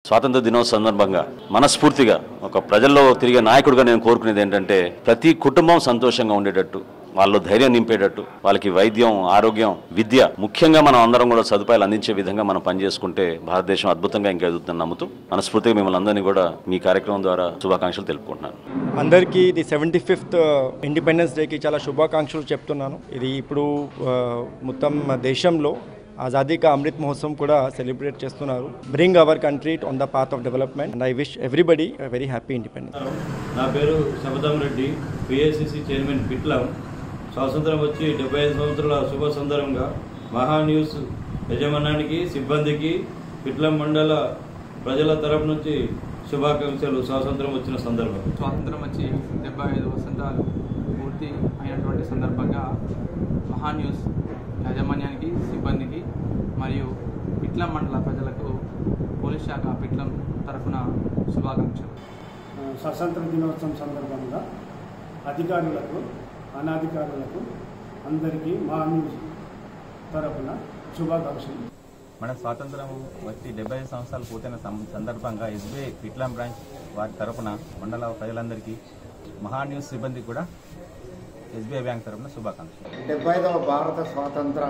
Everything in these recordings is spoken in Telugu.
స్వాతంత్ర దినోత్సవ సందర్భంగా మనస్ఫూర్తిగా ఒక ప్రజల్లో తిరిగే నాయకుడిగా నేను కోరుకునేది ఏంటంటే ప్రతి కుటుంబం సంతోషంగా ఉండేటట్టు వాళ్ళు ధైర్యం నింపేటట్టు వాళ్ళకి వైద్యం ఆరోగ్యం విద్య ముఖ్యంగా మనం అందరం కూడా సదుపాయాలు అందించే విధంగా మనం పనిచేసుకుంటే భారతదేశం అద్భుతంగా ఇంకా ఎదుగుతుందని నమ్ముతూ మనస్ఫూర్తిగా మిమ్మల్ని అందరినీ కూడా మీ కార్యక్రమం ద్వారా శుభాకాంక్షలు తెలుపుకుంటున్నాను అందరికీ ఇది సెవెంటీ ఫిఫ్త్ ఇండిపెండెన్స్ డేకి చాలా శుభాకాంక్షలు చెప్తున్నాను ఇది ఇప్పుడు ఆ, మొత్తం దేశంలో ఆజాదీ కా అమృత్ మహోత్సవం కూడా సెలబ్రేట్ చేస్తున్నారు bring our country on the path of development and I wish everybody very happy independence నా పేరు శబదం రెడ్డి పిఎస్సిసి చైర్మన్ పిట్లం స్వాతంత్రం వచ్చి డెబ్బై ఐదు సంవత్సరాల శుభ సందర్భంగా మహా న్యూస్ యజమానానికి సిబ్బందికి పిట్లం మండల ప్రజల తరపు నుంచి శుభాకాంక్షలు స్వాతంత్రం వచ్చిన సందర్భం స్వాతంత్రం వచ్చి డెబ్బై ఐదు వసంతాలు పూర్తి అయినటువంటి సందర్భంగా మహా న్యూస్ యాజమాన్యానికి సిబ్బందికి మరియు పిట్లం మండల ప్రజలకు పోలీస్ శాఖ పిట్లం తరఫున శుభాకాంక్షలు స్వతంత్ర దినోత్సవం సందర్భంగా అధికారులకు అనాధికారులకు అందరికీ మా న్యూస్ తరపున శుభాకాంక్షలు మన స్వాతంత్రం వచ్చి డెబ్బై ఐదు సంవత్సరాలు పూర్తయిన సం- సందర్భంగా ఎస్బీఐ పిట్లం బ్రాంచ్ వారి తరపున మండల ప్రజలందరికీ మహా న్యూస్ సిబ్బందికి కూడా ఎస్బీఐ బ్యాంక్ తరపున శుభాకాంక్షలు డెబ్బై ఐదవ భారత స్వాతంత్ర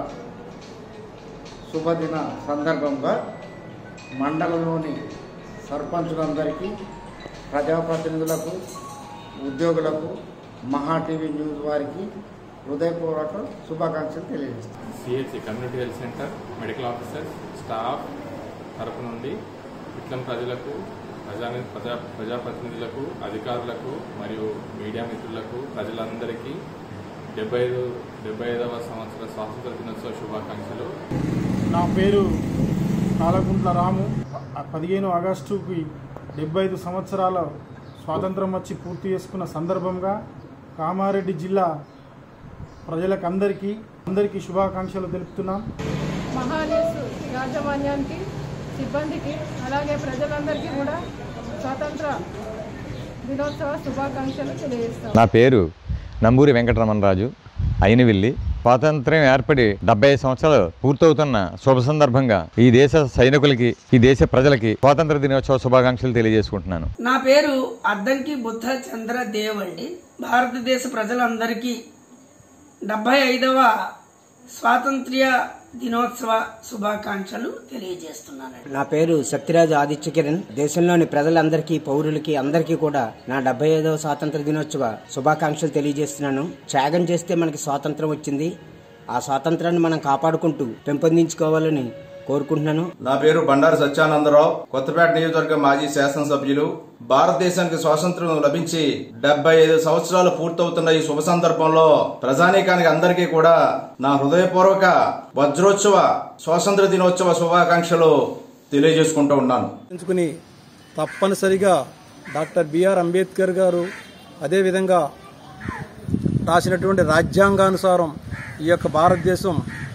శుభదిన సందర్భంగా మండలంలోని సర్పంచులందరికీ ప్రజాప్రతినిధులకు ఉద్యోగులకు మహా టీవీ న్యూస్ వారికి హృదయపూర్వక శుభాకాంక్షలు తెలియజేస్తాను CHC community health centre medical officers staff తరపు నుండి ఇట్లం ప్రజలకు ప్రజా ప్రజా ప్రజాప్రతినిధులకు అధికారులకు మరియు మీడియా మిత్రులకు ప్రజలందరికీ డెబ్బై ఐదు డెబ్బై ఐదవ సంవత్సర స్వాతంత్ర దినోత్సవ శుభాకాంక్షలు నా పేరు కాలగుంట్ల రాము ప- పదిహేను ఆగస్టుకి డెబ్బై ఐదు సంవత్సరాల స్వాతంత్రం వచ్చి పూర్తి చేసుకున్న సందర్భంగా కామారెడ్డి జిల్లా ప్రజలకు అందరికీ అందరికీ శుభాకాంక్షలు తెలుపుతున్నాం మహాన్యూస్ యాజమాన్యానికి సిబ్బందికి అలాగే ప్రజలందరికీ కూడా స్వాతంత్ర దినోత్సవ శుభాకాంక్షలు తెలియజేస్తాం నా పేరు నంబూరి వెంకటరమణరాజు అయినవిల్లి స్వాతంత్ర్యం ఏర్పడి డెబ్బై ఐదు సంవత్సరాలు పూర్తవుతున్న శుభ సందర్భంగా ఈ దేశ సైనికులకి ఈ దేశ ప్రజలకి స్వాతంత్ర దినోత్సవ శుభాకాంక్షలు తెలియజేసుకుంటున్నాను నా పేరు అద్దంకి బుద్ధ చంద్ర దేవ్ అండి భారతదేశ ప్రజలందరికీ డెబ్బై ఐదవ స్వాతంత్ర్య దినోత్సవ శుభాకాంక్షలు తెలియజేస్తున్నానండి నా పేరు సత్యరాజు ఆదిత్య కిరణ్ దేశంలోని ప్రజలందరికీ పౌరులకి అందరికీ కూడా నా డెబ్బై ఐదవ స్వాతంత్ర దినోత్సవ శుభాకాంక్షలు తెలియజేస్తున్నాను త్యాగం చేస్తే మనకి స్వాతంత్రం వచ్చింది ఆ స్వాతంత్రాన్ని మనం కాపాడుకుంటూ పెంపొందించుకోవాలని కోరుకుంటున్నాను నా పేరు బండారు సత్యానందరావు కొత్తపేట నియోజకవర్గ మాజీ శాసనసభ్యులు భారతదేశానికి స్వాతంత్ర్యం లభించి డెబ్బై ఐదు సంవత్సరాలు పూర్తవుతున్న ఈ శుభ సందర్భంలో ప్రజానీకానికి అందరికీ కూడా నా హృదయపూర్వక వజ్రోత్సవ స్వాతంత్ర దినోత్సవ శుభాకాంక్షలు తెలియజేసుకుంటూ ఉన్నాను ఎంచుకుని తప్పనిసరిగా డాక్టర్ బిఆర్ అంబేద్కర్ గారు అదేవిధంగా రాసినటువంటి రాజ్యాంగానుసారం ఈ యొక్క భారతదేశం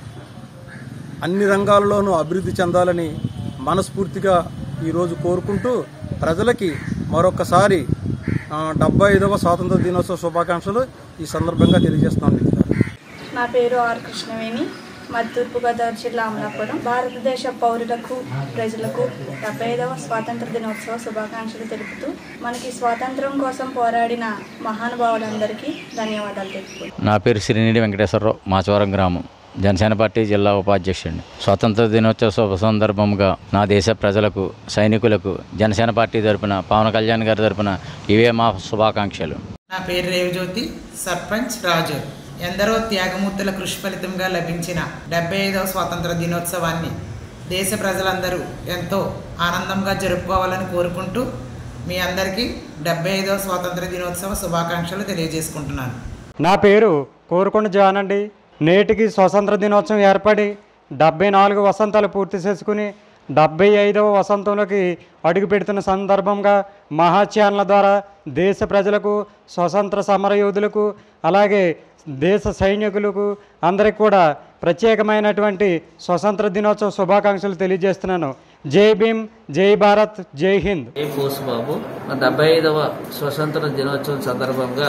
అన్ని రంగాలలోనూ అభివృద్ధి చెందాలని మనస్ఫూర్తిగా ఈరోజు కోరుకుంటూ ప్రజలకి మరొకసారి ఆ, డెబ్బై ఐదవ స్వాతంత్ర దినోత్సవ శుభాకాంక్షలు ఈ సందర్భంగా తెలియజేస్తున్నాను నా పేరు ఆర్ కృష్ణవేణి మాది తూర్పుగోదావరి జిల్లా అమలాపురం భారతదేశ పౌరులకు ప్రజలకు డెబ్బై ఐదవ స్వాతంత్ర దినోత్సవ శుభాకాంక్షలు తెలుపుతూ మనకి స్వాతంత్రం కోసం పోరాడిన మహానుభావులందరికీ ధన్యవాదాలు తెలుపుతున్నాను నా పేరు శ్రీనిధి వెంకటేశ్వరరావు మాచవరం గ్రామం జనసేన పార్టీ జిల్లా ఉపాధ్యక్షుడిని స్వాతంత్ర దినోత్సవ శుభ సందర్భంగా నా దేశ ప్రజలకు సైనికులకు జనసేన పార్టీ తరపున పవన్ కళ్యాణ్ గారి తరపున ఇవే మా శుభాకాంక్షలు నా పేరు రేవజ్యోతి సర్పంచ్ రాజు ఎందరో త్యాగమూర్తుల కృషి ఫలితంగా లభించిన డెబ్బై ఐదవ స్వాతంత్ర దినోత్సవాన్ని దేశ ప్రజలందరూ ఎంతో ఆనందంగా జరుపుకోవాలని కోరుకుంటూ మీ అందరికీ డెబ్బై ఐదవ స్వాతంత్ర దినోత్సవ శుభాకాంక్షలు తెలియజేసుకుంటున్నాను నా పేరు కోరుకొండ జాన్ అండి నేటికి స్వతంత్ర దినోత్సవం ఏర్పడి డెబ్బై నాలుగు వసంతాలు పూర్తి చేసుకుని డెబ్బై ఐదవ వసంతంలోకి అడుగు పెడుతున్న సందర్భంగా మహా ఛానళ్ళ ద్వారా దేశ ప్రజలకు స్వతంత్ర సమరయోధులకు అలాగే దేశ సైనికులకు అందరికి కూడా ప్రత్యేకమైనటువంటి స్వతంత్ర దినోత్సవ శుభాకాంక్షలు తెలియజేస్తున్నాను జై భీమ్ జై భారత్ జై హింద్ ఏ బాబు మా డెబ్బై ఐదవ స్వతంత్ర దినోత్సవం సందర్భంగా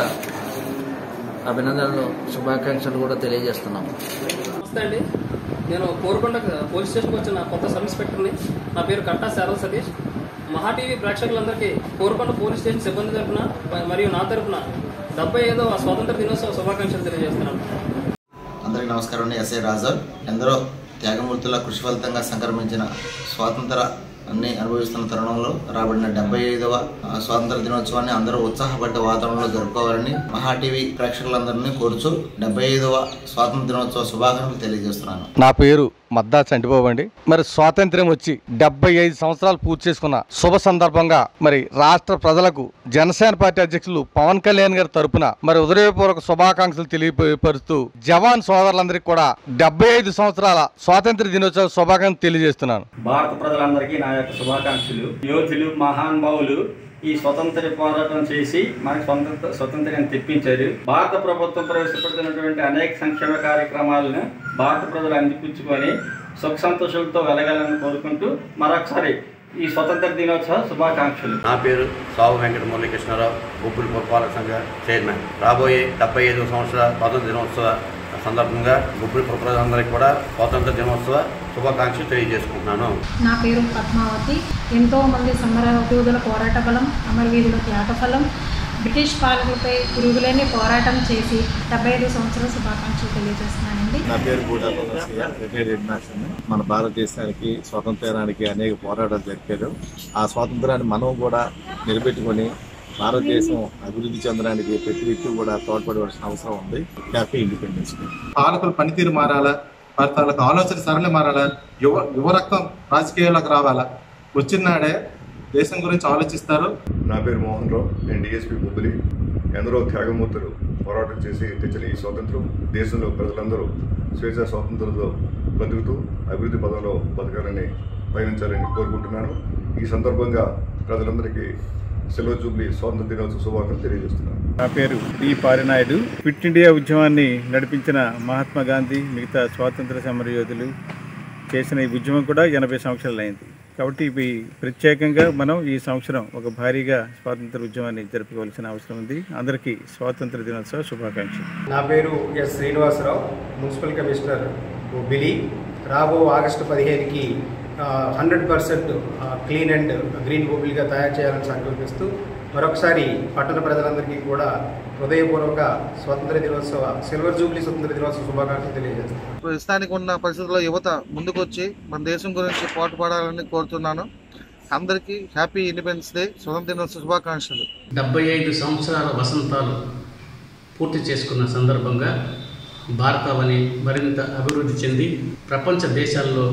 అభినందనలు శుభాకాంక్షలు కూడా తెలియజేస్తున్నాము నమస్తే అండి నేను కోరుకొండ పోలీస్ స్టేషన్కి వచ్చిన కొత్త సబ్ ఇన్స్పెక్టర్ని నా పేరు కట్టా శారద సతీష్ మహా టీవీ ప్రేక్షకులందరికీ కోరుకొండ పోలీస్ స్టేషన్ సిబ్బంది తరపున మరియు నా తరపున డెబ్బై ఐదవ స్వాతంత్ర దినోత్సవ శుభాకాంక్షలు తెలియజేస్తున్నాను అందరికీ నమస్కారం అండి ఎస్ఐ రాజా ఎందరో త్యాగమూర్తుల కృషి ఫలితంగా సంక్రమించిన స్వాతంత్ర అన్ని అనుభవిస్తున్న తరుణంలో రాబడిన డెబ్బై ఐదవ స్వాతంత్ర దినోత్సవాన్ని అందరూ ఉత్సాహపడ్డ వాతావరణంలో జరుపుకోవాలని మహా టీవీ ప్రేక్షకులందరినీ కోరుచు డెబ్బై ఐదవ స్వాతంత్ర దినోత్సవ శుభాకాంక్షలు తెలియజేస్తున్నాను నా పేరు మద్దా చంటిబాబండి మరి స్వాతంత్ర్యం వచ్చి డెబ్బై ఐదు సంవత్సరాలు పూర్తి చేసుకున్న శుభ సందర్భంగా మరి రాష్ట్ర ప్రజలకు జనసేన పార్టీ అధ్యక్షులు పవన్ కళ్యాణ్ గారి తరపున మరి హృదయపూర్వక శుభాకాంక్షలు తెలియపరుస్తూ జవాన్ సోదరులందరికీ కూడా డెబ్బై ఐదు సంవత్సరాల స్వాతంత్ర దినోత్సవ శుభాకాంక్షలు తెలియజేస్తున్నాను భారత ప్రజలందరికీ నా యొక్క శుభాకాంక్షలు యోధులు మహానుభావులు ఈ స్వతంత్ర పోరాటం చేసి మనకు స్వతంత్ర స్వతంత్రాన్ని తెప్పించారు భారత ప్రభుత్వం ప్రవేశపెడుతున్నటువంటి అనేక సంక్షేమ కార్యక్రమాలను భారత ప్రజలు అందిపుచ్చుకొని సుఖ సంతోషాలతో వెలగాలని కోరుకుంటూ మరొకసారి ఈ స్వతంత్ర దినోత్సవ శుభాకాంక్షలు నా పేరు సావు వెంకట మురళీకృష్ణారావు ఉప్పుల పురపాలక సంఘ చైర్మన్ రాబోయే డెబ్బై ఐదు సంవత్సరాల స్వాతంత్ర దినోత్సవ సందర్భంగా ఉప్పుల ప్రజలందరికీ కూడా స్వాతంత్ర దినోత్సవ శుభాకాంక్షలు తెలియజేసుకుంటున్నాను నా పేరు పద్మావతి ఎంతో మంది సమర ఉద్యోగుల పోరాట బలం అమరవీరుల త్యాగ ఫలం బ్రిటిష్ పాలకులపై తిరుగులేని పోరాటం చేసి డెబ్బై ఐదు సంవత్సరాల శుభాకాంక్షలు తెలియజేస్తున్నానండి నా పేరు గూడా రమేశయ్య రిటైర్డ్ హెడ్ మాస్టర్ మన భారతదేశానికి స్వాతంత్రానికి అనేక పోరాటాలు జరిపారు ఆ స్వాతంత్రాన్ని మనం కూడా నిలబెట్టుకొని భారతదేశం అభివృద్ధి చెందడానికి ప్రతి వ్యక్తి కూడా తోడ్పడవలసిన అవసరం ఉంది హ్యాపీ ఇండిపెండెన్స్ డే పాలకుల పనితీరు మారాలా వారి తాలూకు ఆలోచన సరళి మారాలా యువ యువ రక్తం రాజకీయాల్లోకి రావాలా వచ్చినాడే దేశం గురించి ఆలోచిస్తారు నా పేరు మోహన్ రావు నేను డిఎస్పీ బొబ్బిలి ఎందరో త్యాగమూర్తులు పోరాటం చేసి తెచ్చిన ఈ స్వాతంత్రం దేశంలో ప్రజలందరూ స్వేచ్ఛ స్వాతంత్రంతో బతుకుతూ అభివృద్ధి పదంలో బతకాలని పయనించాలని కోరుకుంటున్నాను ఈ సందర్భంగా ప్రజలందరికీ సిల్వర్ జూబ్లీ స్వాతంత్ర దినోత్సవ శుభాకాంక్షలు తెలియజేస్తున్నాను నా పేరు డి పారినాయుడు క్విట్ ఇండియా ఉద్యమాన్ని నడిపించిన మహాత్మా గాంధీ మిగతా స్వాతంత్ర సమర యోధులు చేసిన ఈ ఉద్యమం కూడా ఎనభై సంవత్సరాలు అయింది కాబట్టి ఇవి ప్రత్యేకంగా మనం ఈ సంవత్సరం ఒక భారీగా స్వాతంత్ర ఉద్యమాన్ని జరుపుకోవాల్సిన అవసరం ఉంది అందరికీ స్వాతంత్ర దినోత్సవ శుభాకాంక్షలు నా పేరు ఎస్ శ్రీనివాసరావు మున్సిపల్ కమిషనర్ బిలి రాబో ఆగస్టు పదిహేనుకి hundred percent clean and green బొబిల్గా తయారు చేయాలని సంకల్పిస్తూ మరొకసారి పట్టణ ప్రజలందరికీ కూడా హృదయపూర్వక స్వతంత్ర దినోత్సవ సిల్వర్ జూబ్లీ స్వతంత్ర దినోత్సవ శుభాకాంక్షలు తెలియజేస్తాను ప్రస్తుతానికి ఉన్న పరిస్థితుల్లో యువత ముందుకొచ్చి మన దేశం గురించి పోటుపడాలని కోరుతున్నాను అందరికీ హ్యాపీ ఇండిపెండెన్స్ డే స్వతంత్ర దినోత్సవ శుభాకాంక్షలు డెబ్బై ఐదు సంవత్సరాల వసంతాలు పూర్తి చేసుకున్న సందర్భంగా భారతావని మరింత అభివృద్ధి చెంది ప్రపంచ దేశాల్లో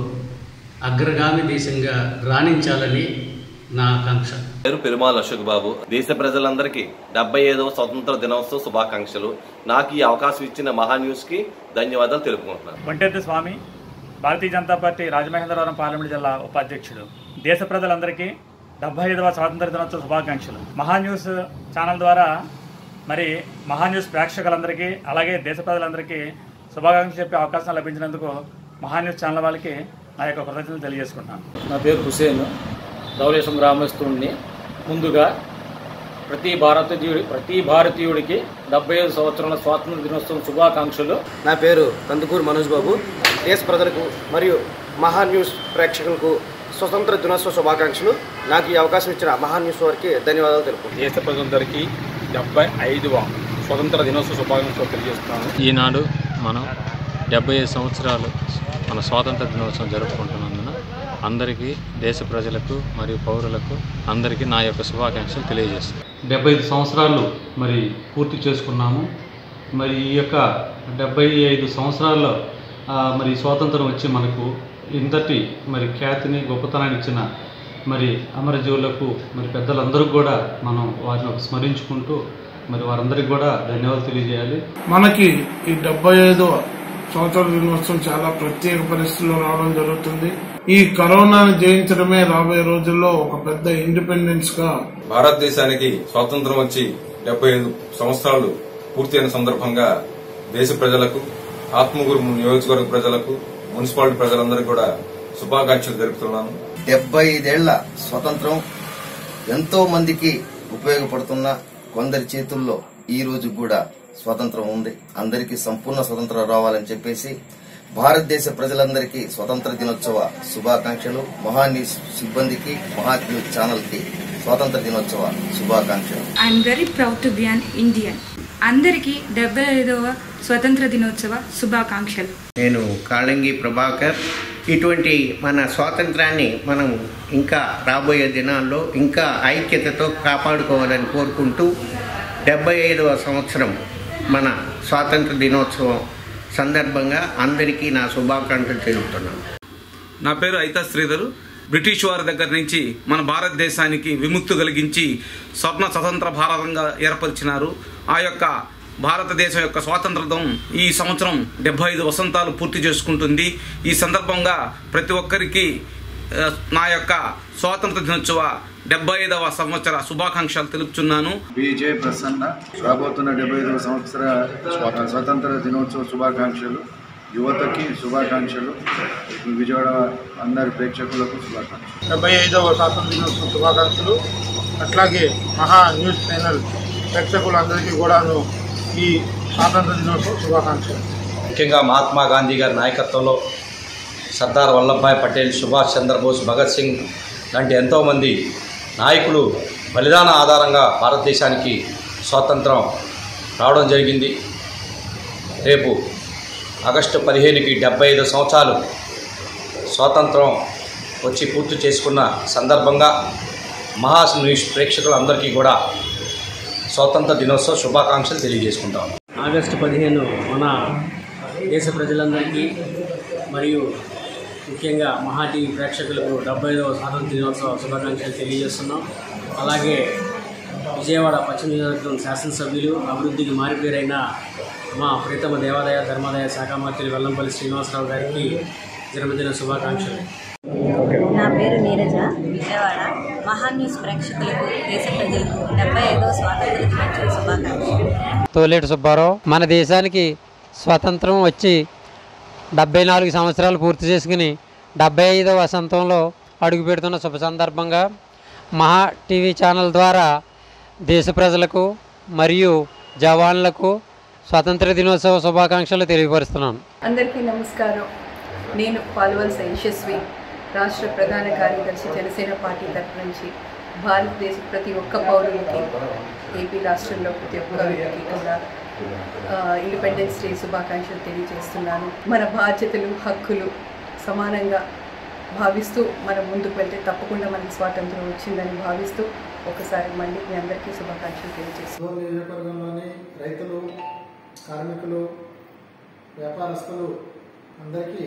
అగ్రగామి దేశంగా రాణించాలని నా ఆకాంక్ష పేరు పెరుమాల్ అశోక్ బాబు దేశ ప్రజలందరికీ డెబ్బై ఐదవ స్వతంత్ర దినోత్సవ శుభాకాంక్షలు నాకు ఈ అవకాశం ఇచ్చిన మహా న్యూస్ కి ధన్యవాదాలు తెలుపుకుంటున్నాను వంటెద్దు స్వామి భారతీయ జనతా పార్టీ రాజమహేంద్రవరం పార్లమెంట్ జిల్లా ఉపాధ్యక్షుడు దేశ ప్రజలందరికీ డెబ్బై ఐదవ స్వాతంత్ర దినోత్సవ శుభాకాంక్షలు మహా న్యూస్ ఛానల్ ద్వారా మరి మహా న్యూస్ ప్రేక్షకులందరికీ అలాగే దేశ ప్రజలందరికీ శుభాకాంక్షలు చెప్పే అవకాశం లభించినందుకు మహా న్యూస్ ఛానల్ వాళ్ళకి నా యొక్క కృతజ్ఞతలు తెలియజేసుకుంటున్నాను నా పేరు హుసేన్ ధవళేశం గ్రామస్తుడిని ముందుగా ప్రతి భారతీయుడి ప్రతి భారతీయుడికి డెబ్బై ఐదు సంవత్సరాల స్వాతంత్ర దినోత్సవం శుభాకాంక్షలు నా పేరు కందుకూరు మనోజ్ బాబు దేశ ప్రజలకు మరియు మహా న్యూస్ ప్రేక్షకులకు స్వతంత్ర దినోత్సవ శుభాకాంక్షలు నాకు ఈ అవకాశం ఇచ్చిన మహా న్యూస్ వారికి ధన్యవాదాలు తెలుపు దేశ ప్రజలందరికీ డెబ్బై ఐదవ స్వతంత్ర దినోత్సవ శుభాకాంక్షలు తెలియజేస్తున్నాను ఈనాడు మనం డెబ్బై ఐదు సంవత్సరాలు మన స్వాతంత్ర దినోత్సవం జరుపుకుంటున్నందున అందరికీ దేశ ప్రజలకు మరియు పౌరులకు అందరికీ నా యొక్క శుభాకాంక్షలు తెలియజేస్తున్నాను డెబ్బై ఐదు సంవత్సరాలు మరి పూర్తి చేసుకున్నాము మరి ఈ యొక్క డెబ్బై ఐదు సంవత్సరాల్లో ఆ, మరి స్వాతంత్రం వచ్చి మనకు ఇంతటి మరి ఖ్యాతిని గొప్పతనాన్ని ఇచ్చిన మరి అమరజీవులకు మరి పెద్దలందరూ కూడా మనం వారిని ఒక స్మరించుకుంటూ మరి వారందరికీ కూడా ధన్యవాదాలు తెలియజేయాలి మనకి ఈ డెబ్బై ఐదవ స్వాతంత్ర దినోత్సవం చాలా ప్రత్యేక పరిస్థితుల్లో రావడం జరుగుతుంది ఈ కరోనాను జయించడమే రాబోయే రోజుల్లో ఒక పెద్ద ఇండిపెండెన్స్ గా భారతదేశానికి స్వాతంత్రం వచ్చి డెబ్బై ఐదు సంవత్సరాలు పూర్తయిన సందర్భంగా దేశ ప్రజలకు ఆత్మగురు నియోజకవర్గ ప్రజలకు మున్సిపాలిటీ ప్రజలందరికీ కూడా శుభాకాంక్షలు జరుపుతున్నాను డెబ్బై ఐదేళ్ల స్వతంత్రం ఎంతో మందికి ఉపయోగపడుతున్న కొందరి చేతుల్లో ఈ రోజు కూడా స్వాతంత్రం ఉంది అందరికీ సంపూర్ణ స్వతంత్రం రావాలని చెప్పేసి భారతదేశ ప్రజలందరికీ స్వతంత్ర దినోత్సవ శుభాకాంక్షలు మహాన్యూస్ సిబ్బందికి మహాన్యూస్ ఛానల్ కి స్వాతంత్ర దినోత్సవ శుభాకాంక్షలు I'm very proud to be an Indian అందరికీ డెబ్బై ఐదవ స్వతంత్ర దినోత్సవ శుభాకాంక్షలు నేను కాళంగి ప్రభాకర్ ఇటువంటి మన స్వాతంత్రాన్ని మనం ఇంకా రాబోయే దినాల్లో ఇంకా ఐక్యతతో కాపాడుకోవాలని కోరుకుంటూ డెబ్బై ఐదవ సంవత్సరం మన స్వాతంత్ర దినోత్సవం సందర్భంగా అందరికీ నా శుభాకాంక్షలు తెలుపుతున్నాను నా పేరు అయితా శ్రీధరు బ్రిటిష్ వారి దగ్గర నుంచి మన భారతదేశానికి విముక్తి కలిగించి స్వప్న స్వతంత్ర భారతంగా ఏర్పరిచినారు ఆ యొక్క భారతదేశం యొక్క స్వాతంత్రం ఈ సంవత్సరం డెబ్బై ఐదు వసంతాలు పూర్తి చేసుకుంటుంది ఈ సందర్భంగా ప్రతి ఒక్కరికి ఆ, నా యొక్క స్వాతంత్ర దినోత్సవ డెబ్బై ఐదవ సంవత్సర శుభాకాంక్షలు తెలుపుచున్నాను బీజే ప్రసన్న రాబోతున్న డెబ్బై ఐదవ సంవత్సర స్వా- స్వతంత్ర దినోత్సవ శుభాకాంక్షలు యువతకి శుభాకాంక్షలు విజయవాడ అందరి ప్రేక్షకులకు శుభాకాంక్షలు డెబ్బై ఐదవ స్వాతంత్ర దినోత్సవ శుభాకాంక్షలు అట్లాగే మహా న్యూస్ ఛానల్ ప్రేక్షకులందరికీ కూడాను ఈ స్వాతంత్ర దినోత్సవ శుభాకాంక్షలు ముఖ్యంగా మహాత్మా గాంధీ గారి నాయకత్వంలో సర్దార్ వల్లభాయ్ పటేల్ సుభాష్ చంద్రబోస్ భగత్ సింగ్ లాంటి ఎంతోమంది నాయకులు బలిదాన ఆధారంగా భారతదేశానికి స్వాతంత్రం రావడం జరిగింది రేపు ఆగస్టు పదిహేనుకి డెబ్బై ఐదు సంవత్సరాలు స్వాతంత్రం వచ్చి పూర్తి చేసుకున్న సందర్భంగా మహా న్యూస్ ప్రేక్షకులందరికీ కూడా స్వాతంత్ర దినోత్సవ శుభాకాంక్షలు తెలియజేసుకుంటాం ఆగస్టు పదిహేను మన దేశ ప్రజలందరికీ మరియు ముఖ్యంగా మహా టీవీ ప్రేక్షకులకు డెబ్బై ఐదవ స్వాతంత్ర దినోత్సవ శుభాకాంక్షలు తెలియజేస్తున్నాం అలాగే విజయవాడ పశ్చిమ నియోజకవర్గం శాసనసభ్యులు అభివృద్ధికి మారిపేరైన మా ప్రీతమ దేవాదాయ ధర్మాదాయ శాఖ మంత్రి వెల్లంపల్లి శ్రీనివాసరావు గారికి జన్మదిన శుభాకాంక్షలు నా పేరు నీరజ విజయవాడ మహాన్ న్యూస్ ప్రేక్షకులకు దేశ ప్రజలకు డెబ్బై ఐదవ స్వాతంత్ర దినోత్సవ శుభాకాంక్షలు తోలేటి సుబ్బారావు మన దేశానికి స్వతంత్రం వచ్చి డెబ్బై నాలుగు సంవత్సరాలు పూర్తి చేసుకుని డెబ్బై ఐదవ వసంతంలో అడుగు పెడుతున్న శుభ సందర్భంగా మహా టీవీ ఛానల్ ద్వారా దేశ ప్రజలకు మరియు జవాన్లకు స్వతంత్ర దినోత్సవ శుభాకాంక్షలు తెలియపరుస్తున్నాను అందరికీ నమస్కారం నేను పాల్వలస యశస్వి రాష్ట్ర ప్రధాన కార్యదర్శి జనసేన పార్టీ తరఫు నుంచి భారతదేశ ప్రతి ఒక్క పౌరునికి ఏపీ రాష్ట్రంలో ప్రతి ఒక్క వ్యక్తికి కూడా ఆ, ఇండిపెండెన్స్ డే శుభాకాంక్షలు తెలియజేస్తున్నాను మన బాధ్యతలు హక్కులు సమానంగా భావిస్తూ మనం ముందుకు వెళ్తే తప్పకుండా మనకి స్వాతంత్రం వచ్చిందని భావిస్తూ ఒకసారి మళ్ళీ మీ అందరికీ శుభాకాంక్షలు తెలియజేస్తున్నాను చిత్తూరు నియోజకవర్గంలోని రైతులు కార్మికులు వ్యాపారస్తులు అందరికీ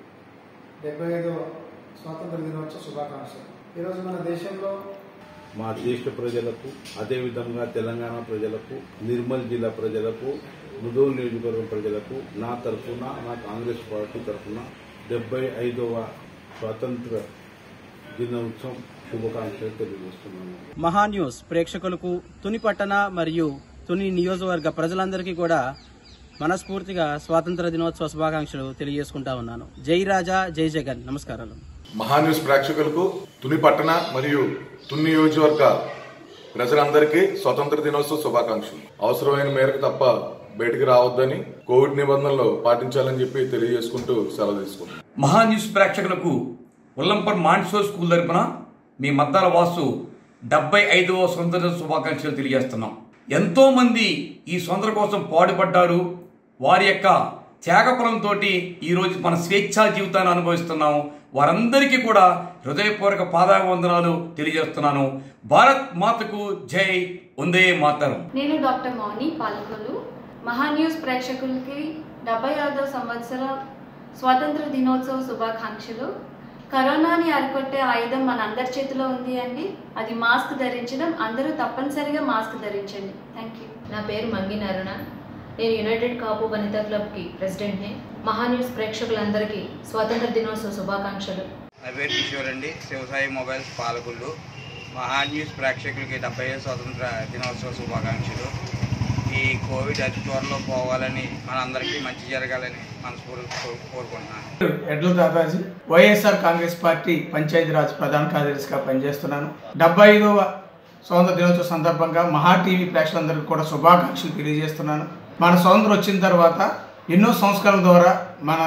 డెబ్బై ఐదో స్వాతంత్ర దినోత్సవ శుభాకాంక్షలు ఈరోజు మన దేశంలో మా దేశ ప్రజలకు అదేవిధంగా తెలంగాణ ప్రజలకు నిర్మల్ జిల్లా ప్రజలకు ముదోల్ నియోజకవర్గం ప్రజలకు నా తరఫున నా కాంగ్రెస్ పార్టీ తరఫున డెబ్బై ఐదవ స్వాతంత్ర దినోత్సవం శుభాకాంక్షలు తెలియజేస్తున్నాను మహా న్యూస్ ప్రేక్షకులకు తుని పట్టణ మరియు తుని నియోజకవర్గ ప్రజలందరికీ కూడా మనస్ఫూర్తిగా స్వాతంత్ర దినోత్సవ శుభాకాంక్షలు తెలియజేసుకుంటా ఉన్నాను జై రాజా జై జగన్ నమస్కారాలు మహాన్యూస్ ప్రేక్షకులకు తుని పట్టణ మరియు తుని నియోజకవర్గ ప్రజలందరికీ స్వతంత్ర దినోత్సవ శుభాకాంక్షలు అవసరమైన మేరకు తప్ప బయటికి రావద్దని కోవిడ్ నిబంధనలు పాటించాలని చెప్పి తెలియజేసుకుంటూ సెలవు తీసుకుంటాం మహా న్యూస్ ప్రేక్షకులకు ఉల్లంపర్ మాన్సో స్కూల్ తరపున మీ మద్దాల వాసు డెబ్బై ఐదవ స్వంతంత్ర శుభాకాంక్షలు తెలియజేస్తున్నాం ఎంతో మంది ఈ స్వంత్ర కోసం పాటుపడ్డారు వారి యొక్క త్యాగఫలంతో ఈరోజు మన స్వేచ్ఛా జీవితాన్ని అనుభవిస్తున్నాం వారందరికీ కూడా హృదయపూర్వక పాదాభివందనాలు తెలియజేస్తున్నాను భారత్ మాతకు జై వందే మాతరం నేను డాక్టర్ మౌని పాలకొల్లు మహా న్యూస్ ప్రేక్షకులకి డెబ్బై ఐదో సంవత్సర స్వాతంత్ర దినోత్సవ శుభాకాంక్షలు కరోనాని అరికొట్టే ఆయుధం మన అందరి చేతిలో ఉంది అండి అది మాస్క్ ధరించడం అందరూ తప్పనిసరిగా మాస్క్ ధరించండి థ్యాంక్ యూ నా పేరు మంగిన అరుణ నేను యునైటెడ్ కాపు వనితా క్లబ్కి ప్రెసిడెంట్ని మహా న్యూస్ ప్రేక్షకులందరికీ స్వాతంత్ర దినోత్సవ శుభాకాంక్షలు నా పేరు కిషోర్ అండి శివసాయి మొబైల్స్ పాలకుళ్ళు మహా న్యూస్ ప్రేక్షకులకి డెబ్బై ఐదు స్వాతంత్ర దినోత్సవ శుభాకాంక్షలు ఈ కోవిడ్ అతి త్వరలో పోవాలని మనందరికీ మంచి జరగాలని మనస్ఫూర్తి కో- కోరుకుంటున్నాను ఎడ్ల దాదాజీ వైఎస్ఆర్ కాంగ్రెస్ పార్టీ పంచాయతీరాజ్ ప్రధాన కార్యదర్శిగా పనిచేస్తున్నాను డెబ్బై ఐదవ స్వాతంత్ర దినోత్సవ సందర్భంగా మహా టీవీ ప్రేక్షకులందరికీ కూడా శుభాకాంక్షలు తెలియజేస్తున్నాను మన స్వాతంత్రం వచ్చిన తర్వాత ఎన్నో సంస్కరణల ద్వారా మన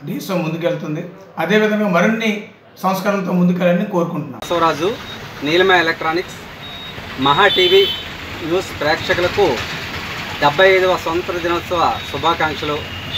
దేశం ముందుకెళ్తుంది అదేవిధంగా మరిన్ని సంస్కరణలతో ముందుకెళ్ళాలని కోరుకుంటున్నాం Basavaraju Neelima electronics Maha TV news ప్రేక్షకులకు డెబ్బై ఐదవ స్వతంత్ర దినోత్సవ శుభాకాంక్షలు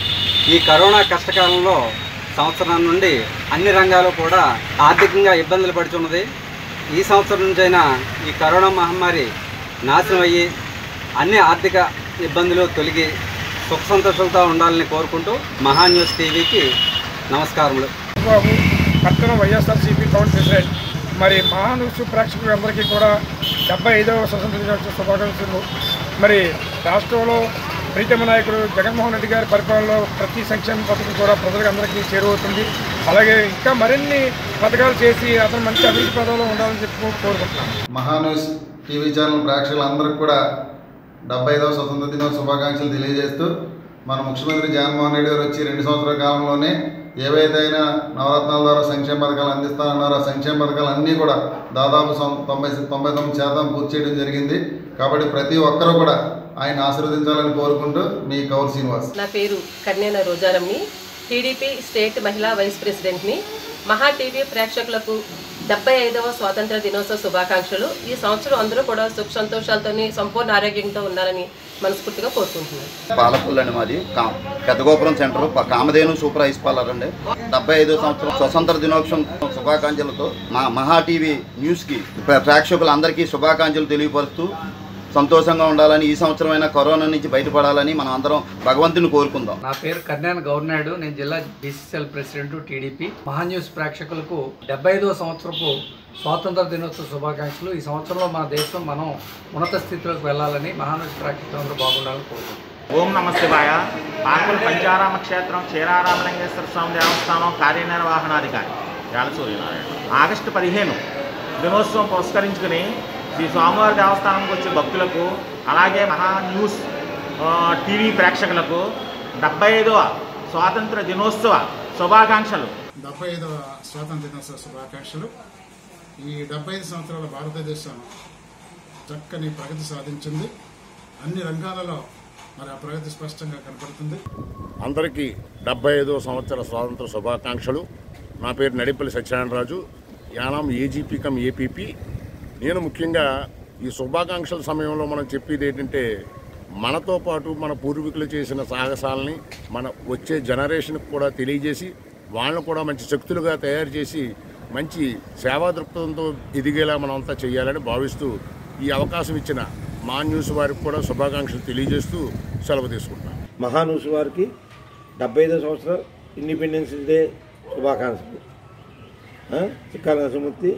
ఈ కరోనా కష్టకాలంలో సంవత్సరం నుండి అన్ని రంగాలు కూడా ఆర్థికంగా ఇబ్బందులు పడుతున్నది ఈ సంవత్సరం నుంచైనా ఈ కరోనా మహమ్మారి నాశనం అయ్యి అన్ని ఆర్థిక ఇబ్బందులు తొలగి సుఖ సంతోషాలతో ఉండాలని కోరుకుంటూ మహా న్యూస్ టీవీకి నమస్కారములు బాబు పట్టణ వైఎస్ఆర్సీపీ టౌన్ ప్రెసిడెంట్ మరి మహానుషు ప్రేక్షకులందరికీ కూడా డెబ్బై ఐదవ స్వతంత్ర దినోత్సవ శుభాకాంక్షలు మరి రాష్ట్రంలో ప్రీతమ నాయకుడు జగన్మోహన్ రెడ్డి గారి పరిపాలనలో ప్రతి సంక్షేమ పథకం కూడా ప్రజలకు అందరికీ చేరువవుతుంది అలాగే ఇంకా మరిన్ని పథకాలు చేసి అతను మంచి అభివృద్ధి పదంలో ఉండాలని చెప్పి కోరుకుంటున్నాను మహాన్యూస్ టీవీ ఛానల్ ప్రేక్షకులందరికీ కూడా డెబ్బై ఐదవ స్వతంత్ర దినోత్సవ శుభాకాంక్షలు తెలియజేస్తూ మన ముఖ్యమంత్రి జగన్మోహన్ రెడ్డి గారు వచ్చి రెండు సంవత్సరాల కాలంలోనే ఏవైతే అయినా నవరత్నాల ద్వారా సంక్షేమ పథకాలు అందిస్తానన్నారో ఆ సంక్షేమ పథకాలు అన్నీ కూడా దాదాపు సం- తొంభై తొంభై తొమ్మిది శాతం పూర్తి చేయడం జరిగింది కాబట్టి ప్రతి ఒక్కరూ కూడా ఆయన ఆశీర్వదించాలని కోరుకుంటూ మీ కౌర్ శ్రీనివాస్ నా పేరు కన్యాన రోజారమ్ని టీడీపీ స్టేట్ మహిళా వైస్ ప్రెసిడెంట్ని మహా టీవీ ప్రేక్షకులకు డెబ్బై ఐదవ స్వాతంత్ర దినోత్సవ శుభాకాంక్షలు ఈ సంవత్సరం అందరూ కూడా సుఖ సంతోషాలతోని సంపూర్ణ ఆరోగ్యంతో ఉండాలని మనస్ఫూర్తిగా కోరుకుంటున్నాను పాలపల్లి అండి మాది కా పెద్దగోపురం సెంటర్ ప- కామధేను సూపర్ ఐస్ పార్లర్ అండి డెబ్బై ఐదో సంవత్సరం స్వతంత్ర దినోత్సవం శుభాకాంక్షలతో మా మహా టీవీ న్యూస్కి ప్ర- ప్రేక్షకులందరికీ శుభాకాంక్షలు తెలియపరుస్తూ సంతోషంగా ఉండాలని ఈ సంవత్సరమైన కరోనా నుంచి బయటపడాలని మనం అందరం భగవంతుని కోరుకుందాం నా పేరు కన్యాన్ గౌర్నాయుడు నేను జిల్లా బీసీసీఎల్ ప్రెసిడెంట్ టీడీపీ మహాన్యూస్ ప్రేక్షకులకు డెబ్బై ఐదవ సంవత్సరపు స్వాతంత్ర దినోత్సవ శుభాకాంక్షలు ఈ సంవత్సరంలో మన దేశం మనం ఉన్నత స్థితిలోకి వెళ్ళాలని మహాన్యూస్ ప్రేక్షకులందరూ బాగుండాలని కోరుకుంటున్నాను ఓం నమ శివాయ పార్కుల పంచారామ క్షేత్రం క్షీరారామలింగేశ్వర స్వామి దేవస్థానం కార్యనిర్వహణాధికారి యాల సూర్యనారాయణ ఆగస్టు పదిహేను దినోత్సవం పురస్కరించుకుని శ్రీ స్వామివారి దేవస్థానంకి వచ్చే భక్తులకు అలాగే మహా న్యూస్ ఆ, టీవీ ప్రేక్షకులకు డెబ్బై ఐదవ స్వాతంత్ర దినోత్సవ శుభాకాంక్షలు డెబ్బై ఐదవ స్వాతంత్ర దినోత్సవ శుభాకాంక్షలు ఈ డెబ్బై ఐదు సంవత్సరాల భారతదేశం చక్కని ప్రగతి సాధించింది అన్ని రంగాలలో మరి ఆ ప్రగతి స్పష్టంగా కనపడుతుంది అందరికీ డెబ్బై ఐదో సంవత్సర స్వాతంత్ర శుభాకాంక్షలు నా పేరు Nadipalli Satyanarayana Raju Yanam AGP cum APP నేను ముఖ్యంగా ఈ శుభాకాంక్షల సమయంలో మనం చెప్పేది ఏంటంటే మనతో పాటు మన పూర్వీకులు చేసిన సాహసాలని మన వచ్చే జనరేషన్కి కూడా తెలియజేసి వాళ్ళని కూడా మంచి శక్తులుగా తయారు చేసి మంచి సేవా దృక్పథంతో ఎదిగేలా మనం అంతా చేయాలని భావిస్తూ ఈ అవకాశం ఇచ్చిన మా న్యూస్ వారికి కూడా శుభాకాంక్షలు తెలియజేస్తూ సెలవు తీసుకుంటాను మహానూస్ వారికి డెబ్బై ఐదో సంవత్సరం ఇండిపెండెన్స్ డే శుభాకాంక్షలు ఆ, చిక్కాల నరసింహమూర్తి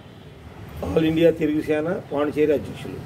ఆల్ ఇండియా తెలుగు సేన పాండిచేరి అధ్యక్షులు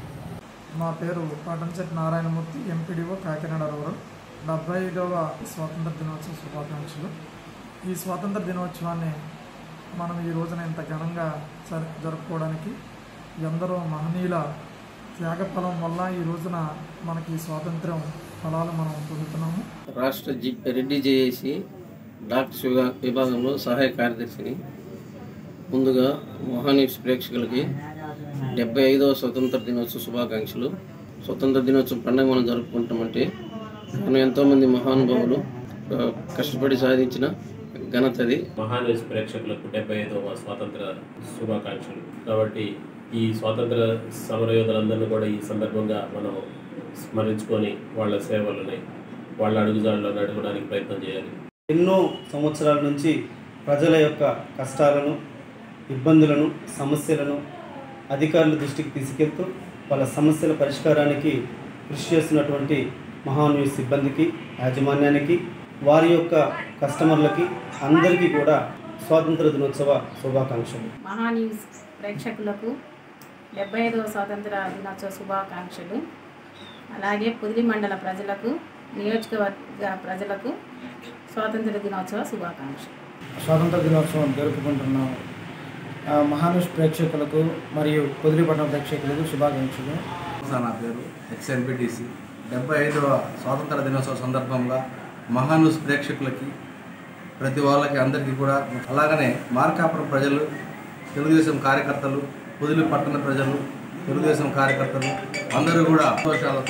నా పేరు పాటంశెట్టి నారాయణమూర్తి ఎంపీడీఓ కాకినాడ రూరల్ డెబ్బై ఐదవ స్వాతంత్ర దినోత్సవ శుభాకాంక్షలు ఈ స్వాతంత్ర దినోత్సవాన్ని మనం ఈ రోజున ఇంత ఘనంగా జరు జరుపుకోవడానికి ఎందరో మహనీయుల త్యాగఫలం వల్ల ఈ రోజున మనకి ఈ స్వాతంత్ర్యం ఫలాలు మనం పొందుతున్నాము రాష్ట్ర జి రెడ్డి జేఏసి డాక్టర్స్ విభా- విభాగంలో సహాయ కార్యదర్శిని ముందుగా మహాన్యూస్ ప్రేక్షకులకి డెబ్బై ఐదవ స్వతంత్ర దినోత్సవ శుభాకాంక్షలు స్వతంత్ర దినోత్సవం పండుగ మనం జరుపుకుంటామంటే మనం ఎంతోమంది మహానుభావులు ఆ, కష్టపడి సాధించిన ఘనతది మహాన్యూస్ ప్రేక్షకులకు డెబ్బై ఐదవ స్వాతంత్ర శుభాకాంక్షలు కాబట్టి ఈ స్వాతంత్ర సమరయోధులందరినీ కూడా ఈ సందర్భంగా మనం స్మరించుకొని వాళ్ళ సేవలని వాళ్ళ అడుగుజాడలో నడవడానికి ప్రయత్నం చేయాలి ఎన్నో సంవత్సరాల నుంచి ప్రజల యొక్క కష్టాలను ఇబ్బందులను సమస్యలను అధికారుల దృష్టికి తీసుకెళ్తూ వాళ్ళ సమస్యల పరిష్కారానికి కృషి చేస్తున్నటువంటి మహాన్యూస్ సిబ్బందికి యాజమాన్యానికి వారి యొక్క కస్టమర్లకి అందరికీ కూడా స్వాతంత్ర దినోత్సవ శుభాకాంక్షలు మహాన్యూస్ ప్రేక్షకులకు డెబ్బై ఐదవ స్వాతంత్ర దినోత్సవ శుభాకాంక్షలు అలాగే పుదిలి మండల ప్రజలకు నియోజకవర్గ ప్రజలకు స్వాతంత్ర దినోత్సవ శుభాకాంక్షలు స్వాతంత్ర దినోత్సవం జరుపుకుంటున్నాం ఆ, మహానుష్ ప్రేక్షకులకు మరియు పొదిలిపట్నం ప్రేక్షకులకు శుభాకాంక్షలు నా పేరు ఎక్స్ఎన్పిటిసి డెబ్బై ఐదవ స్వాతంత్ర దినోత్సవ సందర్భంగా మహానూస్ ప్రేక్షకులకి ప్రతి వాళ్ళకి అందరికీ కూడా అలాగనే మార్కాపురం ప్రజలు తెలుగుదేశం కార్యకర్తలు పొదిలి పట్టణ ప్రజలు తెలుగుదేశం కార్యకర్తలు అందరూ కూడా సంతోషాలతో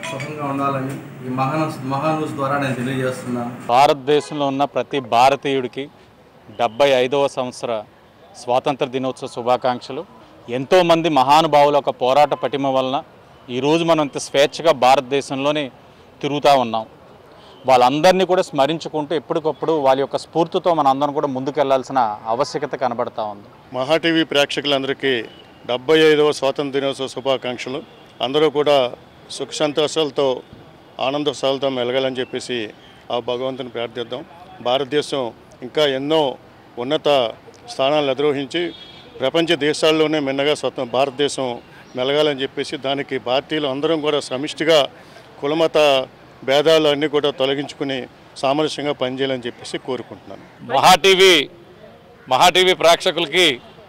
సుఖంగా ఉండాలని ఈ మహానూస్ మహానూస్ ద్వారా నేను తెలియజేస్తున్నాను భారతదేశంలో ఉన్న ప్రతి భారతీయుడికి డెబ్బై ఐదవ సంవత్సర స్వాతంత్ర దినోత్సవ శుభాకాంక్షలు ఎంతోమంది మహానుభావుల యొక్క పోరాట పటిమ వలన ఈరోజు మనం ఇంత స్వేచ్ఛగా భారతదేశంలోనే తిరుగుతూ ఉన్నాం వాళ్ళందరినీ కూడా స్మరించుకుంటూ ఎప్పటికప్పుడు వాళ్ళ యొక్క స్ఫూర్తితో మన అందరం కూడా ముందుకెళ్లాల్సిన ఆవశ్యకత కనబడతా ఉంది మహా టీవీ ప్రేక్షకులందరికీ డెబ్బై ఐదవ స్వాతంత్ర దినోత్సవ శుభాకాంక్షలు అందరూ కూడా సుఖ సంతోషాలతో ఆనందోత్సవాలతో మెలగాలని చెప్పేసి ఆ భగవంతుని ప్రార్థిద్దాం భారతదేశం ఇంకా ఎన్నో ఉన్నత స్థానాలు అధిరోహించి ప్రపంచ దేశాల్లోనే మిన్నగా స్వతం భారతదేశం మెలగాలని చెప్పేసి దానికి పార్టీలు అందరం కూడా సమిష్టిగా కులమత భేదాలు అన్నీ కూడా తొలగించుకుని సామరస్యంగా పనిచేయాలని చెప్పేసి కోరుకుంటున్నాను మహా టీవీ మహా టీవీ ప్రేక్షకులకి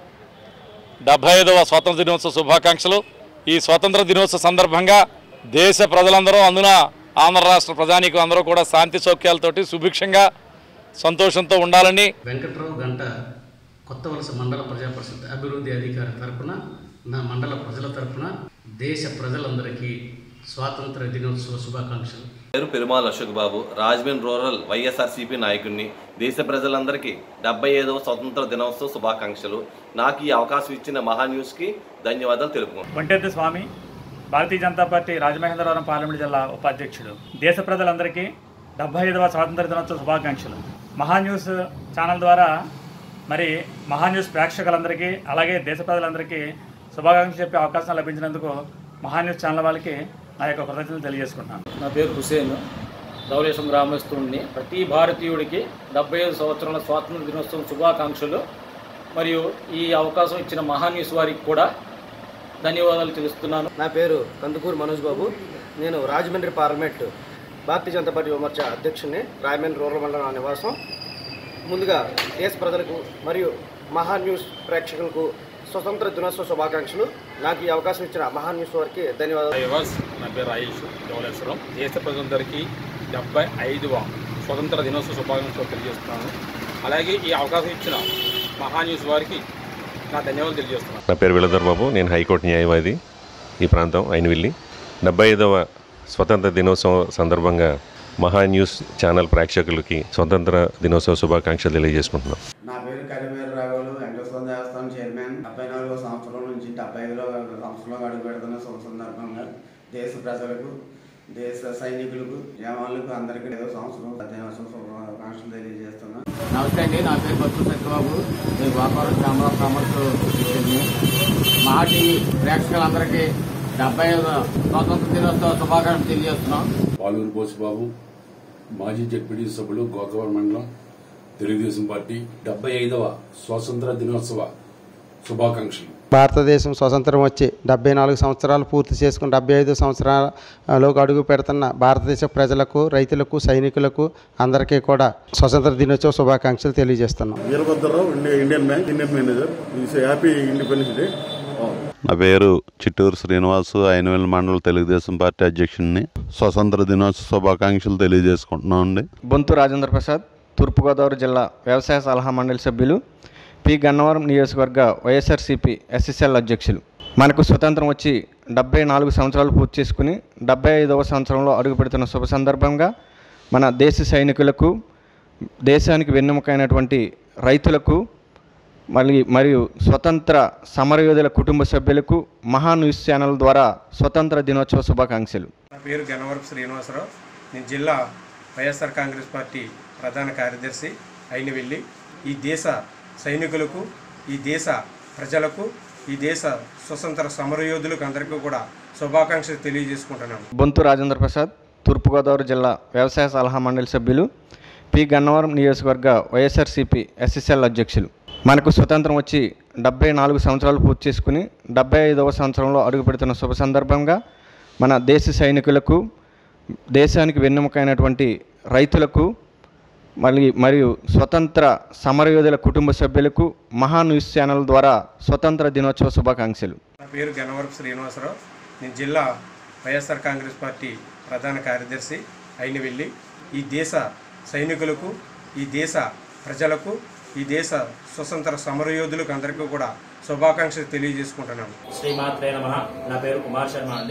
డెబ్బై ఐదవ స్వాతంత్ర దినోత్సవ శుభాకాంక్షలు ఈ స్వాతంత్ర దినోత్సవ సందర్భంగా దేశ ప్రజలందరూ అందున ఆంధ్ర రాష్ట్ర ప్రజానీకం అందరూ కూడా శాంతి సౌఖ్యాలతోటి సుభిక్షంగా సంతోషంతో ఉండాలని వెంకట్రావు గంట కొత్త వలస మండల ప్రజా పరిషత్ అభివృద్ధి అధికారి తరపున నా మండల ప్రజల తరపున దేశ ప్రజలందరికీ స్వాతంత్ర దినోత్సవ శుభాకాంక్షలు పేరు పెరుమాల్ అశోక్ బాబు రాజ్మీన్ రూరల్ వైఎస్ఆర్సీపీ నాయకుడిని దేశ ప్రజలందరికీ డెబ్బై ఐదవ స్వతంత్ర దినోత్సవ శుభాకాంక్షలు నాకు ఈ అవకాశం ఇచ్చిన మహా న్యూస్కి ధన్యవాదాలు తెలుపుకుంటున్నాను వంటెద్దు స్వామి భారతీయ జనతా పార్టీ రాజమహేంద్రవరం పార్లమెంట్ జిల్లా ఉపాధ్యక్షుడు దేశ ప్రజలందరికీ డెబ్బై ఐదవ స్వాతంత్ర దినోత్సవ శుభాకాంక్షలు మహా న్యూస్ ఛానల్ ద్వారా మరి మహా న్యూస్ ప్రేక్షకులందరికీ అలాగే దేశ ప్రజలందరికీ శుభాకాంక్షలు చెప్పే అవకాశం లభించినందుకు మహా న్యూస్ ఛానల్ వాళ్ళకి నా యొక్క కృతజ్ఞతలు తెలియజేసుకుంటున్నాను నా పేరు హుసేన్ ధవళేశం గ్రామస్తుడిని ప్రతి భారతీయుడికి డెబ్బై ఐదు సంవత్సరాల స్వాతంత్ర దినోత్సవం శుభాకాంక్షలు మరియు ఈ అవకాశం ఇచ్చిన మహాన్యూస్ వారికి కూడా ధన్యవాదాలు తెలుస్తున్నాను నా పేరు కందుకూరు మనోజ్ బాబు నేను రాజమండ్రి పార్లమెంట్ భారతీయ జనతా పార్టీ విమర్శ అధ్యక్షుడిని రాయమండ్రి రూరల్ మండలం నా నివాసం ముందుగా దేశ ప్రజలకు మరియు మహా న్యూస్ ప్రేక్షకులకు స్వతంత్ర దినోత్సవ శుభాకాంక్షలు నాకు ఈ అవకాశం ఇచ్చిన మహా న్యూస్ వారికి ధన్యవాదాలు యువర్స్ నా పేరు ఆయుష్ ధవళేశ్వరం దేశ ప్రజలందరికీ డెబ్బై ఐదవ స్వతంత్ర దినోత్సవ శుభాకాంక్షలు తెలియజేస్తున్నాను అలాగే ఈ అవకాశం ఇచ్చిన మహా న్యూస్ వారికి నా ధన్యవాదాలు తెలియజేస్తున్నాను నా పేరు విలధర్ బాబు నేను హైకోర్టు న్యాయవాది ఈ ప్రాంతం అయినవిల్లి డెబ్బై ఐదవ స్వతంత్ర దినోత్సవం సందర్భంగా మహా న్యూస్ ఛానల్ ప్రేక్షకులకి స్వతంత్ర దినోత్సవ శుభాకాంక్షలు తెలియజేసుకుంటున్నాం నా పేరు కలిమేరు రాఘవులు వెంకటేశ్వర దేవస్థానం చైర్మన్ డెబ్బై నాలుగో సంవత్సరం నుంచి డెబ్బై ఐదులో సంవత్సరంలో అడుగు పెడుతున్న శుభ సందర్భంగా దేశ ప్రజలకు దేశ సైనికులకు జవాన్లకు అందరికీ ఏదో సంవత్సరం దినోత్సవ శుభాకాంక్షలు తెలియజేస్తున్నాను నమస్తే అండి నా పేరు బచ్చు సత్యబాబు నేను వ్యాపారం గ్రామంలో కామర్స్ చేసింది మహా టీవీ ప్రేక్షకులందరికీ డెబ్బై ఐదు స్వాతంత్ర దినోత్సవ శుభాకాంక్షలు తెలియజేస్తున్నాం పాలూరు బోసుబాబు మాజీ జడ్పీటీ సభ్యులు గోకవరం మండలం తెలుగుదేశం పార్టీ డెబ్బై ఐదవ స్వాతంత్ర దినోత్సవ శుభాకాంక్షలు భారతదేశం స్వతంత్రం వచ్చి డెబ్బై నాలుగు సంవత్సరాలు పూర్తి చేసుకుని డెబ్బై ఐదు సంవత్సరాలలోకి అడుగు పెడుతున్న భారతదేశ ప్రజలకు రైతులకు సైనికులకు అందరికీ కూడా స్వతంత్ర దినోత్సవ శుభాకాంక్షలు తెలియజేస్తున్నాం Veerabhadra Rao India Indian bank Indian manager it's happy independence day నా పేరు చిట్టూరు శ్రీనివాసు ఐనవేల మండల తెలుగుదేశం పార్టీ అధ్యక్షుడిని స్వతంత్ర దినోత్సవ శుభాకాంక్షలు తెలియజేసుకుంటున్నాం అండి బొంతు రాజేంద్ర ప్రసాద్ తూర్పుగోదావరి జిల్లా వ్యవసాయ సలహా మండలి సభ్యులు పి గన్నవరం నియోజకవర్గ వైఎస్ఆర్సీపీ ఎస్ఎస్ఎల్ అధ్యక్షులు మనకు స్వతంత్రం వచ్చి డెబ్బై నాలుగు సంవత్సరాలు పూర్తి చేసుకుని డెబ్బై ఐదవ సంవత్సరంలో అడుగుపెడుతున్న శుభ సందర్భంగా మన దేశ సైనికులకు దేశానికి వెన్నెముకైనటువంటి రైతులకు మళ్ళీ మరియు స్వతంత్ర సమరయోధుల కుటుంబ సభ్యులకు మహా న్యూస్ ఛానల్ ద్వారా స్వతంత్ర దినోత్సవ శుభాకాంక్షలు నా పేరు గన్నవరపు శ్రీనివాసరావు నేను జిల్లా వైఎస్ఆర్ కాంగ్రెస్ పార్టీ ప్రధాన కార్యదర్శి అయిన వెళ్ళి ఈ దేశ సైనికులకు ఈ దేశ ప్రజలకు ఈ దేశ స్వతంత్ర సమరయోధులకు అందరికీ కూడా శుభాకాంక్షలు తెలియజేసుకుంటున్నాను బొంతు రాజేంద్ర ప్రసాద్ తూర్పుగోదావరి జిల్లా వ్యవసాయ సలహా మండలి సభ్యులు పి గన్నవరం నియోజకవర్గ వైఎస్ఆర్సీపీ ఎస్ఎస్ఎల్ అధ్యక్షులు మనకు స్వతంత్రం వచ్చి డెబ్బై నాలుగు సంవత్సరాలు పూర్తి చేసుకుని డెబ్బై ఐదవ సంవత్సరంలో అడుగుపెడుతున్న శుభ సందర్భంగా మన దేశ సైనికులకు దేశానికి వెన్నెముకైనటువంటి రైతులకు మళ్ళీ మరియు స్వతంత్ర సమరయోధుల కుటుంబ సభ్యులకు మహా న్యూస్ ఛానల్ ద్వారా స్వతంత్ర దినోత్సవ శుభాకాంక్షలు నా పేరు గన్నవరపు శ్రీనివాసరావు నేను జిల్లా వైఎస్ఆర్ కాంగ్రెస్ పార్టీ ప్రధాన కార్యదర్శి అయిన వెళ్ళి ఈ దేశ సైనికులకు ఈ దేశ ప్రజలకు ఈ దేశ స్వతంత్ర సమరయోధులకు అందరికీ కూడా శుభాకాంక్షలు తెలియజేసుకుంటున్నాను శ్రీమాత్రే నమ నా పేరు కుమార్ శర్మ అండి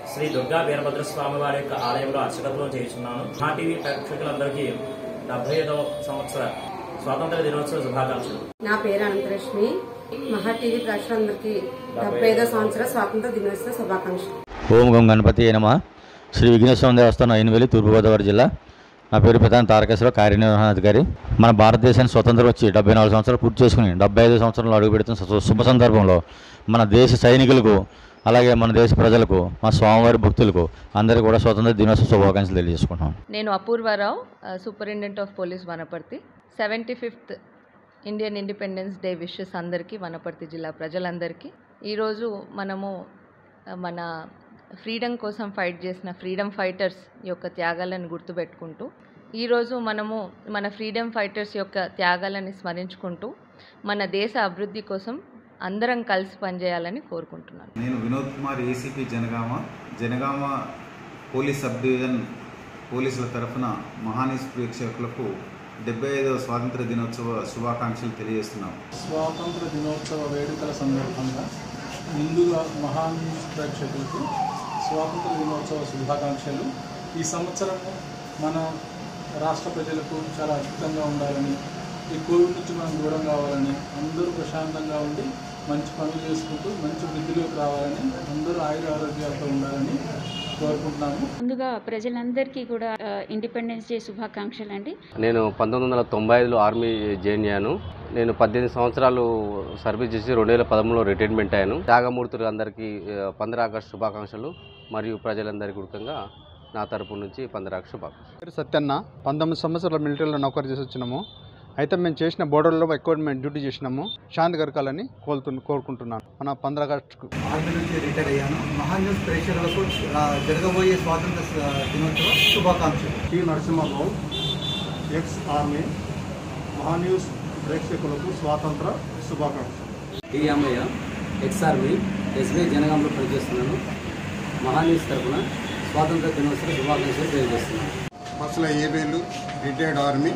శ్రీ దుర్గా వీరభద్ర స్వామి వారి యొక్క ఆలయంలో అర్చకత్వం చేస్తున్నాను మా టీవీ ప్రేక్షకులందరికీ డెబ్బై ఐదవ సంవత్సర స్వాతంత్ర దినోత్సవ శుభాకాంక్షలు నా పేరు అనంతలక్ష్మి మహా టీవీ ప్రేక్షకులందరికీ డెబ్బై ఐదో సంవత్సర స్వాతంత్ర దినోత్సవ శుభాకాంక్షలు ఓం గం గణపతి అయినమా శ్రీ విఘ్నేశ్వరం దేవస్థానం అయినవేలి తూర్పుగోదావరి జిల్లా నా పేరు ప్రధాన తారకేశ్వరరావు కార్యనిర్వహణాధికారి మన భారతదేశానికి స్వతంత్రం వచ్చి డెబ్బై నాలుగు సంవత్సరాలు పూర్తి చేసుకుని డెబ్బై ఐదు సంవత్సరంలో అడుగు పెడుతున్న శు- శుభ సందర్భంలో మన దేశ సైనికులకు అలాగే మన దేశ ప్రజలకు మా స్వామివారి భక్తులకు అందరికీ కూడా స్వతంత్ర దినోత్సవ శుభాకాంక్షలు తెలియజేసుకుంటున్నాం నేను Apoorva Rao superintendent of police Wanaparthy seventy fifth Indian independence day wishes అందరికీ వనపర్తి జిల్లా ప్రజలందరికీ ఈరోజు మనము ఆ, మన ఫ్రీడమ్ కోసం ఫైట్ చేసిన ఫ్రీడమ్ ఫైటర్స్ యొక్క త్యాగాలను గుర్తుపెట్టుకుంటూ ఈరోజు మనము మన ఫ్రీడమ్ ఫైటర్స్ యొక్క త్యాగాలని స్మరించుకుంటూ మన దేశ అభివృద్ధి కోసం అందరం కలిసి పనిచేయాలని కోరుకుంటున్నాను నేను Vinod Kumar ACP Jangaon Jangaon police sub division పోలీసుల తరఫున మహానీస్ ప్రేక్షకులకు డెబ్బై ఐదవ స్వాతంత్ర దినోత్సవ శుభాకాంక్షలు తెలియజేస్తున్నాం స్వాతంత్ర దినోత్సవ వేడుకల సందర్భంగా ముందుగా మహాన్ ప్రేక్షకులకు స్వాతంత్ర దినోత్సవ శుభాకాంక్షలు ఈ సంవత్సరం మన రాష్ట్ర ప్రజలకు చాలా అద్భుతంగా ఉండాలని ఈ కోవిడ్ నుంచి మనం దూరం కావాలని అందరూ ప్రశాంతంగా ఉండి మంచి పనులు చేసుకుంటూ మంచి వృద్ధిలోకి రావాలని అందరూ ఆయుర ఆరోగ్యాలతో ఉండాలని కోరుకుంటున్నాము ముందుగా ప్రజలందరికీ కూడా ఆ, ఇండిపెండెన్స్ డే శుభాకాంక్షలు అండి నేను పంతొమ్మిది వందల తొంభై ఐదులో ఆర్మీ జాయిన్ అయ్యాను నేను పద్దెనిమిది సంవత్సరాలు సర్వీస్ చేసి రెండు వేల పదమూడులో రిటైర్మెంట్ అయ్యాను త్యాగమూర్తులు అందరికీ పంద్ర ఆగస్టు శుభాకాంక్షలు మరియు ప్రజలందరికీ ఉడకంగా నా తరపు నుంచి పంద్ర ఆగస్టు శుభాకాంక్షలు పేరు సత్యన్న పంతొమ్మిది సంవత్సరాల మిలిటరీలో నౌకరీ చేసి వచ్చినాము అయితే మేము చేసిన బోర్డర్లో ఎక్కువ మేము డ్యూటీ చేసినాము శాంతి గరకాలని కోరుతు కోరుకుంటున్నాను మన పంద్ర ఆగస్టుకు ఆర్మీ నుంచి రిటైర్ అయ్యాను మహాన్ న్యూస్ ప్రేక్షకులకు ఆ, జరగబోయే స్వాతంత్ర స- దినోత్సవ శుభాకాంక్షలు T Narasimha Rao ex army Maha News ప్రేక్షకులకు స్వాతంత్ర శుభాకాంక్షలు T Ramaiah ex army SBI జనగాంలో పనిచేస్తున్నాను మహాన్యూస్ తరఫున స్వాతంత్ర దినోత్సవ శుభాకాంక్షలు తెలియజేస్తున్నాను మసల ఏబేలు రిటైర్డ్ ఆర్మీ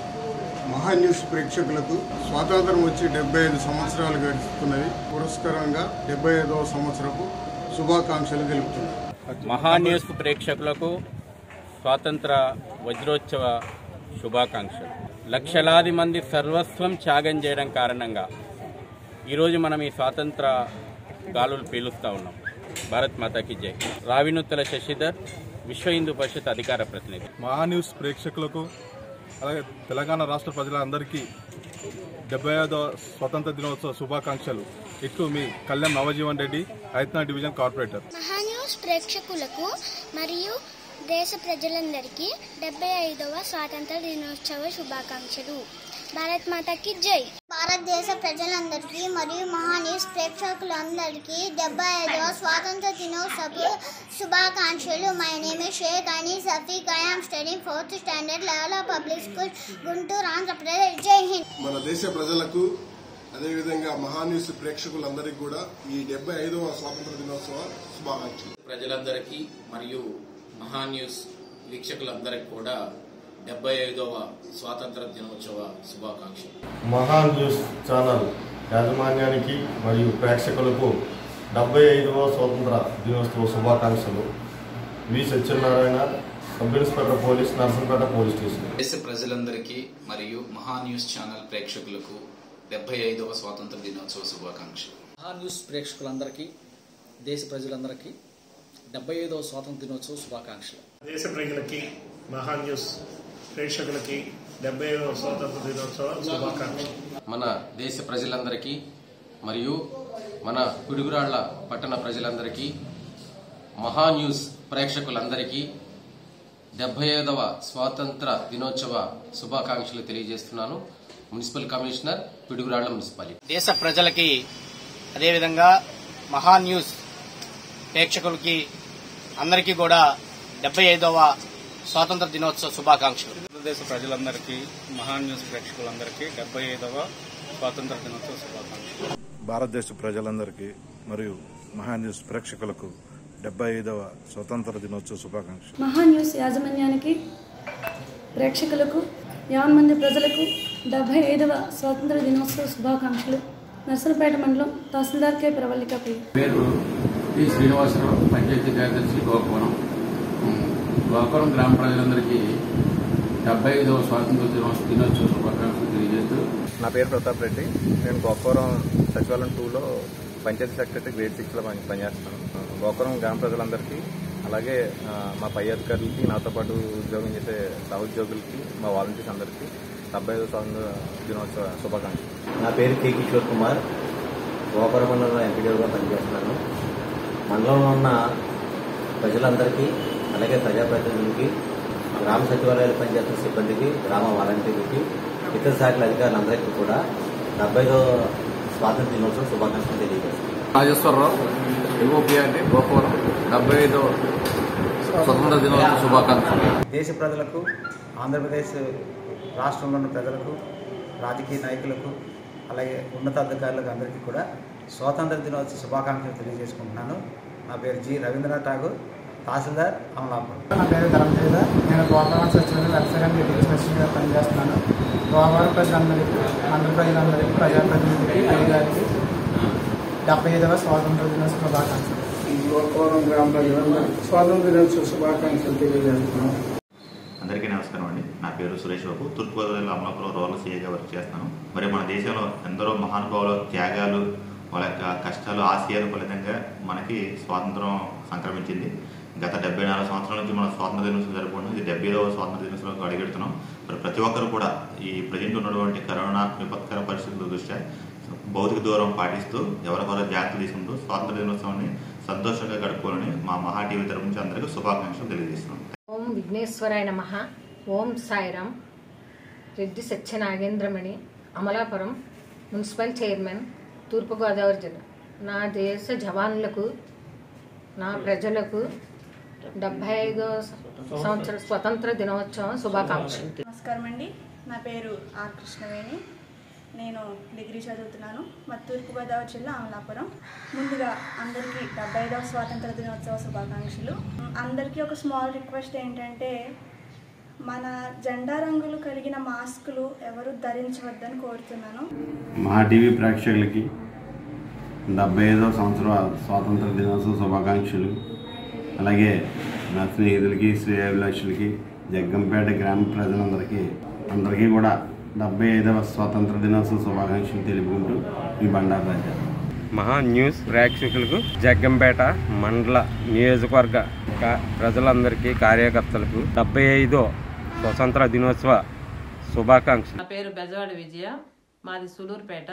మహాన్యూస్ ప్రేక్షకులకు స్వాతంత్రం వచ్చి డెబ్బై ఐదు సంవత్సరాలు గడుస్తున్నది పురస్కారంగా డెబ్బై ఐదవ సంవత్సరపు శుభాకాంక్షలు తెలుపుతున్నాను మహాన్యూస్ ప్రేక్షకులకు స్వాతంత్ర వజ్రోత్సవ శుభాకాంక్షలు లక్షలాది మంది సర్వస్వం త్యాగం చేయడం కారణంగా ఈరోజు మనం ఈ స్వాతంత్ర గాలులు పీలుస్తూ ఉన్నాం భారత్ మాతాకి జై రావినుత్తల శశిధర్ విశ్వ హిందూ పరిషత్ అధికార ప్రతినిధి మహా న్యూస్ ప్రేక్షకులకు అలాగే తెలంగాణ రాష్ట్ర ప్రజలందరికీ డెబ్బై ఐదవ స్వతంత్ర దినోత్సవ శుభాకాంక్షలు ఇట్లు మీ కళ్యాణ్ నవజీవన్ రెడ్డి ఐత్నా డివిజన్ కార్పొరేటర్ మహాన్యూస్ ప్రేక్షకులకు మరియు దేశ ప్రజలందరికీ డెబ్బై ఐదవ స్వాతంత్ర దినోత్సవ శుభాకాంక్షలు భారత్ మాతాకి జై భారతదేశ ప్రజలందరికీ మరియు మహాన్యూస్ ప్రేక్షకులందరికీ డెబ్బై ఐదవ స్వాతంత్ర దినోత్సవ శుభాకాంక్షలు మై నేమ్ షేక్ అని Safiq I am studying fourth standard level public school Guntur Andhra Pradesh Jai Hind మన దేశ ప్రజలకు అదేవిధంగా మహాన్యూస్ ప్రేక్షకులందరికీ కూడా ఈ డెబ్బై ఐదవ స్వాతంత్ర దినోత్సవ శుభాకాంక్షలు ప్రజలందరికీ మరియు మహాన్యూస్ వీక్షకులందరికీ కూడా డెబ్బై ఐదవ స్వాతంత్ర దినోత్సవ శుభాకాంక్షలు మహాన్ న్యూస్ ఛానల్ యాజమాన్యానికి మరియు ప్రేక్షకులకు డెబ్బై ఐదవ స్వాతంత్ర దినోత్సవ శుభాకాంక్షలు V Satyanarayana sub inspector police Narsampet police station దేశ ప్రజలందరికీ మరియు మహాన్యూస్ ఛానల్ ప్రేక్షకులకు డెబ్బై ఐదవ స్వాతంత్ర దినోత్సవ శుభాకాంక్షలు మహా న్యూస్ ప్రేక్షకులందరికీ దేశ ప్రజలందరికీ డెబ్బై ఐదవ స్వాతంత్ర దినోత్సవ శుభాకాంక్షలు దేశ ప్రజలకి మహాన్ న్యూస్ ప్రేక్షకులకి డెబ్బై ఐదవ స్వాతంత్ర దినోత్సవ శుభాకాంక్షలు మన దేశ ప్రజలందరికీ మరియు మన పిడుగురాళ్ల పట్టణ ప్రజలందరికీ మహా న్యూస్ ప్రేక్షకులందరికీ డెబ్బై ఐదవ స్వాతంత్ర దినోత్సవ శుభాకాంక్షలు తెలియజేస్తున్నాను మున్సిపల్ కమిషనర్ పిడుగురాళ్ల మున్సిపాలిటీ దేశ ప్రజలకి అదేవిధంగా మహా న్యూస్ ప్రేక్షకులకి అందరికీ కూడా డెబ్బై ఐదవ స్వాతంత్ర దినోత్సవ శుభాకాంక్షలు భారతదేశ ప్రజలందరికీ మహాన్ న్యూస్ ప్రేక్షకులందరికీ డెబ్బై ఐదవ స్వాతంత్ర దినోత్సవ శుభాకాంక్షలు భారతదేశ ప్రజలందరికీ మరియు మహాన్యూస్ ప్రేక్షకులకు డెబ్బై ఐదవ స్వతంత్ర దినోత్సవ శుభాకాంక్షలు మహా న్యూస్ యాజమాన్యానికి ప్రేక్షకులకు యావన్ మంది ప్రజలకు డెబ్బై ఐదవ స్వాతంత్ర దినోత్సవ శుభాకాంక్షలు నర్సరపేట మండలం తహసీల్దార్ కె ప్రవల్లిక పి పేరు టి శ్రీనివాసరావు పంచాయతీ కార్యదర్శి గోకవరం ఉమ్, గోకవరం గ్రామ ప్రజలందరికీ డెబ్బై ఐదవ స్వాతంత్ర దినోత్సవ దినోత్సవ శుభాకాంక్షలు తెలియజేస్తూ నా పేరు ప్రతాప్ రెడ్డి నేను గోకవరం సచివాలయం టూలో పంచాయతీ సెక్రటరీ గ్రేడ్ సిక్స్లో పని పనిచేస్తాను గోకవరం గ్రామ ప్రజలందరికీ అలాగే ఆ, మా పై అధికారులకి నాతో పాటు ఉద్యోగం చేసే సహోద్యోగులకి మా వాలంటీర్స్ అందరికీ డెబ్బై ఐదో స్వాతంత్ర దినోత్సవ శుభాకాంక్షలు నా పేరు కె కిషోర్ కుమార్ గోపురం మండలంలో ఎంపీడీగా పనిచేస్తున్నాను మండలంలో ఉన్న ప్రజలందరికీ అలాగే ప్రజాప్రతినిధులకి గ్రామ సచివాలయాలు పనిచేస్తున్న సిబ్బందికి గ్రామ వాలంటీర్లకి ఇతర శాఖల అధికారులందరికీ కూడా డెబ్బైదో స్వాతంత్ర దినోత్సవ శుభాకాంక్షలు తెలియజేస్తున్నాను రాజేశ్వరరావు ఎంఓపీఆర్టీ గోకవరం డెబ్బై ఐదో స్వతంత్ర దినోత్సవ శుభాకాంక్షలు దేశ ప్రజలకు ఆంధ్రప్రదేశ్ రాష్ట్రంలో ఉన్న ప్రజలకు రాజకీయ నాయకులకు అలాగే ఉన్నతాధికారులకు అందరికీ కూడా స్వాతంత్ర దినోత్సవ శుభాకాంక్షలు తెలియజేసుకుంటున్నాను నా పేరు జి రవీంద్రనాథ్ ఠాగూర్ తహసీల్దార్ అమలాపురం నా పేరు ధర్మతేజ నేను గోపాలం సచివాలయం వెల్ఫేర్ అండ్ ఎడ్యుకేషన్ పనిచేస్తున్నాను గోపాలం ప్రజలందరికీ మండల ప్రజలందరికీ ప్రజాప్రతినిధులకి అధికారికి డెబ్బై ఐదవ స్వాతంత్ర దినోత్సవ శుభాకాంక్షలు గోకవరం గ్రామ ప్రజలందరికీ స్వాతంత్ర దినోత్సవ శుభాకాంక్షలు తెలియజేస్తున్నాం అందరికీ నమస్కారం అండి నా పేరు సురేష్ బాబు తూర్పుగోదావరి జిల్లా అమలాపురం రూరల్ సీఏగా వర్క్ చేస్తాను మరి మన దేశంలో ఎందరో మహానుభావుల త్యాగాలు వాళ్ళ యొక్క కష్టాలు ఆశయాల ఫలితంగా మనకి స్వాతంత్రం సంక్రమించింది గత డెబ్బై నాలుగు సంవత్సరాల నుంచి మనం స్వాతంత్ర దినోత్సవం జరుపుకుంటాం ఇది డెబ్బై ఐదవ స్వాతంత్ర దినోత్సవంలో అడుగెడుతున్నాం మరి ప్రతి ఒక్కరు కూడా ఈ ప్రజెంట్ ఉన్నటువంటి కరోనా విపత్కర పరిస్థితుల దృష్ట్యా భౌతిక దూరం పాటిస్తూ ఎవరికొర జాగ్రత్తలు తీసుకుంటూ స్వాతంత్ర దినోత్సవాన్ని సంతోషంగా గడుపుకోవాలని మా మహా టీవీ తరపు నుంచి అందరికీ శుభాకాంక్షలు తెలియజేస్తున్నాం ఓం విఘ్నేశ్వరాయ నమ ఓం సాయిరామ్ రెడ్డి సత్యనాగేంద్రమణి అమలాపురం మున్సిపల్ చైర్మన్ తూర్పుగోదావరి జిల్లా నా దేశ జవాన్లకు నా ప్రజలకు డెబ్బై ఐదో సంవత్సర స్వతంత్ర దినోత్సవం శుభాకాంక్షలు నమస్కారం అండి నా పేరు ఆర్ కృష్ణవేణి నేను డిగ్రీ చదువుతున్నాను మా తూర్పుగోదావరి జిల్లా అమలాపురం ముందుగా అందరికీ డెబ్బై ఐదవ స్వాతంత్ర దినోత్సవ శుభాకాంక్షలు అందరికీ ఒక స్మాల్ రిక్వెస్ట్ ఏంటంటే మన జెండా రంగులు కలిగిన మాస్కులు ఎవరు ధరించవద్దని కోరుతున్నాను మా టీవీ ప్రేక్షకులకి డెబ్బై ఐదవ సంవత్సర స్వాతంత్ర దినోత్సవ శుభాకాంక్షలు అలాగే నా స్నేహితులకి శ్రేయాభిలాషులకి జగ్గంపేట గ్రామ ప్రజలందరికీ అందరికీ కూడా డెబ్బై ఐదవ స్వాతంత్ర దినోత్సవ శుభాకాంక్షలు తెలుపుకుంటూ ఈ బండారు రాజా మహా న్యూస్ ప్రేక్షకులకు జగ్గంపేట మండల నియోజకవర్గ కా- ప్రజలందరికీ కార్యకర్తలకు డెబ్బై ఐదో స్వతంత్ర దినోత్సవ శుభాకాంక్షలు నా పేరు బెజవాడ విజయ మాది సులూరుపేట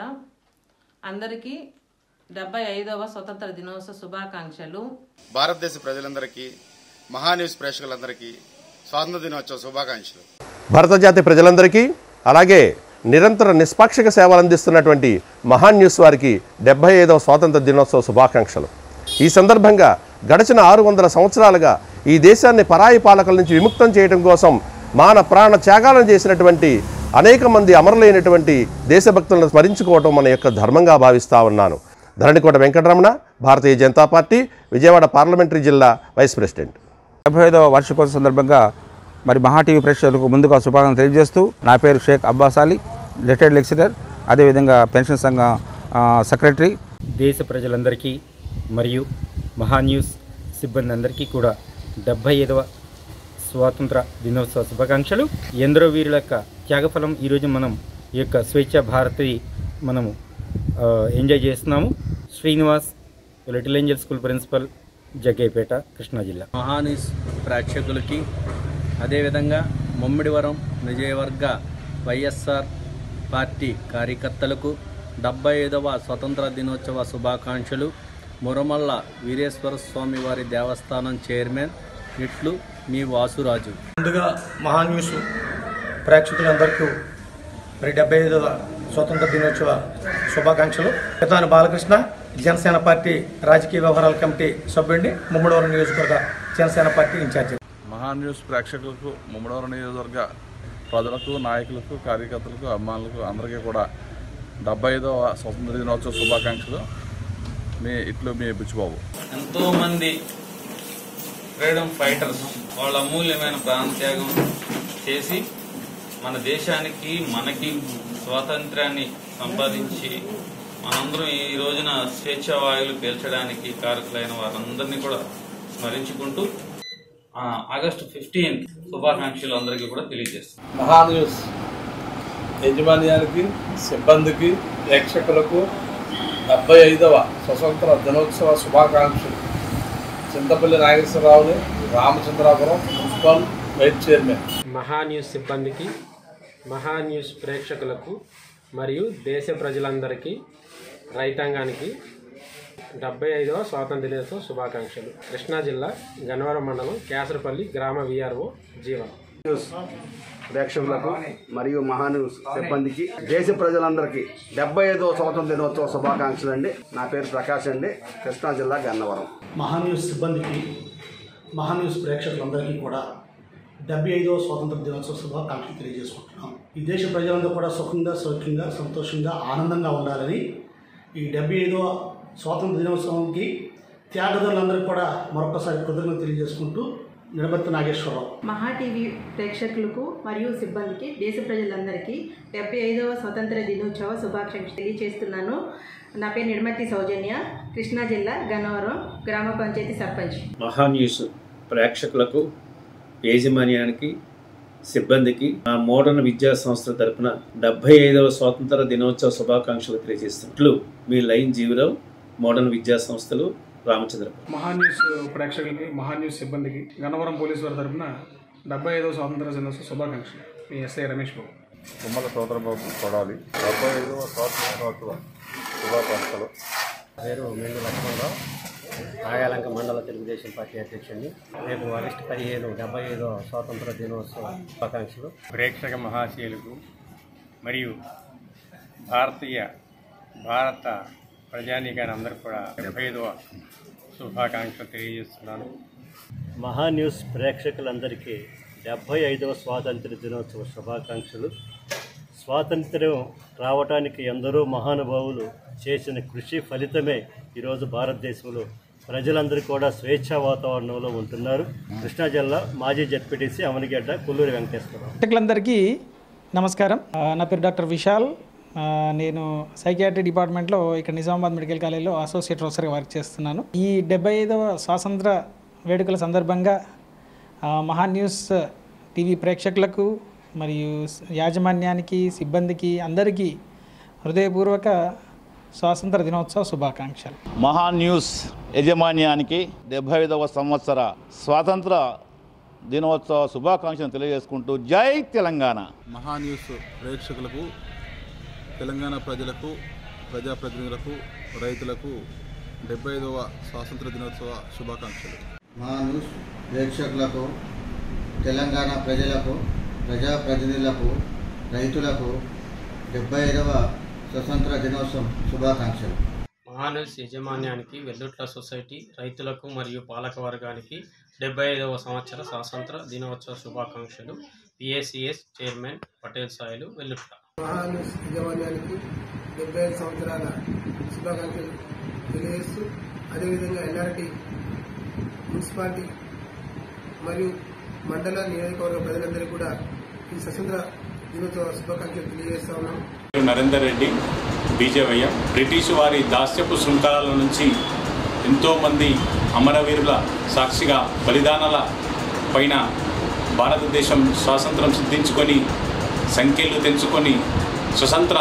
అందరికీ డెబ్బై ఐదవ స్వతంత్ర దినోత్సవ శుభాకాంక్షలు భారతదేశ ప్రజలందరికీ మహాన్యూస్ ప్రేక్షకులందరికీ స్వాతంత్ర దినోత్సవ శుభాకాంక్షలు భారత జాతి ప్రజలందరికీ అలాగే నిరంతర నిష్పాక్షిక సేవలు అందిస్తున్నటువంటి మహాన్ న్యూస్ వారికి డెబ్బై ఐదవ స్వాతంత్ర దినోత్సవ శుభాకాంక్షలు ఈ సందర్భంగా గడిచిన ఆరు వందల సంవత్సరాలుగా ఈ దేశాన్ని పరాయి పాలకుల నుంచి విముక్తం చేయడం కోసం మాన ప్రాణ త్యాగాలను చేసినటువంటి అనేక మంది అమరులైనటువంటి దేశభక్తులను స్మరించుకోవడం మన యొక్క ధర్మంగా భావిస్తా ఉన్నాను ధరణికోట వెంకటరమణ భారతీయ జనతా పార్టీ విజయవాడ పార్లమెంటరీ జిల్లా వైస్ ప్రెసిడెంట్ డెబ్బై ఐదవ వార్షికోత్సవ సందర్భంగా మరి మహా టీవీ ప్రేక్షకులకు ముందుగా శుభాకాంక్షలు తెలియజేస్తూ నా పేరు షేక్ అబ్బాస్ అలీ రిటైర్డ్ లెక్చరర్ అదేవిధంగా పెన్షన్ సంఘం ఆ, సెక్రటరీ దేశ ప్రజలందరికీ మరియు మహా న్యూస్ సిబ్బంది అందరికీ కూడా డెబ్బై ఐదవ స్వాతంత్ర దినోత్సవ శుభాకాంక్షలు ఎందరో వీరుల యొక్క త్యాగఫలం ఈరోజు మనం ఈ యొక్క స్వేచ్ఛ భారతి మనము ఆ, ఎంజాయ్ చేస్తున్నాము Srinivas little angel school principal Jaggaiahpet Krishna జిల్లా మహానీస్ ప్రేక్షకులకి అదేవిధంగా ముమ్మిడివరం విజయవర్గ వైఎస్ఆర్ పార్టీ కార్యకర్తలకు డెబ్బై ఐదవ స్వతంత్ర దినోత్సవ శుభాకాంక్షలు మురమల్ల వీరేశ్వర స్వామి వారి దేవస్థానం చైర్మన్ ఇట్లు మీ వాసురాజు ముందుగా మహాన్ న్యూస్ ప్రేక్షకులందరికీ మరి డెబ్బై ఐదవ స్వతంత్ర దినోత్సవ శుభాకాంక్షలు పితాని బాలకృష్ణ జనసేన పార్టీ రాజకీయ వ్యవహారాల కమిటీ సభ్యుడిని ముమ్మడివరం నియోజకవర్గ జనసేన పార్టీ ఇన్ఛార్జి మహాన్ న్యూస్ ప్రేక్షకులకు ముమ్మడవరం నియోజకవర్గ ప్రజలకు నాయకులకు కార్యకర్తలకు అభిమానులకు అందరికీ కూడా డెబ్బై ఐదవ స్వతంత్ర దినోత్సవ శుభాకాంక్షలు మీ ఇట్లు మీ బుచ్చిబాబు ఎంతో మంది ఫ్రీడమ్ ఫైటర్స్ వాళ్ళ అమూల్యమైన ప్రాణత్యాగం చేసి మన దేశానికి మనకి స్వాతంత్రాన్ని సంపాదించి మనందరం ఈ రోజున స్వేచ్ఛ వాయువులు పీల్చడానికి కారకులైన వారందరినీ కూడా స్మరించుకుంటూ ఆ, ఆగస్టు ఫిఫ్టీన్త్ శుభాకాంక్షలు అందరికీ కూడా తెలియజేస్తాం మహాన్యూస్ యజమాన్యానికి సిబ్బందికి ప్రేక్షకులకు డెబ్బై ఐదవ స్వతంత్ర దినోత్సవ శుభాకాంక్షలు చింతపల్లి నాగేశ్వరరావుని Ramachandrapuram municipal vice chairman Maha news సిబ్బందికి మహా న్యూస్ ప్రేక్షకులకు మరియు దేశ ప్రజలందరికీ రైతాంగానికి డెబ్బై ఐదవ స్వాతంత్ర దినోత్సవ శుభాకాంక్షలు కృష్ణా జిల్లా గన్నవరం మండలం కేసరపల్లి గ్రామ విఆర్ఓ జీవన్ న్యూస్ ప్రేక్షకులకు మరియు మహాన్యూస్ సిబ్బందికి దేశ ప్రజలందరికీ డెబ్బై ఐదవ స్వాతంత్ర దినోత్సవ శుభాకాంక్షలు అండి నా పేరు ప్రకాష్ అండి కృష్ణా జిల్లా గన్నవరం మహాన్యూస్ సిబ్బందికి మహాన్యూస్ ప్రేక్షకులందరికీ కూడా డెబ్బై ఐదవ స్వాతంత్ర దినోత్సవ శుభాకాంక్షలు తెలియజేసుకుంటున్నాం ఈ దేశ ప్రజలందరూ కూడా సుఖంగా సౌఖ్యంగా సంతోషంగా ఆనందంగా ఉండాలని ఈ డెబ్బై ఐదవ స్వాతంత్ర దినోత్సవంకి త్యాగదారులందరికీ కూడా మరొకసారి కృతజ్ఞత తెలియజేసుకుంటూ నిడబత్తి నాగేశ్వరరావు మహా టీవీ ప్రేక్షకులకు మరియు సిబ్బందికి దేశ ప్రజలందరికీ డెబ్బై ఐదవ స్వతంత్ర దినోత్సవ శుభాకాంక్షలు తెలియజేస్తున్నాను నా పేరు నిర్మతి సౌజన్య కృష్ణా జిల్లా గన్నవరం గ్రామ పంచాయతీ సర్పంచ్ మహా న్యూస్ ప్రేక్షకులకు యాజమాన్యానికి సిబ్బందికి మా మోడర్న్ విద్యా సంస్థ తరపున డెబ్బై ఐదవ స్వాతంత్ర దినోత్సవ శుభాకాంక్షలు తెలియజేస్తున్నట్లు మీ లైన్ జీవరావు మోడర్న్ విద్యా సంస్థలు రామచంద్రపురం మహాన్యూస్ ప్రేక్షకులకి మహాన్యూస్ సిబ్బందికి గన్నవరం పోలీసు వారి తరఫున డెబ్బై ఐదవ స్వాతంత్ర దినోత్సవ శుభాకాంక్షలు మీ ఎస్ఐ రమేష్ బాబు తుమ్మల సోదరబాబు కొడాలి డెబ్బై ఐదవ స్వాతంత్ర దినోత్సవ శుభాకాంక్షలు పేరు మెండు లక్ష్మణరావు నాగాలంక మండల తెలుగుదేశం పార్టీ అధ్యక్షుడిని రేపు ఆగస్టు పదిహేను డెబ్బై ఐదో స్వాతంత్ర దినోత్సవ శుభాకాంక్షలు ప్రేక్షక మహాశయులకు మరియు భారతీయ భారత ప్రజానీకాన్ని అందరూ కూడా డెబ్బై ఐదవ శుభాకాంక్షలు తెలియజేస్తున్నాను మహా న్యూస్ ప్రేక్షకులందరికీ డెబ్బై ఐదవ స్వాతంత్ర దినోత్సవ శుభాకాంక్షలు స్వాతంత్ర్యం రావటానికి ఎందరో మహానుభావులు చేసిన కృషి ఫలితమే ఈరోజు భారతదేశంలో ప్రజలందరూ కూడా స్వేచ్ఛా వాతావరణంలో ఉంటున్నారు కృష్ణా జిల్లా మాజీ జడ్పీటీసీ అమనిగడ్డ కొల్లూరి వెంకటేశ్వరరావు ప్రేక్షకులందరికీ నమస్కారం ఆ, నా పేరు డాక్టర్ విశాల్ ఆ, నేను సైకియాట్రీ డిపార్ట్మెంట్లో ఇక్కడ నిజామాబాద్ మెడికల్ కాలేజ్లో అసోసియేట్ ప్రొఫెసర్గా వర్క్ చేస్తున్నాను ఈ డెబ్బై ఐదవ స్వాతంత్ర వేడుకల సందర్భంగా ఆ, మహా న్యూస్ టీవీ ప్రేక్షకులకు మరియు యాజమాన్యానికి సిబ్బందికి అందరికీ హృదయపూర్వక స్వాతంత్ర దినోత్సవ శుభాకాంక్షలు మహా న్యూస్ యజమాన్యానికి డెబ్బై ఐదవ సంవత్సర స్వాతంత్ర దినోత్సవ శుభాకాంక్షలు తెలియజేసుకుంటూ జై తెలంగాణ మహా న్యూస్ ప్రేక్షకులకు తెలంగాణ ప్రజలకు ప్రజాప్రతినిధులకు రైతులకు డెబ్బై ఐదవ స్వాతంత్ర దినోత్సవ శుభాకాంక్షలు మా న్యూస్ ప్రేక్షకులకు తెలంగాణ ప్రజలకు ప్రజాప్రతినిధులకు రైతులకు డెబ్బై ఐదవ స్వతంత్ర దినోత్సవం శుభాకాంక్షలు మహాన్యూస్ యజమాన్యానికి వెల్లుట్ల సొసైటీ రైతులకు మరియు పాలక వర్గానికి డెబ్బై ఐదవ సంవత్సర స్వాతంత్ర దినోత్సవ శుభాకాంక్షలు పిఎస్సిఎస్ చైర్మన్ పటేల్ సాయిలు వెల్లుట్ల మహాన్యూస్ యాజమాన్యానికి డెబ్బై ఐదు సంవత్సరాల శుభాకాంక్షలు తెలియజేస్తూ అదేవిధంగా ఎన్ఆర్టీ మున్సిపాలిటీ మరియు మండల నియోజకవర్గ ప్రజలందరికీ కూడా ఈ స్వతంత్ర దినోత్సవ శుభాకాంక్షలు తెలియజేస్తా ఉన్నాం నరేందర్ రెడ్డి బీజేవయ్య బ్రిటిష్ వారి దాస్యపు శృంఖలాల నుంచి ఎంతోమంది అమరవీరుల సాక్షిగా బలిదానాల పైన భారతదేశం స్వాతంత్రం సిద్ధించుకొని సంఖ్యలు తెంచుకొని స్వతంత్ర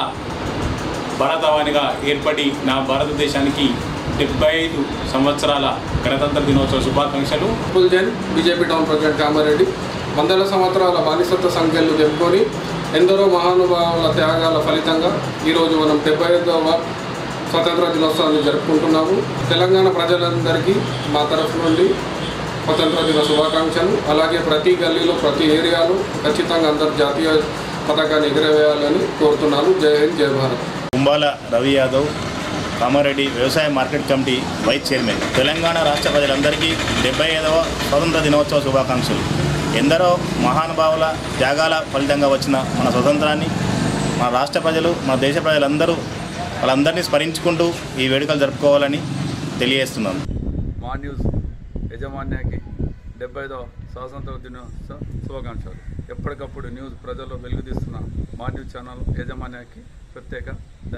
భారతవానిగా ఏర్పడి నా భారతదేశానికి డెబ్బై ఐదు సంవత్సరాల గణతంత్ర దినోత్సవ శుభాకాంక్షలు Jain BJP town president Kamareddy వందల సంవత్సరాల బానిసత్వ సంఖ్యలు తెప్పుకొని ఎందరో మహానుభావుల త్యాగాల ఫలితంగా ఈరోజు మనం డెబ్బై ఐదవ స్వతంత్ర దినోత్సవాన్ని జరుపుకుంటున్నాము తెలంగాణ ప్రజలందరికీ మా తరఫు నుండి స్వతంత్ర దిన శుభాకాంక్షలు అలాగే ప్రతి గల్లీలో ప్రతి ఏరియాలో ఖచ్చితంగా అంతర్జాతీయ పతాకాన్ని ఎగురవేయాలని కోరుతున్నాను జై హింద్ జై భారత్ కుంబాల రవి యాదవ్ కామారెడ్డి వ్యవసాయ market committee vice chairman Telangana రాష్ట్ర ప్రజలందరికీ డెబ్బై ఐదవ స్వతంత్ర దినోత్సవ శుభాకాంక్షలు ఎందరో మహానుభావుల త్యాగాల ఫలితంగా వచ్చిన మన స్వతంత్రాన్ని మన రాష్ట్ర ప్రజలు మన దేశ ప్రజలందరూ వాళ్ళందరినీ స్మరించుకుంటూ ఈ వేడుకలు జరుపుకోవాలని తెలియజేస్తున్నాను మా న్యూస్ యజమాన్యానికి డెబ్బై ఐదవ స్వాతంత్ర దినోత్సవ శుభాకాంక్షలు ఎప్పటికప్పుడు న్యూస్ ప్రజల్లో వెలుగుతీస్తున్న మా న్యూస్ ఛానల్ యజమాన్యానికి ప్రత్యేక ధన్యవాదాలు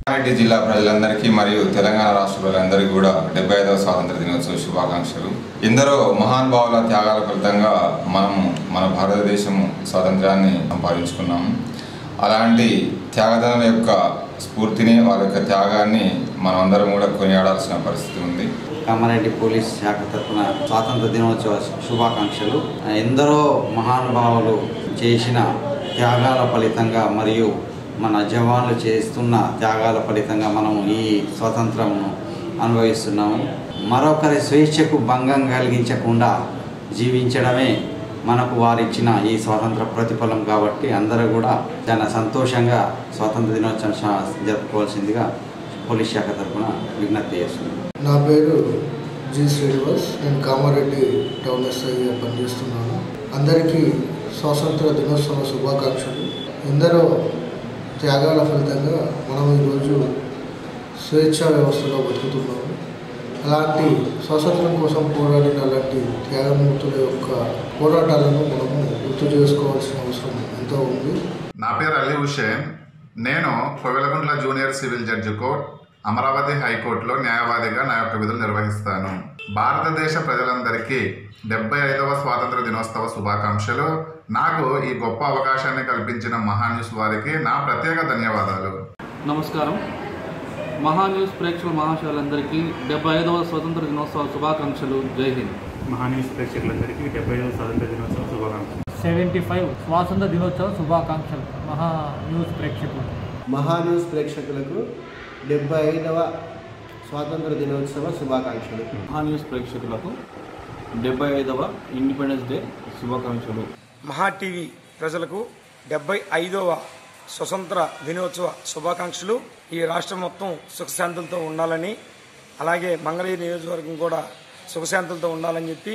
రంగారెడ్డి జిల్లా ప్రజలందరికీ మరియు తెలంగాణ రాష్ట్ర ప్రజలందరికీ కూడా డెబ్బై ఐదవ స్వాతంత్ర దినోత్సవ శుభాకాంక్షలు ఎందరో మహానుభావుల త్యాగాల ఫలితంగా మనం మన భారతదేశం స్వాతంత్రాన్ని సంపాదించుకున్నాము అలాంటి త్యాగదనం యొక్క స్ఫూర్తిని వాళ్ళ యొక్క త్యాగాన్ని మనమందరం కూడా కొనియాడాల్సిన పరిస్థితి ఉంది కామారెడ్డి పోలీస్ శాఖ తరఫున స్వాతంత్ర దినోత్సవ శుభాకాంక్షలు ఎందరో మహానుభావులు చేసిన త్యాగాల ఫలితంగా మరియు మన జవాన్లు చేస్తున్న త్యాగాల ఫలితంగా మనం ఈ స్వాతంత్రంను అనుభవిస్తున్నాము మరొకరి స్వేచ్ఛకు భంగం కలిగించకుండా జీవించడమే మనకు వారిచ్చిన ఈ స్వాతంత్ర ప్రతిఫలం కాబట్టి అందరూ కూడా చాలా సంతోషంగా స్వాతంత్ర దినోత్సవం శా- జరుపుకోవాల్సిందిగా పోలీస్ శాఖ తరఫున విజ్ఞప్తి చేస్తున్నాను నా పేరు జి శ్రీనివాస్ నేను కామారెడ్డి టౌన్ ఎస్ఐగా పనిచేస్తున్నాను అందరికీ స్వాతంత్ర దినోత్సవ శుభాకాంక్షలు ఎందరో త్యాగాల ఫలితంగా మనం ఈరోజు స్వేచ్ఛా వ్యవస్థలో బతుకుతున్నాము అలాంటి స్వాతంత్రం కోసం పోరాడిన అలాంటి త్యాగమూర్తుల యొక్క పోరాటాలను మనము గుర్తు చేసుకోవాల్సిన అవసరం ఎంతో ఉంది నా పేరు అలీ హుషేన్ నేను Kovelaguntla junior civil judge court Amaravati హైకోర్టులో న్యాయవాదిగా నా యొక్క విధులు నిర్వహిస్తాను భారతదేశ ప్రజలందరికీ డెబ్బై ఐదవ స్వాతంత్ర దినోత్సవ శుభాకాంక్షలు నాకు ఈ గొప్ప అవకాశాన్ని కల్పించిన మహాన్యూస్ వారికి నా ప్రత్యేక ధన్యవాదాలు నమస్కారం మహా న్యూస్ ప్రేక్షకుల మహాశయులందరికీ డెబ్బై ఐదవ స్వతంత్ర దినోత్సవ శుభాకాంక్షలు జై హింద్ మహా న్యూస్ ప్రేక్షకులందరికీ డెబ్బై ఐదవ స్వాతంత్ర దినోత్సవ శుభాకాంక్షలు సెవెంటీ ఫైవ్ స్వాతంత్ర దినోత్సవ శుభాకాంక్షలు మహా న్యూస్ ప్రేక్షకులు మహా న్యూస్ ప్రేక్షకులకు డెబ్బై ఐదవ స్వాతంత్ర దినోత్సవ శుభాకాంక్షలు మహా న్యూస్ ప్రేక్షకులకు డెబ్బై ఐదవ ఇండిపెండెన్స్ డే శుభాకాంక్షలు మహా టీవీ ప్రజలకు డెబ్బై ఐదవ స్వతంత్ర దినోత్సవ శుభాకాంక్షలు ఈ రాష్ట్రం మొత్తం సుఖశాంతులతో ఉండాలని అలాగే మంగళగిరి నియోజకవర్గం కూడా సుఖశాంతులతో ఉండాలని చెప్పి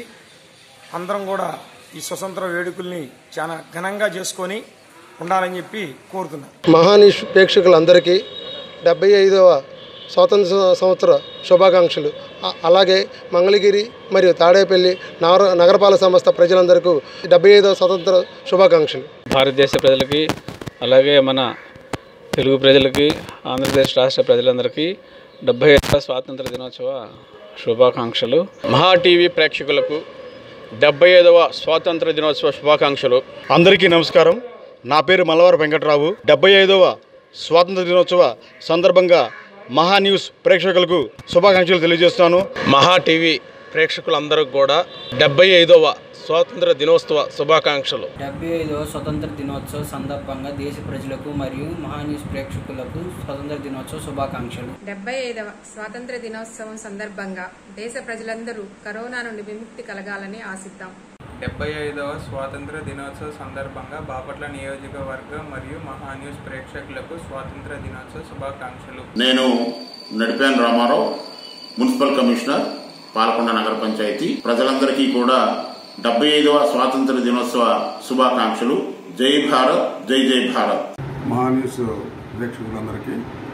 అందరం కూడా ఈ స్వతంత్ర వేడుకల్ని చాలా ఘనంగా చేసుకొని ఉండాలని చెప్పి కోరుతున్నాం మహానీష్ ప్రేక్షకులందరికీ డెబ్బై ఐదవ స్వాతంత్ర సంవత్సర శుభాకాంక్షలు అ- అలాగే మంగళగిరి మరియు తాడేపల్లి నగర నగరపాలక సంస్థ ప్రజలందరికీ డెబ్బై ఐదవ స్వాతంత్ర శుభాకాంక్షలు భారతదేశ ప్రజలకి అలాగే మన తెలుగు ప్రజలకి ఆంధ్రప్రదేశ్ రాష్ట్ర ప్రజలందరికీ డెబ్బై ఐదవ స్వాతంత్ర దినోత్సవ శుభాకాంక్షలు మహా టీవీ ప్రేక్షకులకు డెబ్బై ఐదవ స్వాతంత్ర దినోత్సవ శుభాకాంక్షలు అందరికీ నమస్కారం నా పేరు మల్లవారు వెంకట్రావు డెబ్బై ఐదవ స్వాతంత్ర దినోత్సవ సందర్భంగా మహా న్యూస్ ప్రేక్షకులకు శుభాకాంక్షలు తెలియజేస్తున్నాను మహా టీవీ ప్రేక్షకులందరికీ కూడా డెబ్బై ఐదవ స్వాతంత్ర దినోత్సవ శుభాకాంక్షలు డెబ్బై ఐదవ స్వతంత్ర దినోత్సవ సందర్భంగా దేశ ప్రజలకు మరియు మహాన్యూస్ ప్రేక్షకులకు స్వతంత్ర దినోత్సవ శుభాకాంక్షలు డెబ్బై ఐదవ స్వాతంత్ర దినోత్సవం సందర్భంగా దేశ ప్రజలందరూ కరోనా నుండి విముక్తి కలగాలని ఆశిద్దాం డెబ్బై ఐదవ స్వాతంత్ర దినోత్సవ సందర్భంగా బాపట్ల నియోజకవర్గం మరియు మహాన్యూస్ ప్రేక్షకులకు స్వాతంత్ర దినోత్సవ శుభాకాంక్షలు నేను నడిపాను రామారావు మున్సిపల్ కమిషనర్ పాలకొండ నగర పంచాయతీ ప్రజలందరికీ కూడా డెబ్బై ఐదవ స్వాతంత్ర దినోత్సవ శుభాకాంక్షలు జై భారత్ జై జై భారత్ మహాన్యూస్ ప్రేక్షకులందరికీ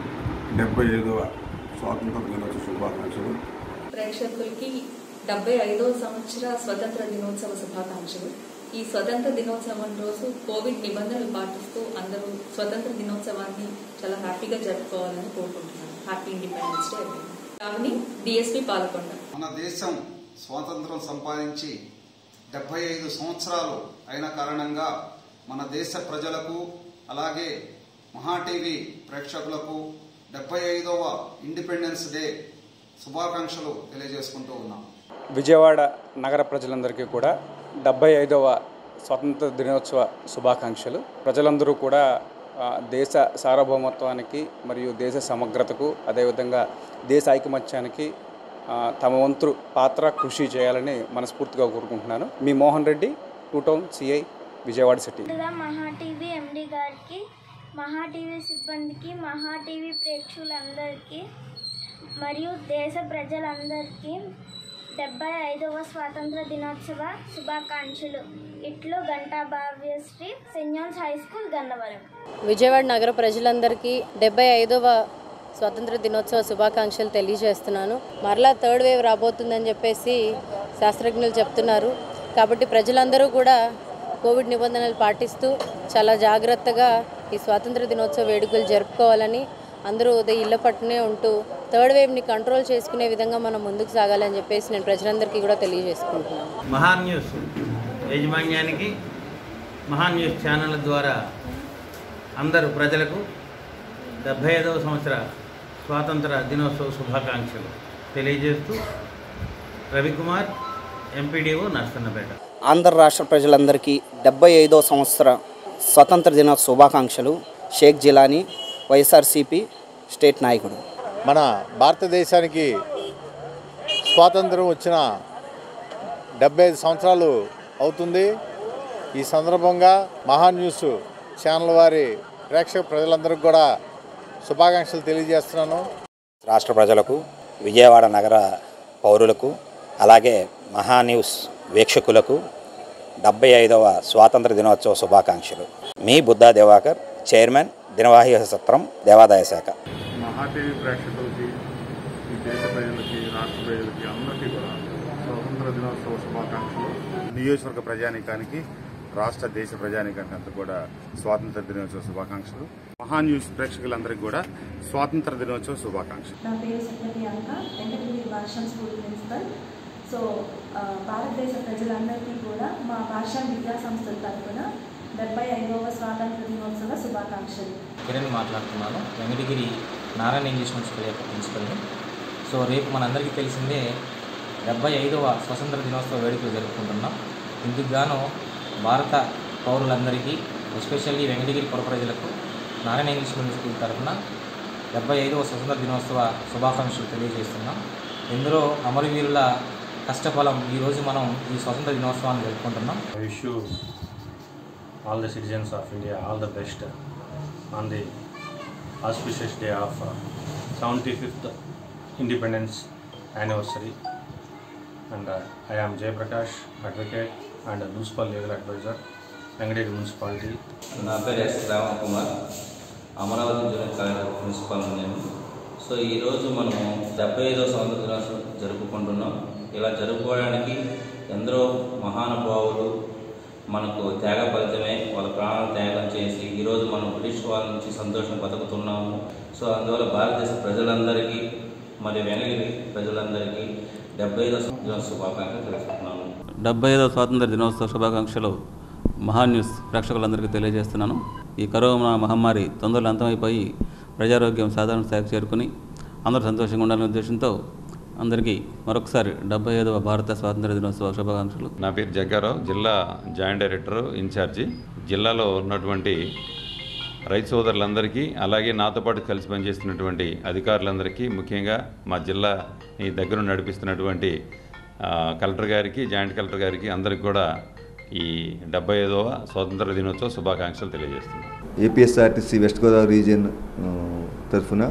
డెబ్బై ఐదవ స్వాతంత్ర దినోత్సవ శుభాకాంక్షలు ప్రేక్షకులకి డెబ్బై ఐదవ సంవత్సర స్వతంత్ర దినోత్సవ శుభాకాంక్షలు ఈ స్వతంత్ర దినోత్సవం రోజు కోవిడ్ నిబంధనలు పాటిస్తూ అందరూ స్వతంత్ర దినోత్సవాన్ని చాలా హ్యాపీగా జరుపుకోవాలని కోరుకుంటున్నాను హ్యాపీ ఇండిపెండెన్స్ డే కావని డిఎస్పీ పాల్గొండ మన దేశం స్వాతంత్రం సంపాదించి డెబ్బై ఐదు సంవత్సరాలు అయిన కారణంగా మన దేశ ప్రజలకు అలాగే మహా టీవీ ప్రేక్షకులకు డెబ్బై ఐదవ ఇండిపెండెన్స్ డే శుభాకాంక్షలు తెలియజేసుకుంటూ ఉన్నాం విజయవాడ నగర ప్రజలందరికీ కూడా డెబ్బై ఐదవ స్వాతంత్ర దినోత్సవ శుభాకాంక్షలు ప్రజలందరూ కూడా ఆ, దేశ సార్వభౌమత్వానికి మరియు దేశ సమగ్రతకు అదేవిధంగా దేశ ఐకమత్యానికి ఆ, తమ వంతు పాత్ర కృషి చేయాలని మనస్ఫూర్తిగా కోరుకుంటున్నాను మీ Mohan Reddy two town CI Vijayawada city ముందుగా మహా టీవీ ఎండి గారికి మహా టీవీ సిబ్బందికి మహా టీవీ ప్రేక్షకులందరికీ మరియు దేశ ప్రజలందరికీ డెబ్బై ఐదవ స్వాతంత్ర దినోత్సవ శుభాకాంక్షలు ఇట్లు Ganta Bhavyasri Saint John's High School Gannavaram Vijayawada నగర ప్రజలందరికీ డెబ్బై ఐదవ స్వాతంత్ర దినోత్సవ శుభాకాంక్షలు తెలియజేస్తున్నాను మరలా థర్డ్ వేవ్ రాబోతుందని చెప్పేసి శాస్త్రజ్ఞులు చెప్తున్నారు కాబట్టి ప్రజలందరూ కూడా కోవిడ్ నిబంధనలు పాటిస్తూ చాలా జాగ్రత్తగా ఈ స్వాతంత్ర దినోత్సవ వేడుకలు జరుపుకోవాలని అందరూ ఉదయం ఇళ్ళ పట్టునే ఉంటూ థర్డ్ వేవ్ని కంట్రోల్ చేసుకునే విధంగా మనం ముందుకు సాగాలని చెప్పేసి నేను ప్రజలందరికీ కూడా తెలియజేసుకుంటున్నాను మహాన్ న్యూస్ యాజమాన్యానికి మహాన్ న్యూస్ ఛానళ్ళ ద్వారా అందరు ప్రజలకు డెబ్భై ఐదవ సంవత్సర స్వాతంత్ర దినోత్సవ శుభాకాంక్షలు తెలియజేస్తూ రవికుమార్ ఎంపీడీఓ నర్సన్నపేట ఆంధ్ర రాష్ట్ర ప్రజలందరికీ డెబ్బై ఐదో సంవత్సర స్వతంత్ర దిన శుభాకాంక్షలు షేక్ జిలానీ వైఎస్ఆర్సీపీ స్టేట్ నాయకుడు మన భారతదేశానికి స్వాతంత్రం వచ్చిన డెబ్బై ఐదు సంవత్సరాలు అవుతుంది ఈ సందర్భంగా మహా న్యూస్ ఛానల్ వారి ప్రేక్షక ప్రజలందరికీ కూడా శుభాకాంక్షలు తెలియజేస్తున్నాను రాష్ట్ర ప్రజలకు విజయవాడ నగర పౌరులకు అలాగే మహా న్యూస్ వీక్షకులకు డెబ్బై ఐదవ స్వాతంత్ర దినోత్సవ శుభాకాంక్షలు మీ బుద్ధా దివాకర్ చైర్మన్ దినవాహి సత్రం దేవాదాయ శాఖ మహా టీవీ ప్రేక్షకులకి ఈ దేశ ప్రజలకి రాష్ట్ర ప్రజలకి అందరికీ కూడా స్వాతంత్ర దినోత్సవ శుభాకాంక్షలు నియోజకవర్గ ప్రజానీకానికి రాష్ట్ర దేశ ప్రజానీకానికి అంతా కూడా స్వాతంత్ర దినోత్సవ శుభాకాంక్షలు మహా న్యూస్ ప్రేక్షకులందరికీ కూడా స్వాతంత్ర దినోత్సవ శుభాకాంక్షలు నా పేరు సత్యప్రియాంక వెంకటగిరి భాషా స్కూల్ ప్రిన్సిపల్ సో ఆ, భారతదేశ ప్రజలందరికీ కూడా మా భాషా విద్యా సంస్థల తరఫున డెబ్బై ఐదవ స్వాతంత్ర దినోత్సవ శుభాకాంక్షలు కిరణ్ మాట్లాడుతున్నాను Venkatagiri Narayana English medium school యొక్క ప్రిన్సిపల్ని సో రేపు మనందరికీ తెలిసిందే డెబ్బై ఐదవ స్వతంత్ర దినోత్సవ వేడుకలు జరుపుకుంటున్నాం ఇందుకు గాను భారత పౌరులందరికీ ఎస్పెషల్లీ వెంకటగిరి పుర ప్రజలకు నారాయణ ఇంగ్లీష్ మీడియం స్కూల్ తరఫున డెబ్బై ఐదవ స్వతంత్ర దినోత్సవ శుభాకాంక్షలు తెలియజేస్తున్నాం ఇందులో అమరవీరుల కష్టఫలం ఈరోజు మనం ఈ స్వతంత్ర దినోత్సవాన్ని జరుపుకుంటున్నాం I wish you all the citizens of India all the best on the auspicious day of uh, 75th Independence anniversary. And uh, I am Jay Prakash, advocate and a municipal legal advisor, Vengadiri Municipality. నా పేరు S Raman Kumar Amaravati junior college principal నేను సో ఈరోజు మనము డెబ్బై ఐదో స్వాతంత్ర దినోత్సవం జరుపుకుంటున్నాం ఇలా జరుపుకోవడానికి ఎందరో మహానుభావులు మనకు త్యాగ ఫలితమే వాళ్ళ ప్రాణాలు త్యాగం చేసి ఈరోజు మనం బ్రిటిష్ వాళ్ళ నుంచి సంతోషం బతుకుతున్నాము సో అందువల్ల భారతదేశ ప్రజలందరికీ మరి వెనగిరి ప్రజలందరికీ డెబ్బై ఐదో దినోత్సవ శుభాకాంక్షలు తెలుసుకుంటున్నాను డెబ్బై ఐదవ స్వాతంత్ర దినోత్సవ శుభాకాంక్షలు మహా న్యూస్ ప్రేక్షకులందరికీ తెలియజేస్తున్నాను ఈ కరోనా మహమ్మారి తొందరలో అంతమైపోయి ప్రజారోగ్యం సాధారణ స్థాయికి చేరుకుని అందరూ సంతోషంగా ఉండాలనే ఉద్దేశంతో అందరికీ మరొకసారి డెబ్బై ఐదవ భారత స్వాతంత్ర దినోత్సవ శుభాకాంక్షలు నా పేరు జగ్గారావు జిల్లా జాయింట్ డైరెక్టర్ ఇన్ఛార్జి జిల్లాలో ఉన్నటువంటి రైతు సోదరులందరికీ అలాగే నాతో పాటు కలిసి పనిచేస్తున్నటువంటి అధికారులందరికీ ముఖ్యంగా మా జిల్లాని దగ్గర నడిపిస్తున్నటువంటి ఆ, కలెక్టర్ గారికి జాయింట్ కలెక్టర్ గారికి అందరికి కూడా ఈ డెబ్బై ఐదవ స్వాతంత్ర దినోత్సవ శుభాకాంక్షలు తెలియజేస్తున్నాను ఏపీఎస్ఆర్టీసీ వెస్ట్ గోదావరి రీజియన్ ఆ, తరఫున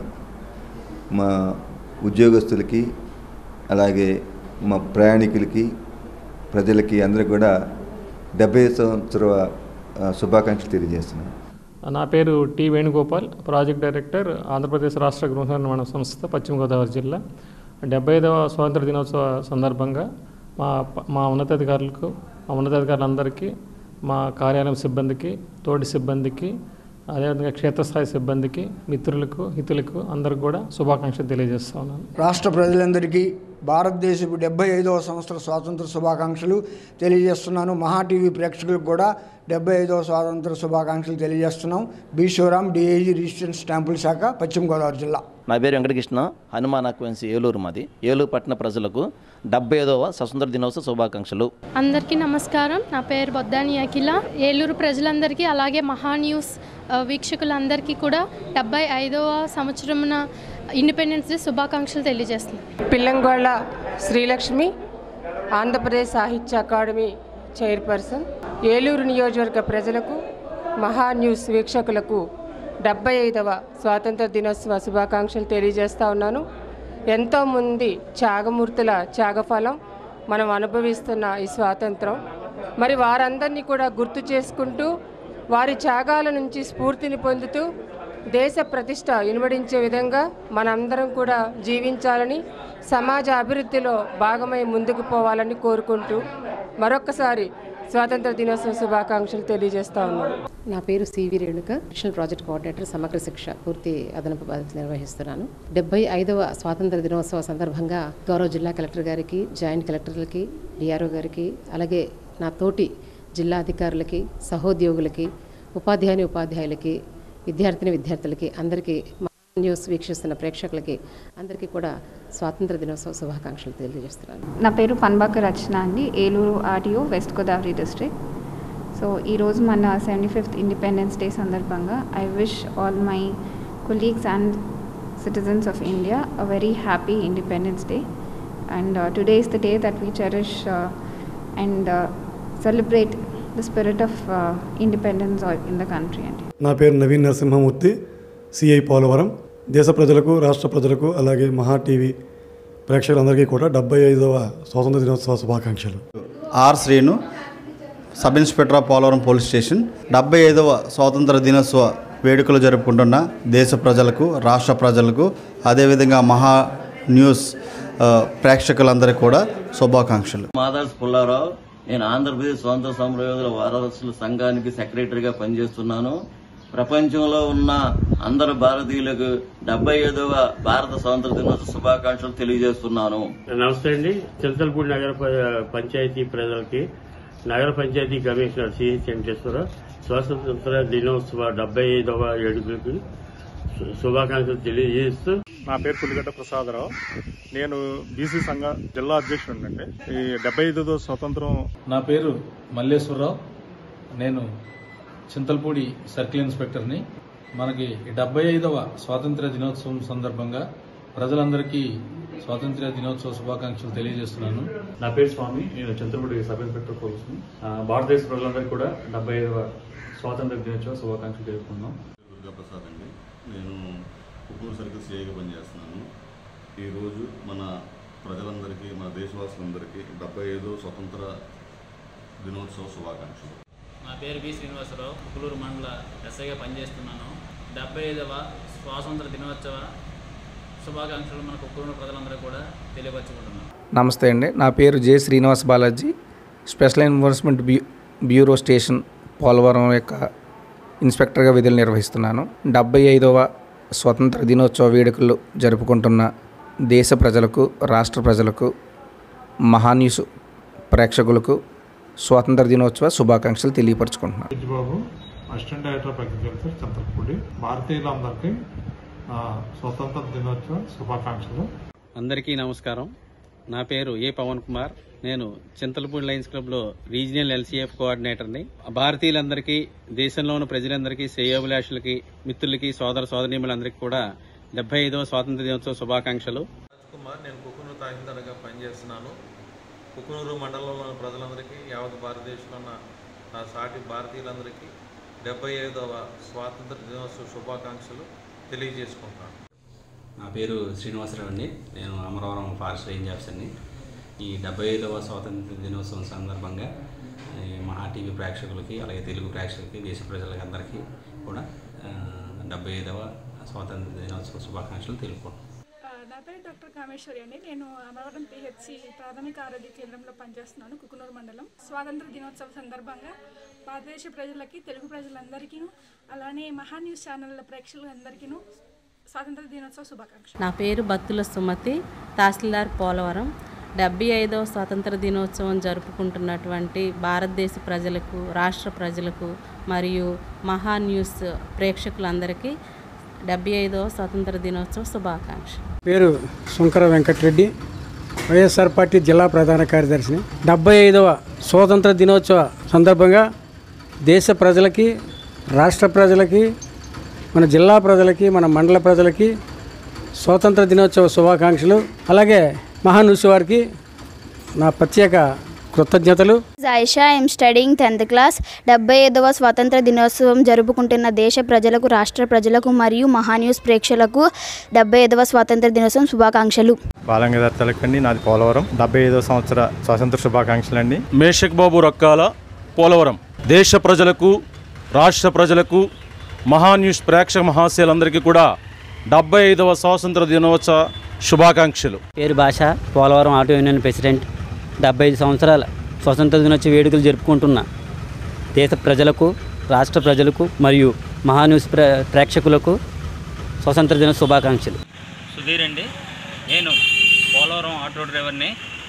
మా ఉద్యోగస్తులకి అలాగే మా ప్రయాణికులకి ప్రజలకి అందరికి కూడా డెబ్బై సంవత్సర ఆ, శుభాకాంక్షలు తెలియజేస్తున్నాను నా పేరు T Venugopal project director Andhra Pradesh రాష్ట్ర గృహ నిర్మాణ సంస్థ పశ్చిమ గోదావరి జిల్లా డెబ్బై ఐదవ స్వాతంత్ర దినోత్సవ సందర్భంగా మా మా ఉన్నతాధికారులకు మా ఉన్నతాధికారులందరికీ మా కార్యాలయం సిబ్బందికి తోటి సిబ్బందికి అదేవిధంగా క్షేత్రస్థాయి సిబ్బందికి మిత్రులకు హితులకు అందరికి కూడా శుభాకాంక్షలు తెలియజేస్తా ఉన్నాను రాష్ట్ర ప్రజలందరికీ భారతదేశపు డెబ్బై ఐదవ సంవత్సర స్వాతంత్ర శుభాకాంక్షలు తెలియజేస్తున్నాను మహా టీవీ ప్రేక్షకులకు కూడా డెబ్బై ఐదవ స్వాతంత్ర శుభాకాంక్షలు తెలియజేస్తున్నాం బి శివరాం డిఐజీ రిజిస్ట్రేషన్ స్టాంపుల శాఖ పశ్చిమ గోదావరి జిల్లా నా పేరు వెంకటకృష్ణ హనుమాన్ అక్వెన్సీ ఏలూరు మాది ఏలూరు పట్టణ ప్రజలకు డెబ్బై ఐదవ స్వతంత్ర దినోత్సవ శుభాకాంక్షలు అందరికీ నమస్కారం నా పేరు బొద్దాని అఖిల ఏలూరు ప్రజలందరికీ అలాగే మహా న్యూస్ ఆ, వీక్షకులందరికీ కూడా డెబ్బై ఐదవ సంవత్సరమున ఇండిపెండెన్స్ డే శుభాకాంక్షలు తెలియజేస్తున్నాను పిల్లంగొళ్ళ శ్రీలక్ష్మి ఆంధ్రప్రదేశ్ సాహిత్య అకాడమీ చైర్పర్సన్ ఏలూరు నియోజకవర్గ ప్రజలకు మహా న్యూస్ వీక్షకులకు డెబ్బై ఐదవ స్వాతంత్ర దినోత్సవ శుభాకాంక్షలు తెలియజేస్తా ఉన్నాను ఎంతోమంది త్యాగమూర్తుల త్యాగఫలం మనం అనుభవిస్తున్న ఈ స్వాతంత్రం మరి వారందరినీ కూడా గుర్తు చేసుకుంటూ వారి త్యాగాల నుంచి స్ఫూర్తిని పొందుతూ దేశ ప్రతిష్ట ఇనుమడించే విధంగా మనందరం కూడా జీవించాలని సమాజ అభివృద్ధిలో భాగమై ముందుకు పోవాలని కోరుకుంటూ మరొక్కసారి స్వాతంత్ర దినోత్సవ శుభాకాంక్షలు తెలియజేస్తా ఉన్నాను నా పేరు CV Renuka national project coordinator Samagra Shiksha పూర్తి అదనపు బాధ్యత నిర్వహిస్తున్నాను డెబ్బై ఐదవ స్వాతంత్ర దినోత్సవ సందర్భంగా గౌరవ జిల్లా కలెక్టర్ గారికి జాయింట్ కలెక్టర్లకి డిఆర్ఓ గారికి అలాగే నా తోటి జిల్లా అధికారులకి సహోద్యోగులకి ఉపాధ్యాయుని ఉపాధ్యాయులకి విద్యార్థిని విద్యార్థులకి అందరికీ మా న్యూస్ వీక్షిస్తున్న ప్రేక్షకులకి అందరికీ కూడా స్వాతంత్ర దినోత్సవ శుభాకాంక్షలు తెలియజేస్తున్నాను నా పేరు పన్బాక రచన అండి Eluru RTO west Godavari district so ఈరోజు మన సెవెంటీ ఫిఫ్త్ ఇండిపెండెన్స్ డే సందర్భంగా I wish all my colleagues and citizens of India a very happy Independence Day. And uh, today is the day that we cherish uh, and uh, celebrate the spirit of uh, independence or- in the country. And నా పేరు నవీన్ నరసింహమూర్తి సిఐ పోలవరం దేశ ప్రజలకు రాష్ట్ర ప్రజలకు అలాగే మహా టీవీ ప్రేక్షకులందరికీ కూడా డెబ్బై ఐదవ స్వాతంత్ర దినోత్సవ శుభాకాంక్షలు R Srinu sub inspector of Polavaram police station డెబ్బై ఐదవ స్వాతంత్ర దినోత్సవ వేడుకలు జరుపుకుంటున్న దేశ ప్రజలకు రాష్ట్ర ప్రజలకు అదేవిధంగా మహా న్యూస్ ఆ, ప్రేక్షకులందరికీ కూడా శుభాకాంక్షలు మాదాస్ పుల్లారావు నేను ఆంధ్రప్రదేశ్ స్వాతంత్ర సమరయోధుల వారసుల సంఘానికి సెక్రటరీగా పనిచేస్తున్నాను ప్రపంచంలో ఉన్న అందరు భారతీయులకు డెబ్బై ఐదవ భారత స్వాతంత్ర దినోత్సవ శుభాకాంక్షలు తెలియజేస్తున్నాను నమస్తే అండి చింతలపూడి నగర ప- పంచాయతీ ప్రజలకి నగర పంచాయతీ కమిషనర్ సిహెచ్ వెంకటేశ్వర స్వాతంత్ర దినోత్సవ డెబ్బై ఐదవ ఏడుగులకి శు- శుభాకాంక్షలు తెలియజేస్తూ నా పేరు పులిగడ్డ ప్రసాదరావు నేను బీసీ సంఘ జిల్లా అధ్యక్షుడు అండి ఈ డెబ్బై ఐదో స్వతంత్రం నా పేరు మల్లేశ్వరరావు నేను చింతలపూడి సర్కిల్ ఇన్స్పెక్టర్ని మనకి డెబ్బై ఐదవ స్వాతంత్ర దినోత్సవం సందర్భంగా ప్రజలందరికీ స్వాతంత్ర దినోత్సవ శుభాకాంక్షలు తెలియజేస్తున్నాను నా పేరు స్వామి నేను చంద్రపూడి సబ్ ఇన్స్పెక్టర్ పోలీసు ఆ, భారతదేశ ప్రజలందరికీ కూడా డెబ్బై ఐదవ స్వాతంత్ర దినోత్సవ శుభాకాంక్షలు తెలుపుకున్నాం దుర్గాప్రసాద్ అండి నేను కుప్పూరు సర్కిల్ సిఐగా పనిచేస్తున్నాను ఈరోజు మన ప్రజలందరికీ మన దేశవాసులందరికీ డెబ్బై ఐదో స్వతంత్ర దినోత్సవ శుభాకాంక్షలు నా పేరు బి శ్రీనివాసరావు కుకులూరు మండల ఎస్ఐగా పనిచేస్తున్నాను డెబ్బై ఐదవ స్వాతంత్ర దినోత్సవ శుభాకాంక్షలు మన కుక్కులూరు ప్రజలందరూ కూడా తెలియపరచుకుంటున్నాను నమస్తే అండి నా పేరు J Srinivas Balaji special enforcement బ్యూ బ్యూరో స్టేషన్ పోలవరం యొక్క ఇన్స్పెక్టర్గా విధులు నిర్వహిస్తున్నాను డెబ్బై ఐదవ స్వతంత్ర దినోత్సవ వేడుకలు జరుపుకుంటున్న దేశ ప్రజలకు రాష్ట్ర ప్రజలకు మహాన్యూస్ ప్రేక్షకులకు స్వాతంత్ర దినోత్సవ శుభాకాంక్షలు తెలియపరచుకుంటున్నాను Babu assistant director of agriculture Chandrapudi భారతీయులందరికీ ఆ, స్వతంత్ర దినోత్సవ శుభాకాంక్షలు అందరికీ నమస్కారం నా పేరు ఏ పవన్ కుమార్ నేను చింతలపూడి లయన్స్ క్లబ్లో రీజనల్ ఎల్సీఎఫ్ కోఆర్డినేటర్ని భారతీయులందరికీ దేశంలో ఉన్న ప్రజలందరికీ శ్రేయోభిలాషులకి మిత్రులకి సోదర సోదరీములందరికీ కూడా డెబ్బై ఐదవ స్వాతంత్ర దినోత్సవ శుభాకాంక్షలు కుమార్ నేను కుకునూరు తహసీల్దార్గా పనిచేస్తున్నాను కుకునూరు మండలంలోని ప్రజలందరికీ యావత్ భారతదేశంలో ఉన్న నా సాటి భారతీయులందరికీ డెబ్బై ఐదవ స్వాతంత్ర దినోత్సవ శుభాకాంక్షలు తెలియజేసుకుంటాను నా పేరు శ్రీనివాసరావు అండి నేను అమరవరం ఫారెస్ట్ రేంజ్ ఆఫీసర్ని ఈ డెబ్బై ఐదవ స్వాతంత్ర దినోత్సవం సందర్భంగా ఈ మహా టీవీ ప్రేక్షకులకి అలాగే తెలుగు ప్రేక్షకులకి దేశ ప్రజలకి అందరికీ కూడా ఆ, డెబ్బై ఐదవ స్వాతంత్ర దినోత్సవ శుభాకాంక్షలు తెలుపుకుంటున్నాను నా పేరు డాక్టర్ కామేశ్వరి అండి నేను అమరవరం పిహెచ్సి ప్రాథమిక ఆరోగ్య కేంద్రంలో పనిచేస్తున్నాను కుకునూరు మండలం స్వాతంత్ర దినోత్సవ సందర్భంగా భారతదేశ ప్రజలకి తెలుగు ప్రజలందరికీ అలానే మహా న్యూస్ ఛానళ్ళ ప్రేక్షకులందరికీ స్వాతంత్ర దినోత్సవ శుభాకాంక్షలు నా పేరు భక్తుల సుమతి తహసీల్దార్ పోలవరం డెబ్బై ఐదవ స్వాతంత్ర దినోత్సవం జరుపుకుంటున్నటువంటి భారతదేశ ప్రజలకు రాష్ట్ర ప్రజలకు మరియు మహా న్యూస్ ప్రేక్షకులందరికీ డెబ్బై ఐదవ స్వాతంత్ర దినోత్సవ శుభాకాంక్షలు పేరు శంకర వెంకటరెడ్డి వైఎస్ఆర్ పార్టీ జిల్లా ప్రధాన కార్యదర్శిని డెబ్బై ఐదవ స్వాతంత్ర దినోత్సవ సందర్భంగా దేశ ప్రజలకి రాష్ట్ర ప్రజలకి మన జిల్లా ప్రజలకి మన మండల ప్రజలకి స్వాతంత్ర దినోత్సవ శుభాకాంక్షలు అలాగే మహానుషి వారికి నా ప్రత్యేక కృతజ్ఞతలు Aisha I'm studying tenth class డెబ్బై ఐదవ స్వాతంత్ర దినోత్సవం జరుపుకుంటున్న దేశ ప్రజలకు రాష్ట్ర ప్రజలకు మరియు మహాన్యూస్ ప్రేక్షకులకు డెబ్బై ఐదవ స్వాతంత్ర దినోత్సవం శుభాకాంక్షలు బాలంగధర్ తలకండి నాది పోలవరం డెబ్బై ఐదో సంవత్సర స్వాతంత్ర శుభాకాంక్షలు అండి మేషక్ బాబు రక్కాల పోలవరం దేశ ప్రజలకు రాష్ట్ర ప్రజలకు మహాన్యూస్ ప్రేక్షక మహాశయులందరికీ కూడా డెబ్బై ఐదవ స్వాతంత్ర దినోత్సవ శుభాకాంక్షలు పేరు భాష పోలవరం ఆటో యూనియన్ ప్రెసిడెంట్ డెబ్బై ఐదు సంవత్సరాల స్వతంత్ర దినోత్సవ వేడుకలు జరుపుకుంటున్న దేశ ప్రజలకు రాష్ట్ర ప్రజలకు మరియు మహాన్యూస్ ప్ర ప్రేక్షకులకు స్వతంత్ర దిన శుభాకాంక్షలు సుధీర్ అండి నేను పోలవరం ఆటో డ్రైవర్ని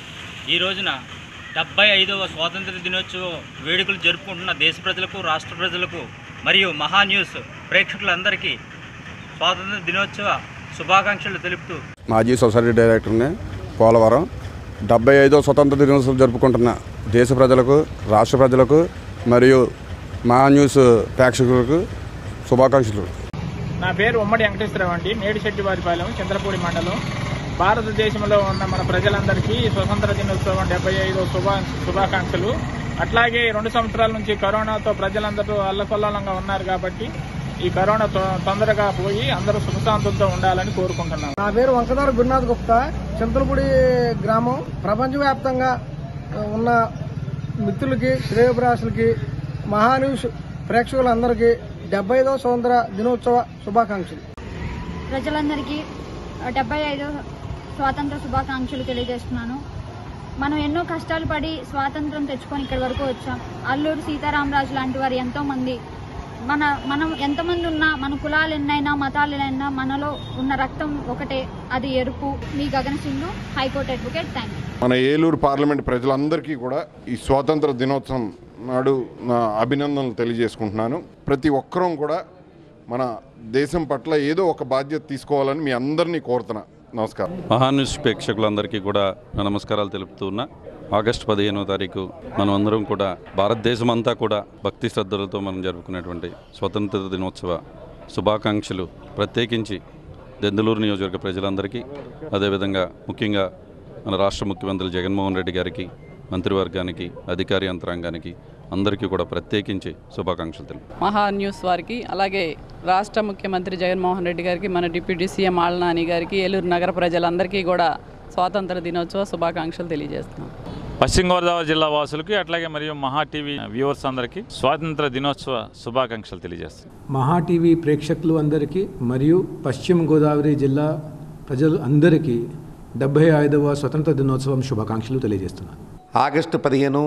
ఈ రోజున డెబ్బై ఐదవ స్వాతంత్ర దినోత్సవ వేడుకలు జరుపుకుంటున్న దేశ ప్రజలకు రాష్ట్ర ప్రజలకు మరియు మహా న్యూస్ ప్రేక్షకులందరికీ స్వాతంత్ర దినోత్సవ శుభాకాంక్షలు తెలుపుతూ మాజీ సొసైటీ డైరెక్టర్ని పోలవరం డెబ్బై ఐదో స్వతంత్ర దినోత్సవం జరుపుకుంటున్న దేశ ప్రజలకు రాష్ట్ర ప్రజలకు మరియు మా న్యూస్ ప్రేక్షకులకు శుభాకాంక్షలు నా పేరు ఉమ్మడి వెంకటేశ్వరరావు అండి మేడిశెట్టివారిపాలెం చంద్రపూడి మండలం భారతదేశంలో ఉన్న మన ప్రజలందరికీ స్వతంత్ర దినోత్సవం డెబ్బై ఐదో శుభా శుభాకాంక్షలు అట్లాగే రెండు సంవత్సరాల నుంచి కరోనాతో ప్రజలందరూ అల్లకొల్లంగా ఉన్నారు కాబట్టి ఈ కరోనా తొ- తొందరగా పోయి అందరూ సుఖశాంతులతో ఉండాలని కోరుకుంటున్నాను నా పేరు వంకదార గురునాథ్ గుప్తా చింతలపూడి గ్రామం ప్రపంచవ్యాప్తంగా ఉన్న మిత్రులకి శ్రేయభిలాషులకి మహాన్యూస్ ప్రేక్షకులందరికీ డెబ్బై ఐదవ స్వతంత్ర దినోత్సవ శుభాకాంక్షలు ప్రజలందరికీ డెబ్బై ఐదో స్వాతంత్ర శుభాకాంక్షలు తెలియజేస్తున్నాను మనం ఎన్నో కష్టాలు పడి స్వాతంత్రం తెచ్చుకొని ఇక్కడి వరకు వచ్చాం అల్లూరు సీతారామరాజు లాంటి వారు ఎంతో మంది మన మనం ఎంతమంది ఉన్నా మన కులాలు ఎన్నైనా మతాలు ఎన్నైనా మనలో ఉన్న రక్తం ఒకటే అది ఎరుపు మీ Gagan Singh high court advocate thank you మన ఏలూరు పార్లమెంట్ ప్రజలందరికీ కూడా ఈ స్వాతంత్ర దినోత్సవం నాడు నా అభినందనలు తెలియజేసుకుంటున్నాను ప్రతి ఒక్కరూ కూడా మన దేశం పట్ల ఏదో ఒక బాధ్యత తీసుకోవాలని మీ అందరినీ కోరుతున్నా నమస్కారం మహాన్యూస్ ప్రేక్షకులందరికీ కూడా నా నమస్కారాలు తెలుపుతూ ఉన్నా ఆగస్టు పదిహేనో తారీఖు మనం అందరం కూడా భారతదేశం అంతా కూడా భక్తి శ్రద్ధలతో మనం జరుపుకునేటువంటి స్వతంత్ర దినోత్సవ శుభాకాంక్షలు ప్రత్యేకించి దెందులూరు నియోజకవర్గ ప్రజలందరికీ అదేవిధంగా ముఖ్యంగా మన రాష్ట్ర ముఖ్యమంత్రి జగన్మోహన్ రెడ్డి గారికి మంత్రివర్గానికి అధికారి యంత్రాంగానికి అందరికీ కూడా ప్రత్యేకించి శుభాకాంక్షలు తెలుపు మహా న్యూస్ వారికి అలాగే రాష్ట్ర ముఖ్యమంత్రి జగన్మోహన్ రెడ్డి గారికి మన డిప్యూటీ సీఎం ఆళ్ళనాని గారికి ఏలూరు నగర ప్రజలందరికీ కూడా స్వాతంత్ర దినోత్సవ శుభాకాంక్షలు తెలియజేస్తున్నాం పశ్చిమ గోదావరి జిల్లా వాసులకి అట్లాగే మరియు మహా టీవీ వ్యూవర్స్ అందరికీ స్వాతంత్ర దినోత్సవ శుభాకాంక్షలు తెలియజేస్తున్నాను మహా టీవీ ప్రేక్షకులు అందరికీ మరియు పశ్చిమ గోదావరి జిల్లా ప్రజలు అందరికీ డెబ్బై ఐదవ స్వతంత్ర దినోత్సవం శుభాకాంక్షలు తెలియజేస్తున్నాను ఆగస్టు పదిహేను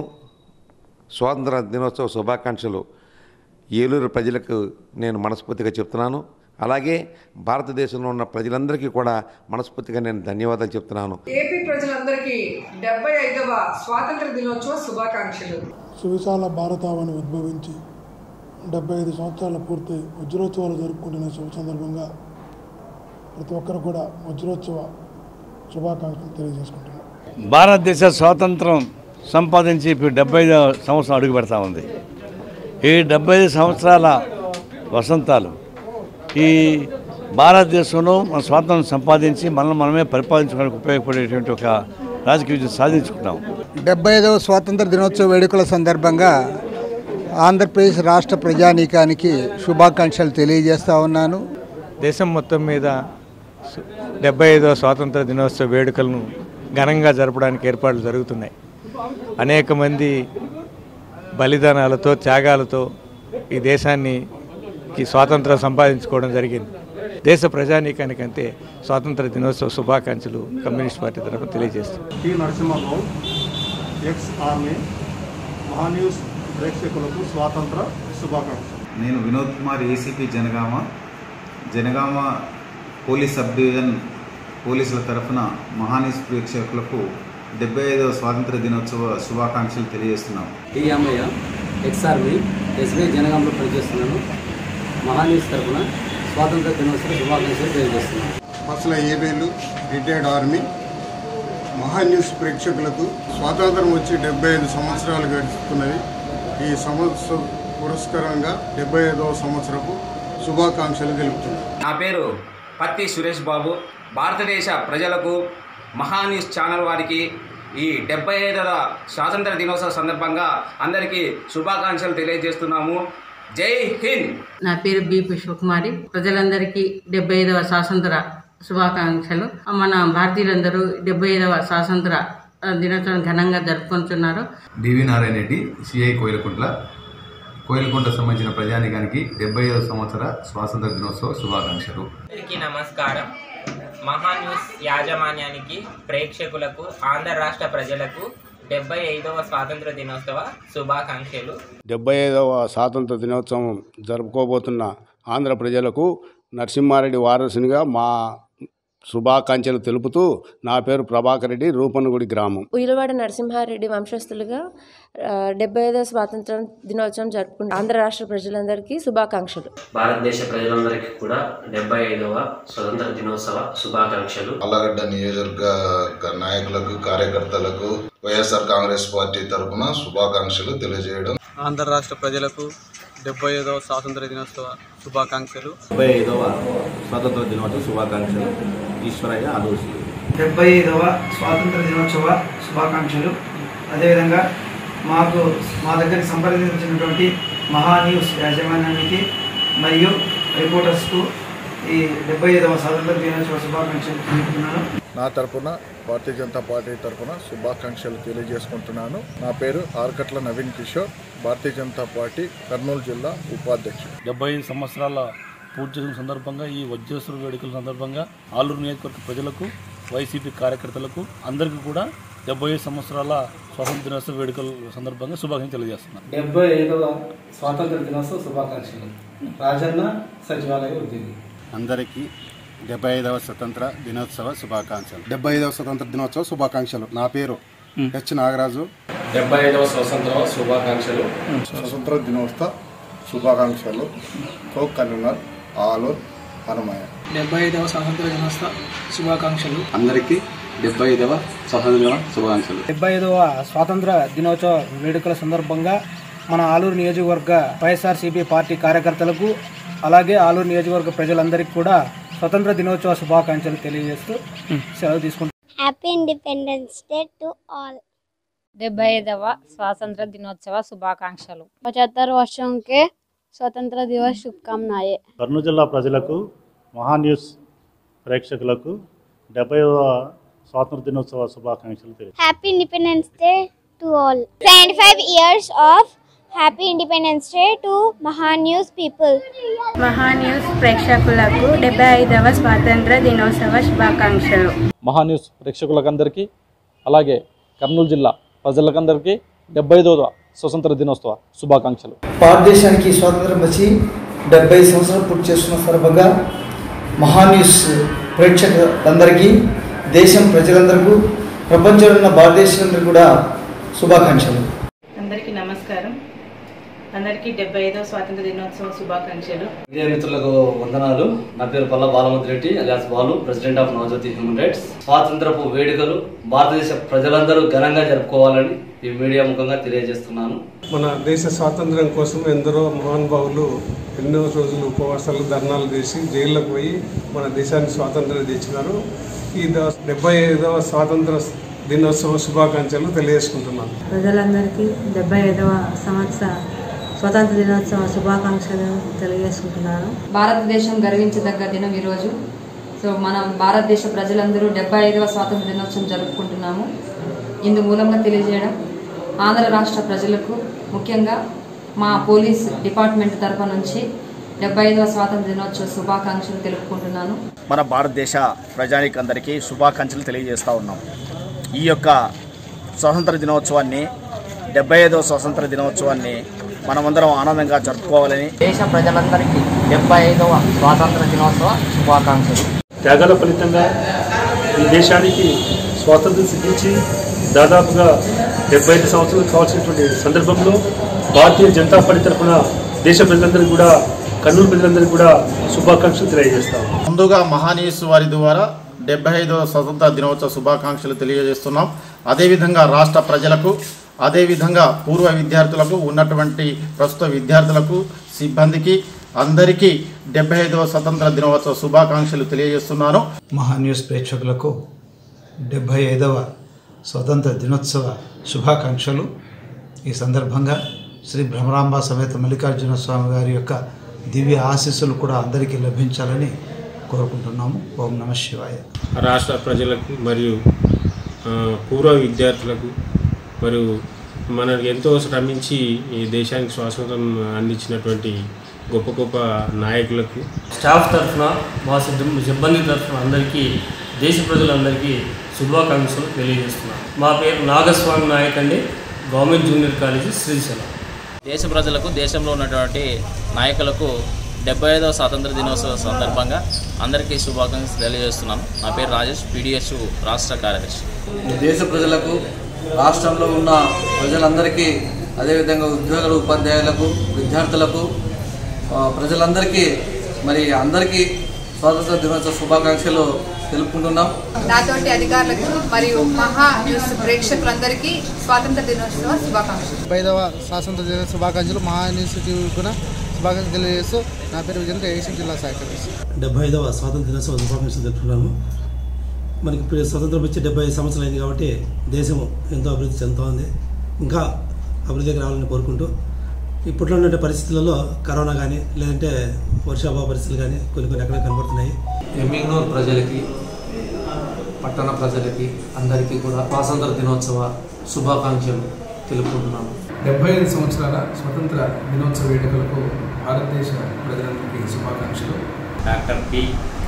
స్వాతంత్ర దినోత్సవ శుభాకాంక్షలు ఏలూరు ప్రజలకు నేను మనస్ఫూర్తిగా చెప్తున్నాను అలాగే భారతదేశంలో ఉన్న ప్రజలందరికీ కూడా మనస్ఫూర్తిగా నేను ధన్యవాదాలు చెప్తున్నాను ఏపీ ప్రజలందరికీ డెబ్బై ఐదవ స్వాతంత్ర దినోత్సవ శుభాకాంక్షలు సువిశాల భారతావని ఉద్భవించి డెబ్బై ఐదు సంవత్సరాల పూర్తి వజ్రోత్సవాలు జరుపుకుంటున్న శుభ సందర్భంగా ప్రతి ఒక్కరు కూడా వజ్రోత్సవ శుభాకాంక్షలు తెలియజేసుకుంటున్నారు భారతదేశ స్వాతంత్రం సంపాదించి ఇప్పుడు డెబ్బై ఐదు సంవత్సరం అడుగు పెడతా ఉంది ఈ డెబ్బై ఐదు సంవత్సరాల వసంతాలు ఈ భారతదేశంలో మన స్వాతంత్రం సంపాదించి మనల్ని మనమే పరిపాలించుకోవడానికి ఉపయోగపడేటువంటి ఒక రాజకీయ విజయం సాధించుకున్నాం డెబ్బై ఐదవ స్వాతంత్ర దినోత్సవ వేడుకల సందర్భంగా ఆంధ్రప్రదేశ్ రాష్ట్ర ప్రజానీకానికి శుభాకాంక్షలు తెలియజేస్తా ఉన్నాను దేశం మొత్తం మీద డెబ్బై ఐదవ స్వాతంత్ర దినోత్సవ వేడుకలను ఘనంగా జరపడానికి ఏర్పాట్లు జరుగుతున్నాయి అనేక మంది బలిదానాలతో త్యాగాలతో ఈ దేశాన్ని కి స్వాతంత్రం సంపాదించుకోవడం జరిగింది దేశ ప్రజానీకానికంతే స్వాతంత్ర దినోత్సవ శుభాకాంక్షలు కమ్యూనిస్ట్ పార్టీ తరఫున తెలియజేస్తాం T Narasimhagoud ex army Maha News ప్రేక్షకులకు స్వాతంత్ర శుభాకాంక్షలు నేను Vinod Kumar ACP Jangaon Jangaon police sub division పోలీసుల తరఫున మహానీస్ ప్రేక్షకులకు డెబ్బై ఐదవ స్వాతంత్ర దినోత్సవ శుభాకాంక్షలు తెలియజేస్తున్నాం టి అమ్మయ్య ఎక్స్ఆర్మీ ఎస్బీఐ జనగాంలో పనిచేస్తున్నాను మహాన్యూస్ తరఫున స్వాతంత్ర దినోత్సవ శుభాకాంక్షలు తెలియజేస్తున్నాను మసల ఏబేలు రిటైర్డ్ ఆర్మీ మహాన్యూస్ ప్రేక్షకులకు స్వాతంత్రం వచ్చి డెబ్బై ఐదు సంవత్సరాలు గడుస్తున్నది ఈ సంవత్సరం పురస్కారంగా డెబ్బై ఐదవ సంవత్సరపు శుభాకాంక్షలు తెలుపుతున్నాను నా పేరు పత్తి సురేష్ బాబు భారతదేశ ప్రజలకు మహాన్యూస్ ఛానల్ వారికి ఈ డెబ్బై ఐదవ స్వాతంత్ర దినోత్సవ సందర్భంగా అందరికీ శుభాకాంక్షలు తెలియజేస్తున్నాము జై హింద్ నా పేరు బి పుష్పకుమారి ప్రజలందరికీ డెబ్బై ఐదవ స్వాతంత్ర శుభాకాంక్షలు మన భారతీయులందరూ డెబ్బై ఐదవ స్వాతంత్ర ఆ, దినోత్సవం ఘనంగా జరుపుకుంటున్నారు డివి నారాయణ రెడ్డి సిఐ కోయిలకుంట్ల కోయిలకుంట్ల సంబంధించిన ప్రజానికానికి డెబ్బై ఐదవ సంవత్సర స్వాతంత్ర దినోత్సవ శుభాకాంక్షలు అందరికీ నమస్కారం మహా న్యూస్ యాజమాన్యానికి ప్రేక్షకులకు ఆంధ్ర రాష్ట్ర ప్రజలకు డెబ్బై ఐదవ స్వాతంత్ర దినోత్సవ శుభాకాంక్షలు డెబ్బై ఐదవ స్వాతంత్ర దినోత్సవం జరుపుకోబోతున్న ఆంధ్ర ప్రజలకు నరసింహారెడ్డి వారసునిగా మా శుభాకాంక్షలు తెలుపుతూ నా పేరు ప్రభాకర్ రెడ్డి రూపనగుడి గ్రామం ఉయ్యలవాడ నరసింహారెడ్డి వంశస్థులుగా ఆ, డెబ్బై ఐదవ స్వాతంత్ర దినోత్సవం జరుపుకుంటాం ఆంధ్ర రాష్ట్ర ప్రజలందరికీ శుభాకాంక్షలు భారతదేశ ప్రజలందరికీ కూడా డెబ్బై ఐదవ స్వతంత్ర దినోత్సవ శుభాకాంక్షలు అల్లగడ్డ నియోజకవర్గ నాయకులకు కార్యకర్తలకు వైఎస్ఆర్ కాంగ్రెస్ పార్టీ తరఫున శుభాకాంక్షలు తెలియజేయడం ఆంధ్ర రాష్ట్ర ప్రజలకు డెబ్బై ఐదవ స్వాతంత్ర దినోత్సవ శుభాకాంక్షలు డెబ్బై ఐదవ స్వాతంత్ర దినోత్సవ శుభాకాంక్షలు ఈశ్వరయ్య ఆదోషి డెబ్బై ఐదవ స్వాతంత్ర దినోత్సవ శుభాకాంక్షలు అదేవిధంగా మాకు మా దగ్గరికి సంప్రదించినటువంటి మహా న్యూస్ యాజమాన్యానికి మరియు రిపోర్టర్స్కు ఈ డెబ్బై ఐదవ స్వాతంత్ర దినోత్సవ శుభాకాంక్షలు తెలుపుతున్నాను నా తరపున భారతీయ జనతా పార్టీ తరపున శుభాకాంక్షలు తెలియజేసుకుంటున్నాను నా పేరు ఆర్కట్ల నవీన్ కిషోర్ భారతీయ జనతా పార్టీ కర్నూలు జిల్లా ఉపాధ్యక్షుడు డెబ్బై ఐదు సంవత్సరాల పూర్తి చేసిన సందర్భంగా ఈ వజ్రేశ్వర వేడుకల సందర్భంగా ఆలూరు నియోజకవర్గ ప్రజలకు వైసీపీ కార్యకర్తలకు అందరికీ కూడా డెబ్బై ఐదు సంవత్సరాల స్వాతంత్ర దినోత్సవ వేడుకల సందర్భంగా శుభాకాంక్షలు తెలియజేస్తున్నాను డెబ్బై ఐదవ స్వాతంత్ర దినోత్సవ శుభాకాంక్షలు రాజన్న సచివాలయ ఉద్యోగి అందరికీ డెబ్బై ఐదవ స్వతంత్ర దినోత్సవ శుభాకాంక్షలు డెబ్బై ఐదవ స్వతంత్ర దినోత్సవ శుభాకాంక్షలు నా పేరు హెచ్ నాగరాజు డెబ్బై ఐదవ స్వతంత్ర శుభాకాంక్షలు స్వతంత్ర దినోత్సవ శుభాకాంక్షలు కో కన్వీనర్ ఆలూర్ హనుమయ్య డెబ్బై ఐదవ స్వాతంత్ర దినోత్సవ శుభాకాంక్షలు అందరికీ డెబ్బై ఐదవ స్వాతంత్ర దిన శుభాకాంక్షలు డెబ్బై ఐదవ స్వాతంత్ర దినోత్సవ వేడుకల సందర్భంగా మన ఆలూరు నియోజకవర్గ వైఎస్ఆర్సీపీ పార్టీ కార్యకర్తలకు అలాగే ఆలూరు నియోజకవర్గ ప్రజలందరికీ కూడా స్వతంత్ర దినోత్సవ శుభాకాంక్షలు తెలియజేస్తూ సెలవు తీసుకుంటున్నాను happy independence day to all డెబ్బై ఐదవ స్వాతంత్ర దినోత్సవ శుభాకాంక్షలు पचहत्तर वर्षों के स्वतंत्र दिवस शुभकामनाएं కర్నూలు జిల్లా ప్రజలకు మహాన్యూస్ ప్రేక్షకులకు డెబ్బైవ స్వాతంత్ర దినోత్సవ శుభాకాంక్షలు తెలియజేస్తున్నాను happy independence day to all twenty five years of happy independence day to Maha news people Maha news ప్రేక్షకులకు డెబ్బై ఐదవ స్వాతంత్ర దినోత్సవ శుభాకాంక్షలు మహా న్యూస్ ప్రేక్షకులకందరికీ అలాగే కర్నూలు జిల్లా ప్రజలకందరికీ డెబ్బై ఐదవ స్వతంత్ర దినోత్సవ శుభాకాంక్షలు భారతదేశానికి స్వాతంత్రం వచ్చి డెబ్బై సంవత్సరాలు పూర్తి చేస్తున్న సందర్భంగా మహాన్యూస్ ప్రేక్షకులందరికీ దేశం ప్రజలందరికీ ప్రపంచంలో ఉన్న భారతదేశందరికీ కూడా శుభాకాంక్షలు అందరికీ నమస్కారం అందరికీ డెబ్బై ఐదవ స్వాతంత్ర దినోత్సవ శుభాకాంక్షలు మీడియా మిత్రులకు వందనాలు నా పేరు Palla Balamudra Reddy alias Balu president of Navajyothi human rights స్వాతంత్రపు వేడుకలు భారతదేశ ప్రజలందరూ ఘనంగా జరుపుకోవాలని ఈ మీడియా ముఖంగా తెలియజేస్తున్నాను మన దేశ స్వాతంత్ర్యం కోసం ఎందరో మహానుభావులు ఎన్నో రోజులు ఉపవాసాలు ధర్నాలు చేసి జైల్లోకి పోయి మన దేశానికి స్వాతంత్రం తెచ్చినారు ఈ ద- డెబ్బై ఐదవ స్వాతంత్ర దినోత్సవ శుభాకాంక్షలు తెలియజేసుకుంటున్నాను ప్రజలందరికీ డెబ్బై ఐదవ సంవత్సర స్వాతంత్ర దినోత్సవ శుభాకాంక్షలు తెలియజేసుకుంటున్నాను భారతదేశం గర్వించదగ్గ దినం ఈరోజు సో మన భారతదేశ ప్రజలందరూ డెబ్బై ఐదవ స్వాతంత్ర దినోత్సవం జరుపుకుంటున్నాము ఇందు మూలంగా తెలియజేయడం ఆంధ్ర రాష్ట్ర ప్రజలకు ముఖ్యంగా మా పోలీస్ డిపార్ట్మెంట్ తరఫు నుంచి డెబ్బై ఐదవ స్వాతంత్ర దినోత్సవ శుభాకాంక్షలు తెలుపుకుంటున్నాను మన భారతదేశ ప్రజానికందరికీ శుభాకాంక్షలు తెలియజేస్తూ ఉన్నాం ఈ యొక్క స్వాతంత్ర దినోత్సవాన్ని డెబ్బై ఐదవ స్వాతంత్ర దినోత్సవాన్ని మనమందరం ఆనందంగా జరుపుకోవాలని దేశ ప్రజలందరికీ డెబ్బై ఐదవ స్వాతంత్ర దినోత్సవ శుభాకాంక్షలు త్యాగాల ఫలితంగా ఈ దేశానికి స్వాతంత్రం సిద్ధించి దాదాపుగా డెబ్బై ఐదు సంవత్సరాలు కావాల్సినటువంటి సందర్భంలో భారతీయ జనతా పార్టీ తరఫున దేశ ప్రజలందరికీ కూడా కర్నూలు ప్రజలందరికీ కూడా శుభాకాంక్షలు తెలియజేస్తాం ముందుగా మహానీస్ వారి ద్వారా డెబ్బై ఐదవ స్వతంత్ర దినోత్సవ శుభాకాంక్షలు తెలియజేస్తున్నాం అదేవిధంగా రాష్ట్ర ప్రజలకు అదేవిధంగా పూర్వ విద్యార్థులకు ఉన్నటువంటి ప్రస్తుత విద్యార్థులకు సిబ్బందికి అందరికీ డెబ్బై ఐదవ స్వతంత్ర దినోత్సవ శుభాకాంక్షలు తెలియజేస్తున్నాను మహాన్యూస్ ప్రేక్షకులకు డెబ్భై ఐదవ స్వతంత్ర దినోత్సవ శుభాకాంక్షలు ఈ సందర్భంగా శ్రీ భ్రమరాంబ సమేత మల్లికార్జున స్వామి గారి యొక్క దివ్య ఆశీస్సులు కూడా అందరికీ లభించాలని కోరుకుంటున్నాము ఓం నమ శివాయ రాష్ట్ర ప్రజలకు మరియు ఆ, పూర్వ విద్యార్థులకు మరియు మనకు ఎంతో శ్రమించి ఈ దేశానికి స్వాతంత్రం అందించినటువంటి గొప్ప గొప్ప నాయకులకు స్టాఫ్ తరఫున మా సిద్ధం సిబ్బంది తరఫున అందరికీ దేశ ప్రజలందరికీ శుభాకాంక్షలు తెలియజేస్తున్నాను మా పేరు నాగస్వామి నాయక్ అండి గవర్నమెంట్ జూనియర్ కాలేజీ శ్రీశైలం దేశ ప్రజలకు దేశంలో ఉన్నటువంటి నాయకులకు డెబ్బై ఐదవ స్వాతంత్ర దినోత్సవ సందర్భంగా అందరికీ శుభాకాంక్షలు తెలియజేస్తున్నాను నా పేరు రాజేష్ పీడిఎస్ రాష్ట్ర కార్యదర్శి దేశ ప్రజలకు రాష్ట్రంలో ఉన్న ప్రజలందరికీ అదేవిధంగా ఉద్యోగులు ఉపాధ్యాయులకు విద్యార్థులకు ఆ, ప్రజలందరికీ మరి అందరికీ స్వాతంత్ర దినోత్సవ శుభాకాంక్షలు తెలుపుకుంటున్నాం నాతోటి అధికారులకు మరియు మహా న్యూస్ ప్రేక్షకులందరికీ స్వాతంత్ర దినోత్సవ శుభాకాంక్షలు ఐదవ స్వాతంత్ర దిన శుభాకాంక్షలు మహానిసిటీ కూడా శుభాకాంక్షలు తెలియజేస్తూ నా పేరు విజయంతో ఏసీ జిల్లా సహకరిస్తూ డెబ్బై ఐదవ స్వాతంత్ర దినోత్సవ శుభాకాంక్షలు తెలుపుతున్నాము మనకి ఇప్పుడు స్వతంత్రం వచ్చి డెబ్బై ఐదు సంవత్సరాలు అయింది కాబట్టి దేశం ఎంతో అభివృద్ధి చెందుతూ ఉంది ఇంకా అభివృద్ధికి రావాలని కోరుకుంటూ ఇప్పట్లో ఉన్న పరిస్థితులలో కరోనా కానీ లేదంటే వర్షాభావ పరిస్థితులు కానీ కొన్ని కొన్ని ఎక్కడ కనబడుతున్నాయి ఎమ్మిగ్నూర్ ప్రజలకి పట్టణ ప్రజలకి అందరికీ కూడా స్వాతంత్ర దినోత్సవ శుభాకాంక్షలు తెలుపుకుంటున్నాను డెబ్బై ఐదు సంవత్సరాల స్వతంత్ర దినోత్సవ వేడుకలకు భారతదేశ ప్రజలందరికీ శుభాకాంక్షలు డాక్టర్ పి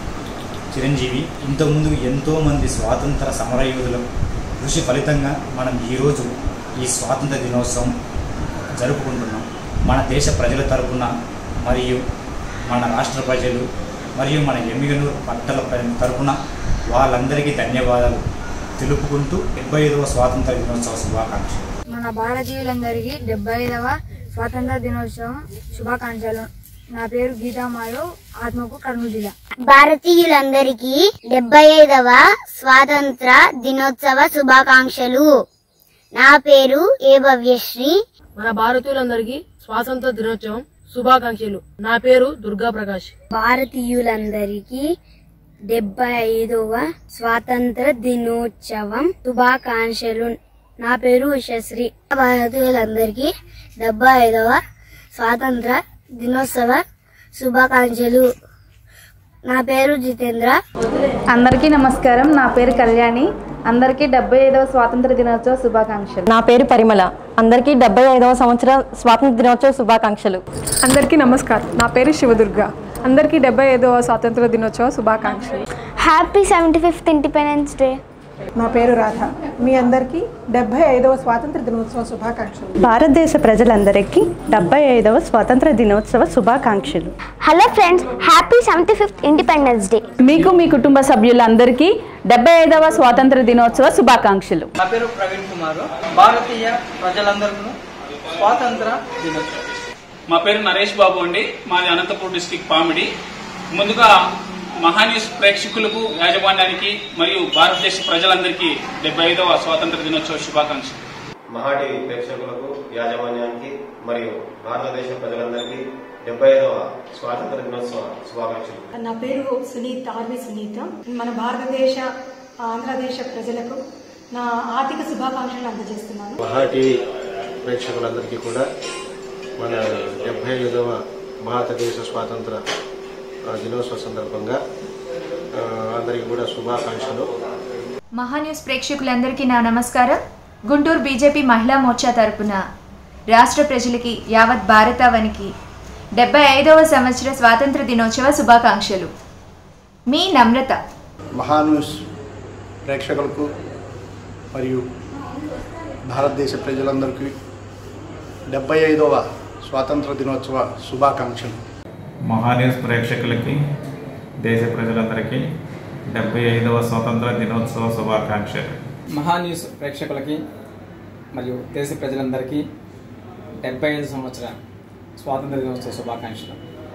చిరంజీవి ఇంతకుముందు ఎంతోమంది స్వాతంత్ర సమరయోధుల కృషి ఫలితంగా మనం ఈరోజు ఈ స్వాతంత్ర దినోత్సవం జరుపుకుంటున్నాం మన దేశ ప్రజల తరపున మరియు మన రాష్ట్ర ప్రజలు మరియు మన ఎమ్మిగనూరు పట్టల ప్రజల తరపున వాళ్ళందరికీ ధన్యవాదాలు తెలుపుకుంటూ డెబ్బై ఐదవ స్వాతంత్ర దినోత్సవ శుభాకాంక్షలు మన భారతీయులందరికీ డెబ్బై ఐదవ స్వాతంత్ర దినోత్సవం శుభాకాంక్షలు నా పేరు గీతామాలు ఆత్మకు కర్నూలు జిల్లా భారతీయులందరికీ డెబ్బై ఐదవ స్వాతంత్ర దినోత్సవ శుభాకాంక్షలు నా పేరు ఏ భవ్యశ్రీ మన భారతీయులందరికీ స్వాతంత్ర దినోత్సవం శుభాకాంక్షలు నా పేరు దుర్గా ప్రకాష్ భారతీయులందరికీ డెబ్బై ఐదవ స్వాతంత్ర దినోత్సవం శుభాకాంక్షలు నా పేరు ఉషశ్రీ భారతీయులందరికీ డెబ్బై ఐదవ స్వాతంత్ర దినోత్సవ శుభాకాంక్షలు నా పేరు జితేంద్ర అందరికీ నమస్కారం నా పేరు కళ్యాణి అందరికీ డెబ్బై ఐదవ స్వాతంత్ర దినోత్సవ శుభాకాంక్షలు నా పేరు పరిమళ అందరికీ డెబ్బై ఐదవ సంవత్సర స్వాతంత్ర దినోత్సవ శుభాకాంక్షలు అందరికీ నమస్కారం నా పేరు శివదుర్గ అందరికీ డెబ్బై ఐదవ స్వాతంత్ర దినోత్సవ శుభాకాంక్షలు happy seventy fifth independence day నా పేరు రాధ మీ అందరికీ డెబ్బై ఐదవ స్వాతంత్ర దినోత్సవ శుభాకాంక్షలు భారతదేశ ప్రజలందరికీ డెబ్బై ఐదవ స్వాతంత్ర దినోత్సవ శుభాకాంక్షలు hello friends happy seventy fifth independence day మీకు మీ కుటుంబ సభ్యులందరికీ డెబ్బై ఐదవ స్వాతంత్ర దినోత్సవ శుభాకాంక్షలు నా పేరు ప్రవీణ్ కుమార్ భారతీయ ప్రజలందరికీ స్వాతంత్ర దినోత్సవం మా పేరు నరేష్ బాబు అండి మాది అనంతపూర్ డిస్టిక్ పామిడి ముందుగా మహాన్యూస్ ప్రేక్షకులకు యాజమాన్యానికి మరియు భారతదేశ ప్రజలందరికీ డెబ్బై ఐదవ స్వాతంత్ర దినోత్సవ శుభాకాంక్షలు మహాటి ప్రేక్షకులకు యాజమాన్యానికి మరియు భారతదేశ ప్రజలందరికీ డెబ్బై ఐదవ స్వాతంత్ర దినోత్సవ శుభాకాంక్షలు నా పేరు సునీత ఆర్వి సునీత మన భారతదేశ ఆంధ్రదేశ ప్రజలకు నా ఆర్థిక శుభాకాంక్షలు అందజేస్తున్నాను మహాటి ప్రేక్షకులందరికీ కూడా మన డెబ్బై ఐదవ భారతదేశ స్వాతంత్ర ఆ, దినోత్సవ సందర్భంగా ఆ, అందరికీ కూడా శుభాకాంక్షలు మహాన్యూస్ ప్రేక్షకులందరికీ నా నమస్కారం గుంటూరు బీజేపీ మహిళా మోర్చా తరపున రాష్ట్ర ప్రజలకి యావత్ భారతావనికి డెబ్బై ఐదవ సంవత్సర స్వాతంత్ర దినోత్సవ శుభాకాంక్షలు మీ నమ్రత మహాన్యూస్ ప్రేక్షకులకు మరియు భారతదేశ ప్రజలందరికీ డెబ్బై ఐదవ స్వాతంత్ర దినోత్సవ శుభాకాంక్షలు మహాన్యూస్ ప్రేక్షకులకి దేశ ప్రజలందరికీ డెబ్బై ఐదవ స్వాతంత్ర దినోత్సవ శుభాకాంక్షలు మహాన్యూస్ ప్రేక్షకులకి మరియు దేశ ప్రజలందరికీ డెబ్బై ఐదు సంవత్సర స్వాతంత్ర దినోత్సవ శుభాకాంక్షలు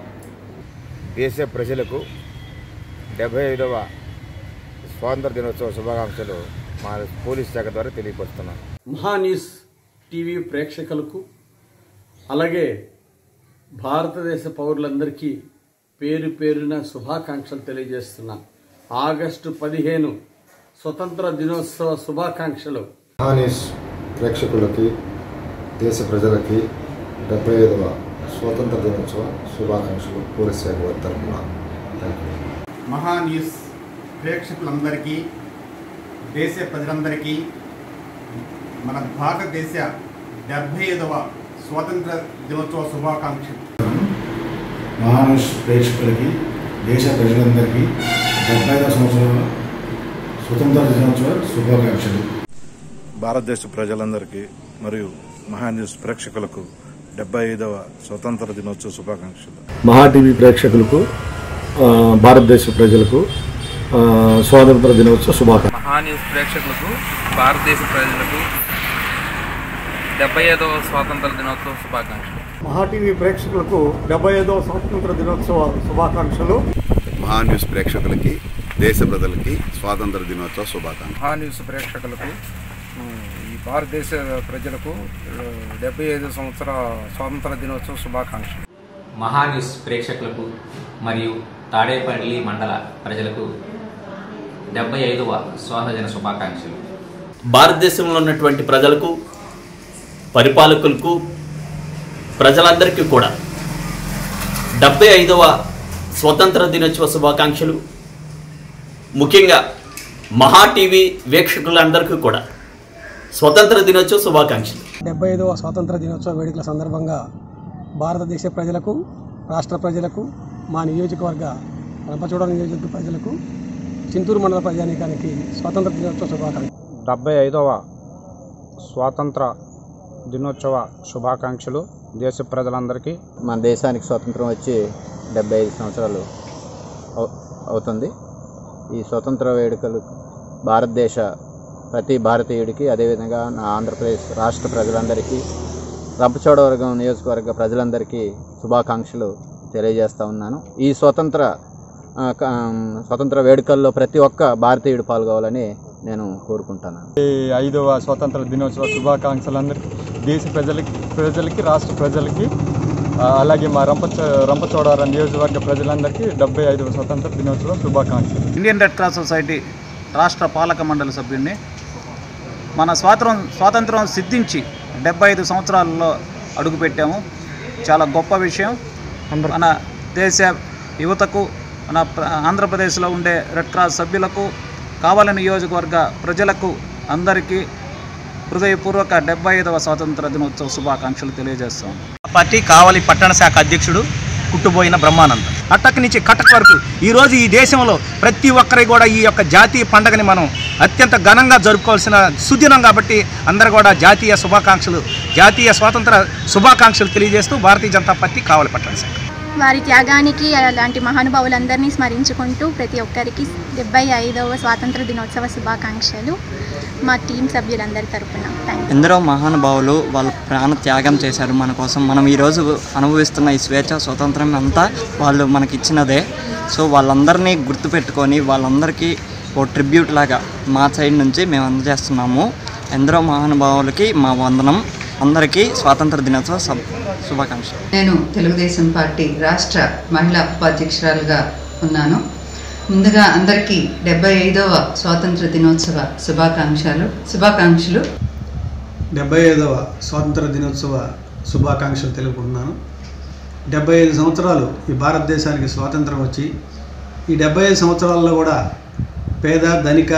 దేశ ప్రజలకు డెబ్బై ఐదవ స్వాతంత్ర దినోత్సవ శుభాకాంక్షలు మా పోలీస్ శాఖ ద్వారా తెలియపరుస్తున్నాం మహా న్యూస్ టీవీ ప్రేక్షకులకు అలాగే భారతదేశ పౌరులందరికీ పేరు పేరున శుభాకాంక్షలు తెలియజేస్తున్నాను ఆగస్టు పదిహేను స్వతంత్ర దినోత్సవ శుభాకాంక్షలు మహానీస్ ప్రేక్షకులకి దేశ ప్రజలకి డెబ్బై ఐదవ స్వాతంత్ర దినోత్సవ శుభాకాంక్షలు పోలీస్ శాఖ వారి తరఫున థ్యాంక్ యూ మహా న్యూస్ ప్రేక్షకులందరికీ దేశ ప్రజలందరికీ మన భారతదేశ డెబ్బై ఐదవ స్వాతంత్ర దినోత్సవ శుభాకాంక్షలు మహానుష్ ప్రేక్షకులకి దేశ ప్రజలందరికీ డెబ్బై ఐదవ సంవత్సరం స్వతంత్ర దినోత్సవ శుభాకాంక్షలు భారతదేశ ప్రజలందరికీ మరియు మహాన్యూస్ ప్రేక్షకులకు డెబ్బై ఐదవ స్వతంత్ర దినోత్సవ శుభాకాంక్షలు మహా టీవీ ప్రేక్షకులకు ఆ, భారతదేశ ప్రజలకు ఆ, స్వాతంత్ర దినోత్సవ శుభాకాంక్షలు మహా న్యూస్ ప్రేక్షకులకు భారతదేశ ప్రజలకు డెబ్బై ఐదవ స్వాతంత్ర దినోత్సవ శుభాకాంక్షలు మహా టీవీ ప్రేక్షకులకు డెబ్బై ఐదవ స్వాతంత్ర దినోత్సవ శుభాకాంక్షలు మహా న్యూస్ ప్రేక్షకులకి దేశ ప్రజలకి స్వాతంత్ర దినోత్సవ శుభాకాంక్షలు మహా న్యూస్ ప్రేక్షకులకు ఉమ్, ఈ భారతదేశ ప్రజలకు డెబ్బై ఐదు సంవత్సర స్వాతంత్ర దినోత్సవ శుభాకాంక్షలు మహాన్యూస్ ప్రేక్షకులకు మరియు తాడేపల్లి మండల ప్రజలకు డెబ్బై ఐదవ స్వాతంత్ర శుభాకాంక్షలు భారతదేశంలో ఉన్నటువంటి ప్రజలకు పరిపాలకులకు ప్రజలందరికీ కూడా డెబ్బై ఐదవ స్వతంత్ర దినోత్సవ శుభాకాంక్షలు ముఖ్యంగా మహా టీవీ వీక్షకులందరికీ కూడా స్వతంత్ర దినోత్సవ శుభాకాంక్షలు డెబ్బై ఐదవ స్వాతంత్ర దినోత్సవ వేడుకల సందర్భంగా భారతదేశ ప్రజలకు రాష్ట్ర ప్రజలకు మా నియోజకవర్గ రంపచోడ నియోజకవర్గ ప్రజలకు చింతూరు మండల ప్రజానీకానికి స్వాతంత్ర దినోత్సవ శుభాకాంక్షలు డెబ్బై ఐదవ స్వాతంత్ర దినోత్సవ శుభాకాంక్షలు దేశ ప్రజలందరికీ మన దేశానికి స్వాతంత్రం వచ్చి డెబ్బై ఐదు సంవత్సరాలు అవు- అవుతుంది ఈ స్వతంత్ర వేడుకలు భారతదేశ ప్రతి భారతీయుడికి అదేవిధంగా నా ఆంధ్రప్రదేశ్ రాష్ట్ర ప్రజలందరికీ రంపచోడవర్గం నియోజకవర్గ ప్రజలందరికీ శుభాకాంక్షలు తెలియజేస్తా ఉన్నాను ఈ స్వతంత్ర ఆ, క- స్వతంత్ర వేడుకల్లో ప్రతి ఒక్క భారతీయుడు పాల్గొవాలని నేను కోరుకుంటున్నాను ఈ ఐదవ స్వాతంత్ర దినోత్సవ శుభాకాంక్షలు అందరికీ దేశ ప్రజలకి ప్రజలకి రాష్ట్ర ప్రజలకి ఆ, అలాగే మా రంపచ రంపచోడవరం నియోజకవర్గ ప్రజలందరికీ డెబ్బై ఐదవ స్వతంత్ర దినోత్సవ శుభాకాంక్షలు ఇండియన్ రెడ్ క్రాస్ సొసైటీ రాష్ట్ర పాలక మండలి సభ్యుడిని మన స్వాతంత్రం స్వాతంత్రం సిద్ధించి డెబ్బై ఐదు సంవత్సరాలలో అడుగుపెట్టాము చాలా గొప్ప విషయం మన దేశ యువతకు మన ప్ర- ఆంధ్రప్రదేశ్లో ఉండే రెడ్ క్రాస్ సభ్యులకు కావలి నియోజకవర్గ ప్రజలకు అందరికీ హృదయపూర్వక డెబ్బై ఐదవ స్వాతంత్ర దినోత్సవ శుభాకాంక్షలు తెలియజేస్తాం పార్టీ కావలి పట్టణ శాఖ అధ్యక్షుడు కుట్టుబోయిన బ్రహ్మానందం అట్టక్ నుంచి కటక్ వరకు ఈరోజు ఈ దేశంలో ప్రతి ఒక్కరి కూడా ఈ యొక్క జాతీయ పండుగని మనం అత్యంత ఘనంగా జరుపుకోవాల్సిన సుదినం కాబట్టి అందరూ కూడా జాతీయ శుభాకాంక్షలు జాతీయ స్వాతంత్ర శుభాకాంక్షలు తెలియజేస్తూ భారతీయ జనతా పార్టీ కావలి పట్టణ శాఖ వారి త్యాగానికి అలాంటి మహానుభావులందరినీ స్మరించుకుంటూ ప్రతి ఒక్కరికి డెబ్బై ఐదవ స్వాతంత్ర దినోత్సవ శుభాకాంక్షలు మా టీం సభ్యులందరి తరపున థ్యాంక్ ఎందరో మహానుభావులు వాళ్ళ ప్రాణ త్యాగం చేశారు మన కోసం మనం ఈరోజు అనుభవిస్తున్న ఈ స్వేచ్ఛ స్వతంత్రం అంతా వాళ్ళు మనకిచ్చినదే సో వాళ్ళందరినీ గుర్తుపెట్టుకొని వాళ్ళందరికీ ఓ ట్రిబ్యూట్ లాగా మా సైడ్ నుంచి మేము అందజేస్తున్నాము ఎందరో మహానుభావులకి మా వందనం అందరికీ స్వాతంత్ర దినోత్సవ శుభ- శుభాకాంక్షలు నేను తెలుగుదేశం పార్టీ రాష్ట్ర మహిళా ఉపాధ్యక్షురాలుగా ఉన్నాను ముందుగా అందరికీ డెబ్బై ఐదవ స్వాతంత్ర దినోత్సవ శుభాకాంక్షలు శుభాకాంక్షలు డెబ్బై ఐదవ స్వాతంత్ర దినోత్సవ శుభాకాంక్షలు తెలుపుకుంటున్నాను డెబ్బై ఐదు సంవత్సరాలు ఈ భారతదేశానికి స్వాతంత్రం వచ్చి ఈ డెబ్బై ఐదు సంవత్సరాల్లో కూడా పేద ధనిక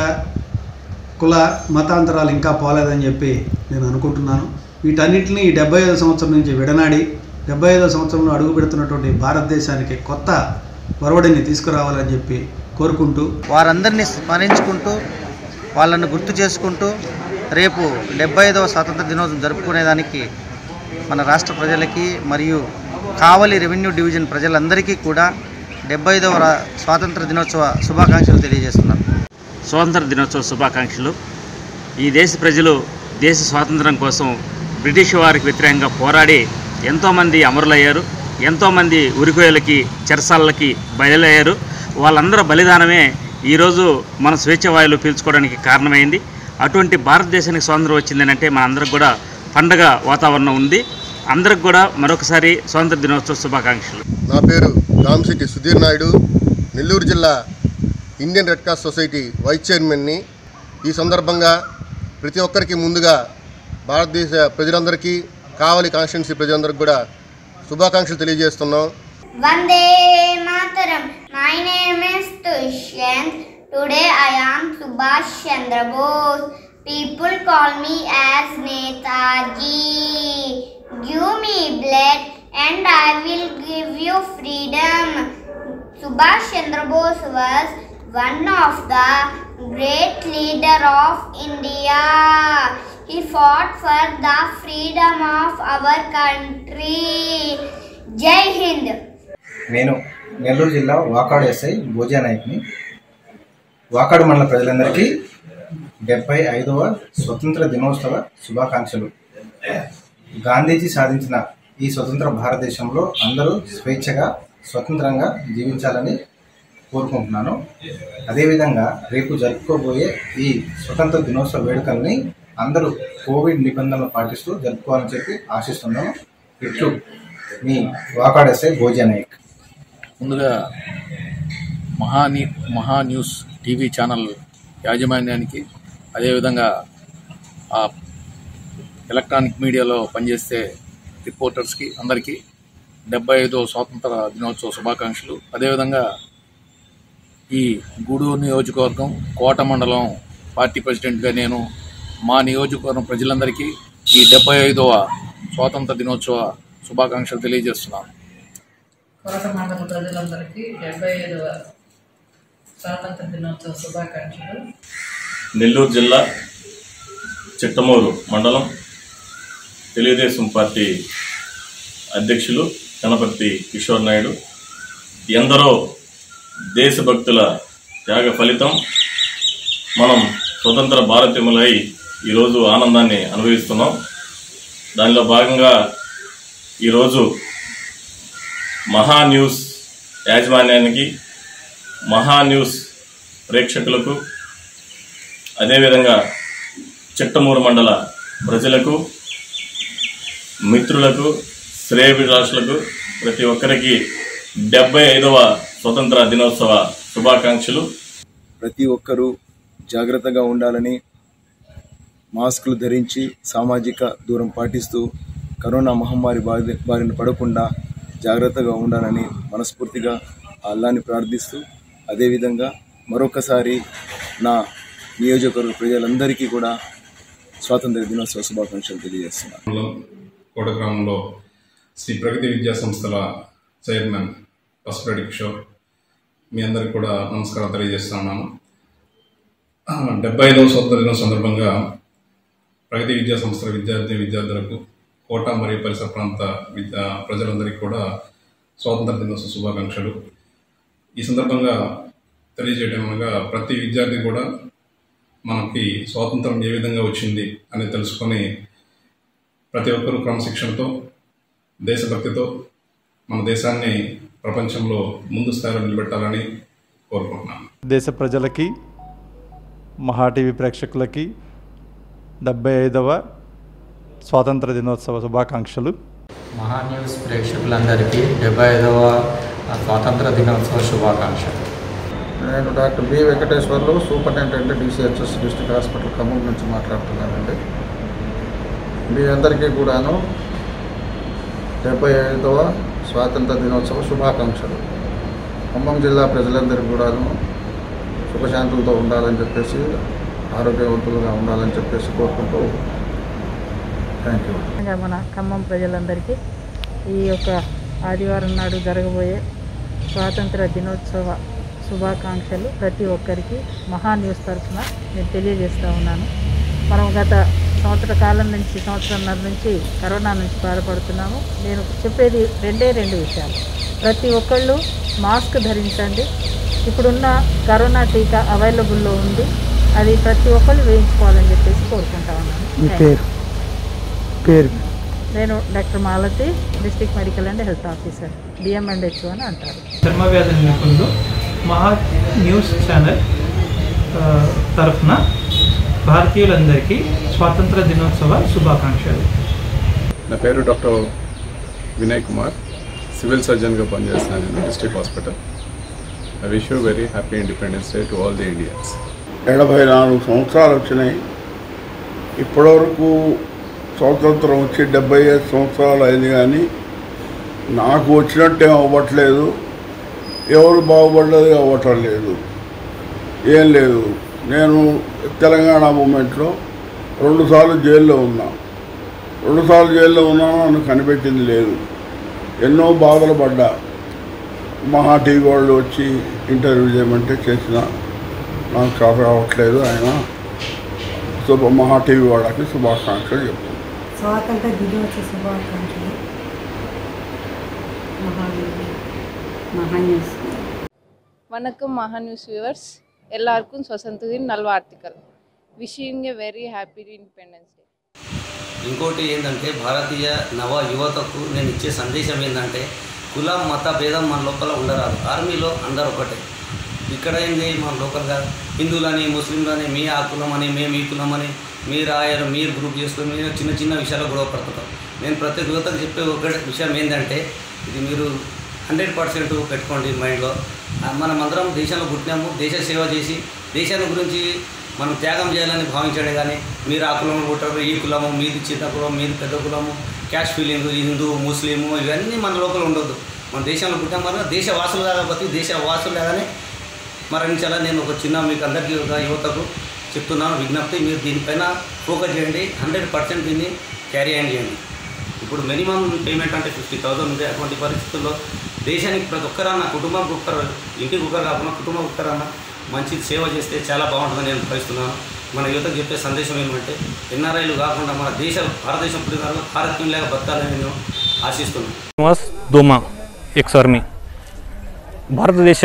కుల మతాంతరాలు ఇంకా పోలేదని చెప్పి నేను అనుకుంటున్నాను వీటన్నిటిని ఈ డెబ్బై ఐదు సంవత్సరం నుంచి విడనాడి డెబ్బై ఐదో సంవత్సరంలో అడుగు పెడుతున్నటువంటి భారతదేశానికి కొత్త ఒరవడిని తీసుకురావాలని చెప్పి కోరుకుంటూ వారందరినీ స్మరించుకుంటూ వాళ్ళను గుర్తు చేసుకుంటూ రేపు డెబ్బై ఐదవ స్వాతంత్ర దినోత్సవం జరుపుకునేదానికి మన రాష్ట్ర ప్రజలకి మరియు కావలి రెవెన్యూ డివిజన్ ప్రజలందరికీ కూడా డెబ్బై ఐదవ రా- స్వాతంత్ర దినోత్సవ శుభాకాంక్షలు తెలియజేస్తున్నాను స్వాతంత్ర దినోత్సవ శుభాకాంక్షలు ఈ దేశ ప్రజలు దేశ స్వాతంత్రం కోసం బ్రిటిష్ వారికి వ్యతిరేకంగా పోరాడి ఎంతోమంది అమరులయ్యారు ఎంతోమంది ఉరికోయలకి చెరసాలకి బయలయ్యారు వాళ్ళందరూ బలిదానమే ఈరోజు మన స్వేచ్ఛ వాయువులు పీల్చుకోవడానికి కారణమైంది అటువంటి భారతదేశానికి స్వాతంత్రం వచ్చిందని అంటే మనందరికి కూడా పండగ వాతావరణం ఉంది అందరికి కూడా మరొకసారి స్వాతంత్ర దినోత్సవ శుభాకాంక్షలు నా పేరు రామశెట్టి సుధీర్ నాయుడు నెల్లూరు జిల్లా Indian red cross society vice చైర్మన్ని ఈ సందర్భంగా ప్రతి ఒక్కరికి ముందుగా భారతదేశ ప్రజలందరికీ కావలి కాన్స్టిట్యున్సీ ప్రజలందరికీ కూడా శుభాకాంక్షలు తెలియజేస్తున్నాం Vande Mataram. My name is Tushyanth. Today I am Subhash Chandra Bose. People call me as Netaji. Give me blood and I will give you freedom. Subhash Chandra Bose was one of the great leader of India. He fought for the freedom of our country. Jai Hind. నేను నెల్లూరు జిల్లా వాకాడు ఎస్ఐ భోజా నాయక్ని వాకాడు మండల ప్రజలందరికీ డెబ్బై ఐదవ స్వతంత్ర దినోత్సవ శుభాకాంక్షలు గాంధీజీ సాధించిన ఈ స్వతంత్ర భారతదేశంలో అందరూ స్వేచ్ఛగా స్వతంత్రంగా జీవించాలని కోరుకుంటున్నాను అదేవిధంగా రేపు జరుపుకోబోయే ఈ స్వతంత్ర దినోత్సవ వేడుకల్ని అందరూ కోవిడ్ నిబంధనలు పాటిస్తూ జరుపుకోవాలని చెప్పి ఆశిస్తున్నాను ఇట్లు మీ వాకాడు ఎస్ఐ భోజా నాయక్ ముందుగా మహానీ మహా న్యూస్ టీవీ ఛానల్ యాజమాన్యానికి అదేవిధంగా ఆ ఎలక్ట్రానిక్ మీడియాలో పనిచేసే రిపోర్టర్స్కి అందరికీ డెబ్బై ఐదో స్వాతంత్ర దినోత్సవ శుభాకాంక్షలు అదేవిధంగా ఈ గూడూరు నియోజకవర్గం కోట మండలం పార్టీ ప్రెసిడెంట్గా నేను మా నియోజకవర్గం ప్రజలందరికీ ఈ డెబ్బై ఐదవ స్వాతంత్ర దినోత్సవ శుభాకాంక్షలు తెలియజేస్తున్నాను కోట మండల ప్రజలందరికీ డెబ్బై ఐదవ స్వాతంత్ర దినోత్సవ శుభాకాంక్షలు నెల్లూరు జిల్లా చిట్టమూరు మండలం తెలుగుదేశం పార్టీ అధ్యక్షులు గణపతి కిషోర్ నాయుడు ఎందరో దేశభక్తుల త్యాగ ఫలితం మనం స్వతంత్ర భారతీయులై ఈరోజు ఆనందాన్ని అనుభవిస్తున్నాం దానిలో భాగంగా ఈరోజు మహా న్యూస్ యాజమాన్యానికి మహా న్యూస్ ప్రేక్షకులకు అదేవిధంగా చిట్టమూరు మండల ప్రజలకు మిత్రులకు శ్రేయభిలాషులకు ప్రతి ఒక్కరికి డెబ్బై ఐదవ స్వతంత్ర దినోత్సవ శుభాకాంక్షలు ప్రతి ఒక్కరూ జాగ్రత్తగా ఉండాలని మాస్కులు ధరించి సామాజిక దూరం పాటిస్తూ కరోనా మహమ్మారి బారి బారిన పడకుండా జాగ్రత్తగా ఉండాలని మనస్ఫూర్తిగా ఆ అల్లాని ప్రార్థిస్తూ అదేవిధంగా మరొకసారి నా నియోజకవర్గ ప్రజలందరికీ కూడా స్వాతంత్ర దినోత్సవ శుభాకాంక్షలు తెలియజేస్తున్నాను మండలం కోట గ్రామంలో శ్రీ ప్రగతి విద్యా సంస్థల చైర్మన్ పసుపరెడ్డి కిషోర్ మీ అందరికి కూడా నమస్కారం తెలియజేస్తున్నాను డెబ్బై ఐదవ స్వతంత్ర దినం సందర్భంగా ప్రగతి విద్యా సంస్థల విద్యార్థి విద్యార్థులకు కోట మరియు పరిసర ప్రాంత విద్యా ప్రజలందరికీ కూడా స్వాతంత్ర దినోత్సవ శుభాకాంక్షలు ఈ సందర్భంగా తెలియజేయడం అనగా ప్రతి విద్యార్థి కూడా మనకి స్వాతంత్రం ఏ విధంగా వచ్చింది అని తెలుసుకొని ప్రతి ఒక్కరూ క్రమశిక్షణతో దేశభక్తితో మన దేశాన్ని ప్రపంచంలో ముందు స్థాయిలో నిలబెట్టాలని కోరుకుంటున్నాను దేశ ప్రజలకి మహా టీవీ ప్రేక్షకులకి డెబ్బై ఐదవ స్వాతంత్ర దినోత్సవ శుభాకాంక్షలు మహా న్యూస్ ప్రేక్షకులందరికీ డెబ్బై ఐదవ స్వాతంత్ర దినోత్సవ శుభాకాంక్షలు నేను doctor B Venkateswarlu superintendent DCHS district hospital Khammam నుంచి మాట్లాడుతున్నానండి మీ అందరికీ కూడాను డెబ్బై ఐదవ స్వాతంత్ర దినోత్సవ శుభాకాంక్షలు ఖమ్మం జిల్లా ప్రజలందరికీ కూడాను సుఖశాంతులతో ఉండాలని చెప్పేసి ఆరోగ్యవంతులుగా ఉండాలని చెప్పేసి కోరుకుంటూ థ్యాంక్ యూ ముఖ్యంగా మన ఖమ్మం ప్రజలందరికీ ఈ యొక్క ఆదివారం నాడు జరగబోయే స్వాతంత్ర దినోత్సవ శుభాకాంక్షలు ప్రతి ఒక్కరికి మహా న్యూస్ తరఫున నేను తెలియజేస్తూ ఉన్నాను మనం గత సంవత్సర కాలం నుంచి సంవత్సరంన్నర నుంచి కరోనా నుంచి బాధపడుతున్నాము నేను చెప్పేది రెండే రెండు విషయాలు ప్రతి ఒక్కళ్ళు మాస్క్ ధరించండి ఇప్పుడున్న కరోనా టీకా అవైలబుల్లో ఉంది అది ప్రతి ఒక్కళ్ళు వేయించుకోవాలని చెప్పేసి కోరుకుంటా ఉన్నాను మీ Thank you. పేరు పేరు నేను doctor Malathi district medical and health officer DM and HO అని అంటారు చర్మ వ్యాధి నిపుణులు మహా న్యూస్ ఛానల్ ఆ, తరఫున భారతీయులందరికీ స్వాతంత్ర దినోత్సవ శుభాకాంక్షలు నా పేరు డాక్టర్ వినయ్ కుమార్ సివిల్ సర్జన్గా పనిచేస్తున్నాను నేను district hospital I wish you very happy independence day to all the Indians ఎనభై నాలుగు సంవత్సరాలు వచ్చినాయి ఇప్పటివరకు స్వాతంత్రం వచ్చి డెబ్బై ఐదు సంవత్సరాలు అయింది కానీ నాకు వచ్చినట్టే అవ్వట్లేదు ఎవరు బాగుపడ్డది అవ్వటం లేదు ఏం లేదు నేను తెలంగాణ మూమెంట్లో రెండుసార్లు జైల్లో ఉన్నా రెండుసార్లు జైల్లో ఉన్నాను నన్ను కనిపెట్టింది లేదు ఎన్నో బాధలు పడ్డా మహా టీవీ వాళ్ళు వచ్చి ఇంటర్వ్యూ చేయమంటే చేసిన నాకు చేత రావట్లేదు ఆయన శుభ మహా టీవీ వాళ్ళకి శుభాకాంక్షలు చెప్తాను స్వాతంత్ర దినోత్సవ శుభాకాంక్షలు மகா நியூஸ் வணக்கம் மகா நியூஸ் வியூவர்ஸ் எல்லாருக்கும் சுதந்திர தின நல்வாழ்த்துக்கள் wishing a very happy independence day ఇంకోటి ఏంటంటే భారతీయ నవ యువతకు నేను ఇచ్చే సందేశం ఏంటంటే కులం మత భేదం మన లోపల ఉండరాదు ఆర్మీలో అందరు ఒకటే ఇక్కడ ఏంది మన లోకల్గా హిందువులని ముస్లింలని మీ ఆ కులం అని మేము ఈ కులం అని మీరు ఆయరు మీరు గ్రూప్ చేసుకుని మీరు చిన్న చిన్న విషయాలు గొడవ పడుతుంటాం నేను ప్రతి యువతకు చెప్పే ఒక విషయం ఏంటంటే ఇది మీరు హండ్రెడ్ పర్సెంట్ పెట్టుకోండి మైండ్లో ఆ, మనం అందరం దేశంలో పుట్టినాము దేశ సేవ చేసి దేశాన్ని గురించి మనం త్యాగం చేయాలని భావించాడే కానీ మీరు ఆ కులం పుట్టారు ఈ కులము మీది చిన్న కులం మీది పెద్ద కులము క్యాష్ ఫీలింగ్ హిందూ ముస్లిము ఇవన్నీ మన లోపల ఉండొద్దు మన దేశంలో పుట్టాం మనం దేశ వాసులుగా బతి దేశ వాసులుగానే మరణించాలని నేను ఒక చిన్న మీకు అందరికీ ఒక యువతకు చెప్తున్నాను విజ్ఞప్తి మీరు దీనిపైన ఫోకస్ చేయండి హండ్రెడ్ పర్సెంట్ దీన్ని క్యారీ ఆన్ చేయండి ఇప్పుడు మినిమం పేమెంట్ అంటే ఫిఫ్టీ థౌసండ్ ఉంది అటువంటి పరిస్థితుల్లో దేశానికి ప్రతి ఒక్కరన్నా కుటుంబం ఒక్కరు ఇంటికి ఒక్కరు కాకుండా కుటుంబం ఒక్కరన్నా మంచి సేవ చేస్తే చాలా బాగుంటుందని నేను భావిస్తున్నాను మన యువతకు చెప్పే సందేశం ఏమంటే ఎన్ఆర్ఐలు కాకుండా మన దేశ భారతదేశం పుట్టిన భారతీయులాగా బతకాలని నేను ఆశిస్తున్నాను శ్రీనివాస్ దోమా ఎక్స్ ఆర్మీ భారతదేశ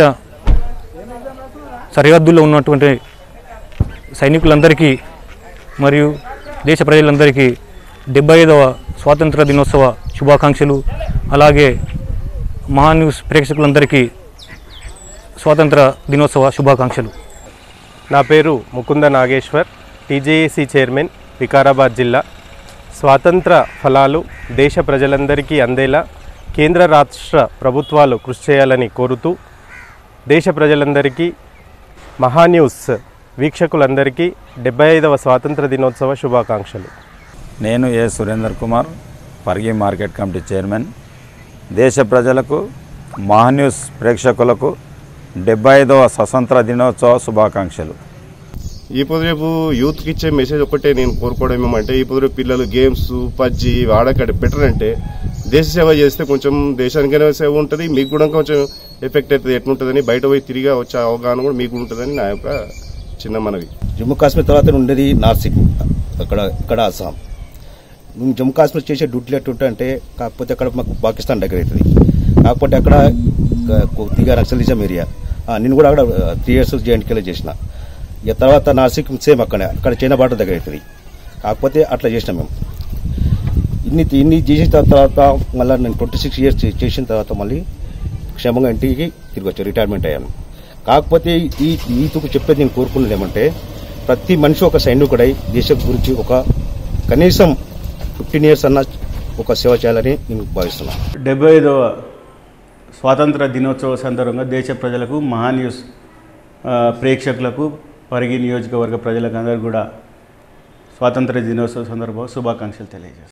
సరిహద్దుల్లో ఉన్నటువంటి సైనికులందరికీ మరియు దేశ ప్రజలందరికీ డెబ్బై ఐదవ స్వాతంత్ర దినోత్సవ శుభాకాంక్షలు అలాగే మహా న్యూస్ ప్రేక్షకులందరికీ స్వాతంత్ర దినోత్సవ శుభాకాంక్షలు నా పేరు ముకుంద నాగేశ్వర్ టీజేఏసీ చైర్మన్ వికారాబాద్ జిల్లా స్వాతంత్ర ఫలాలు దేశ ప్రజలందరికీ అందేలా కేంద్ర రాష్ట్ర ప్రభుత్వాలు కృషి చేయాలని కోరుతూ దేశ ప్రజలందరికీ మహాన్యూస్ వీక్షకులందరికీ డెబ్బై ఐదవ స్వాతంత్ర దినోత్సవ శుభాకాంక్షలు నేను A Surender Kumar Parigi market committee chairman దేశ ప్రజలకు మహాన్యూస్ ప్రేక్షకులకు డెబ్బై ఐదవ స్వతంత్ర దినోత్సవ శుభాకాంక్షలు ఇప్పుడు రేపు యూత్కి ఇచ్చే మెసేజ్ ఒకటే నేను కోరుకోవడం ఏమంటే ఇప్పుడు రేపు పిల్లలు గేమ్స్ పబ్జి వాడకంటే బెటర్ అంటే దేశ సేవ చేస్తే కొంచెం దేశానికైనా సేవ ఉంటుంది మీకు కూడా కొంచెం ఎఫెక్ట్ అవుతుంది ఎట్లుంటుందని బయట పోయి తిరిగి వచ్చే అవగాహన కూడా మీకు ఉంటుందని నా యొక్క చిన్న మనవి జమ్మూ కాశ్మీర్ తర్వాత ఉండేది నార్సింగ్ అక్కడ ఇక్కడ అస్సాం మేము జమ్మూ కాశ్మీర్ చేసే డ్యూటీలు ఎట్టుంటే కాకపోతే అక్కడ మాకు పాకిస్తాన్ దగ్గర అవుతుంది కాకపోతే అక్కడ క- కొద్దిగా నక్సలిజం ఏరియా ఆ, నేను కూడా అక్కడ త్రీ ఇయర్స్ జేఎన్కేలో చేసిన ఇక తర్వాత నార్సింగ్ సేమ్ అక్కడే అక్కడ చైనా బార్డర్ దగ్గర అవుతుంది కాకపోతే అట్లా చేసినాం మేము ఇన్ని ఇన్ని చేసిన తర్వాత మళ్ళీ నేను ట్వంటీ సిక్స్ ఇయర్స్ చేసిన తర్వాత మళ్ళీ క్షేమంగా ఇంటికి తిరిగి వచ్చాను రిటైర్మెంట్ అయ్యాను కాకపోతే ఈ ఈతుకు చెప్పేది నేను కోరుకున్నది ఏమంటే ప్రతి మనిషి ఒక సైనికుడై దేశం గురించి ఒక కనీసం ఫిఫ్టీన్ ఇయర్స్ అన్న ఒక సేవ చేయాలని నేను భావిస్తున్నాను డెబ్బై ఐదవ స్వాతంత్ర దినోత్సవ సందర్భంగా దేశ ప్రజలకు మహాన్యూస్ ఆ, ప్రేక్షకులకు పరిగి నియోజకవర్గ ప్రజలకు అందరూ కూడా స్వాతంత్ర దినోత్సవ సందర్భంగా శుభాకాంక్షలు తెలియజేస్తాను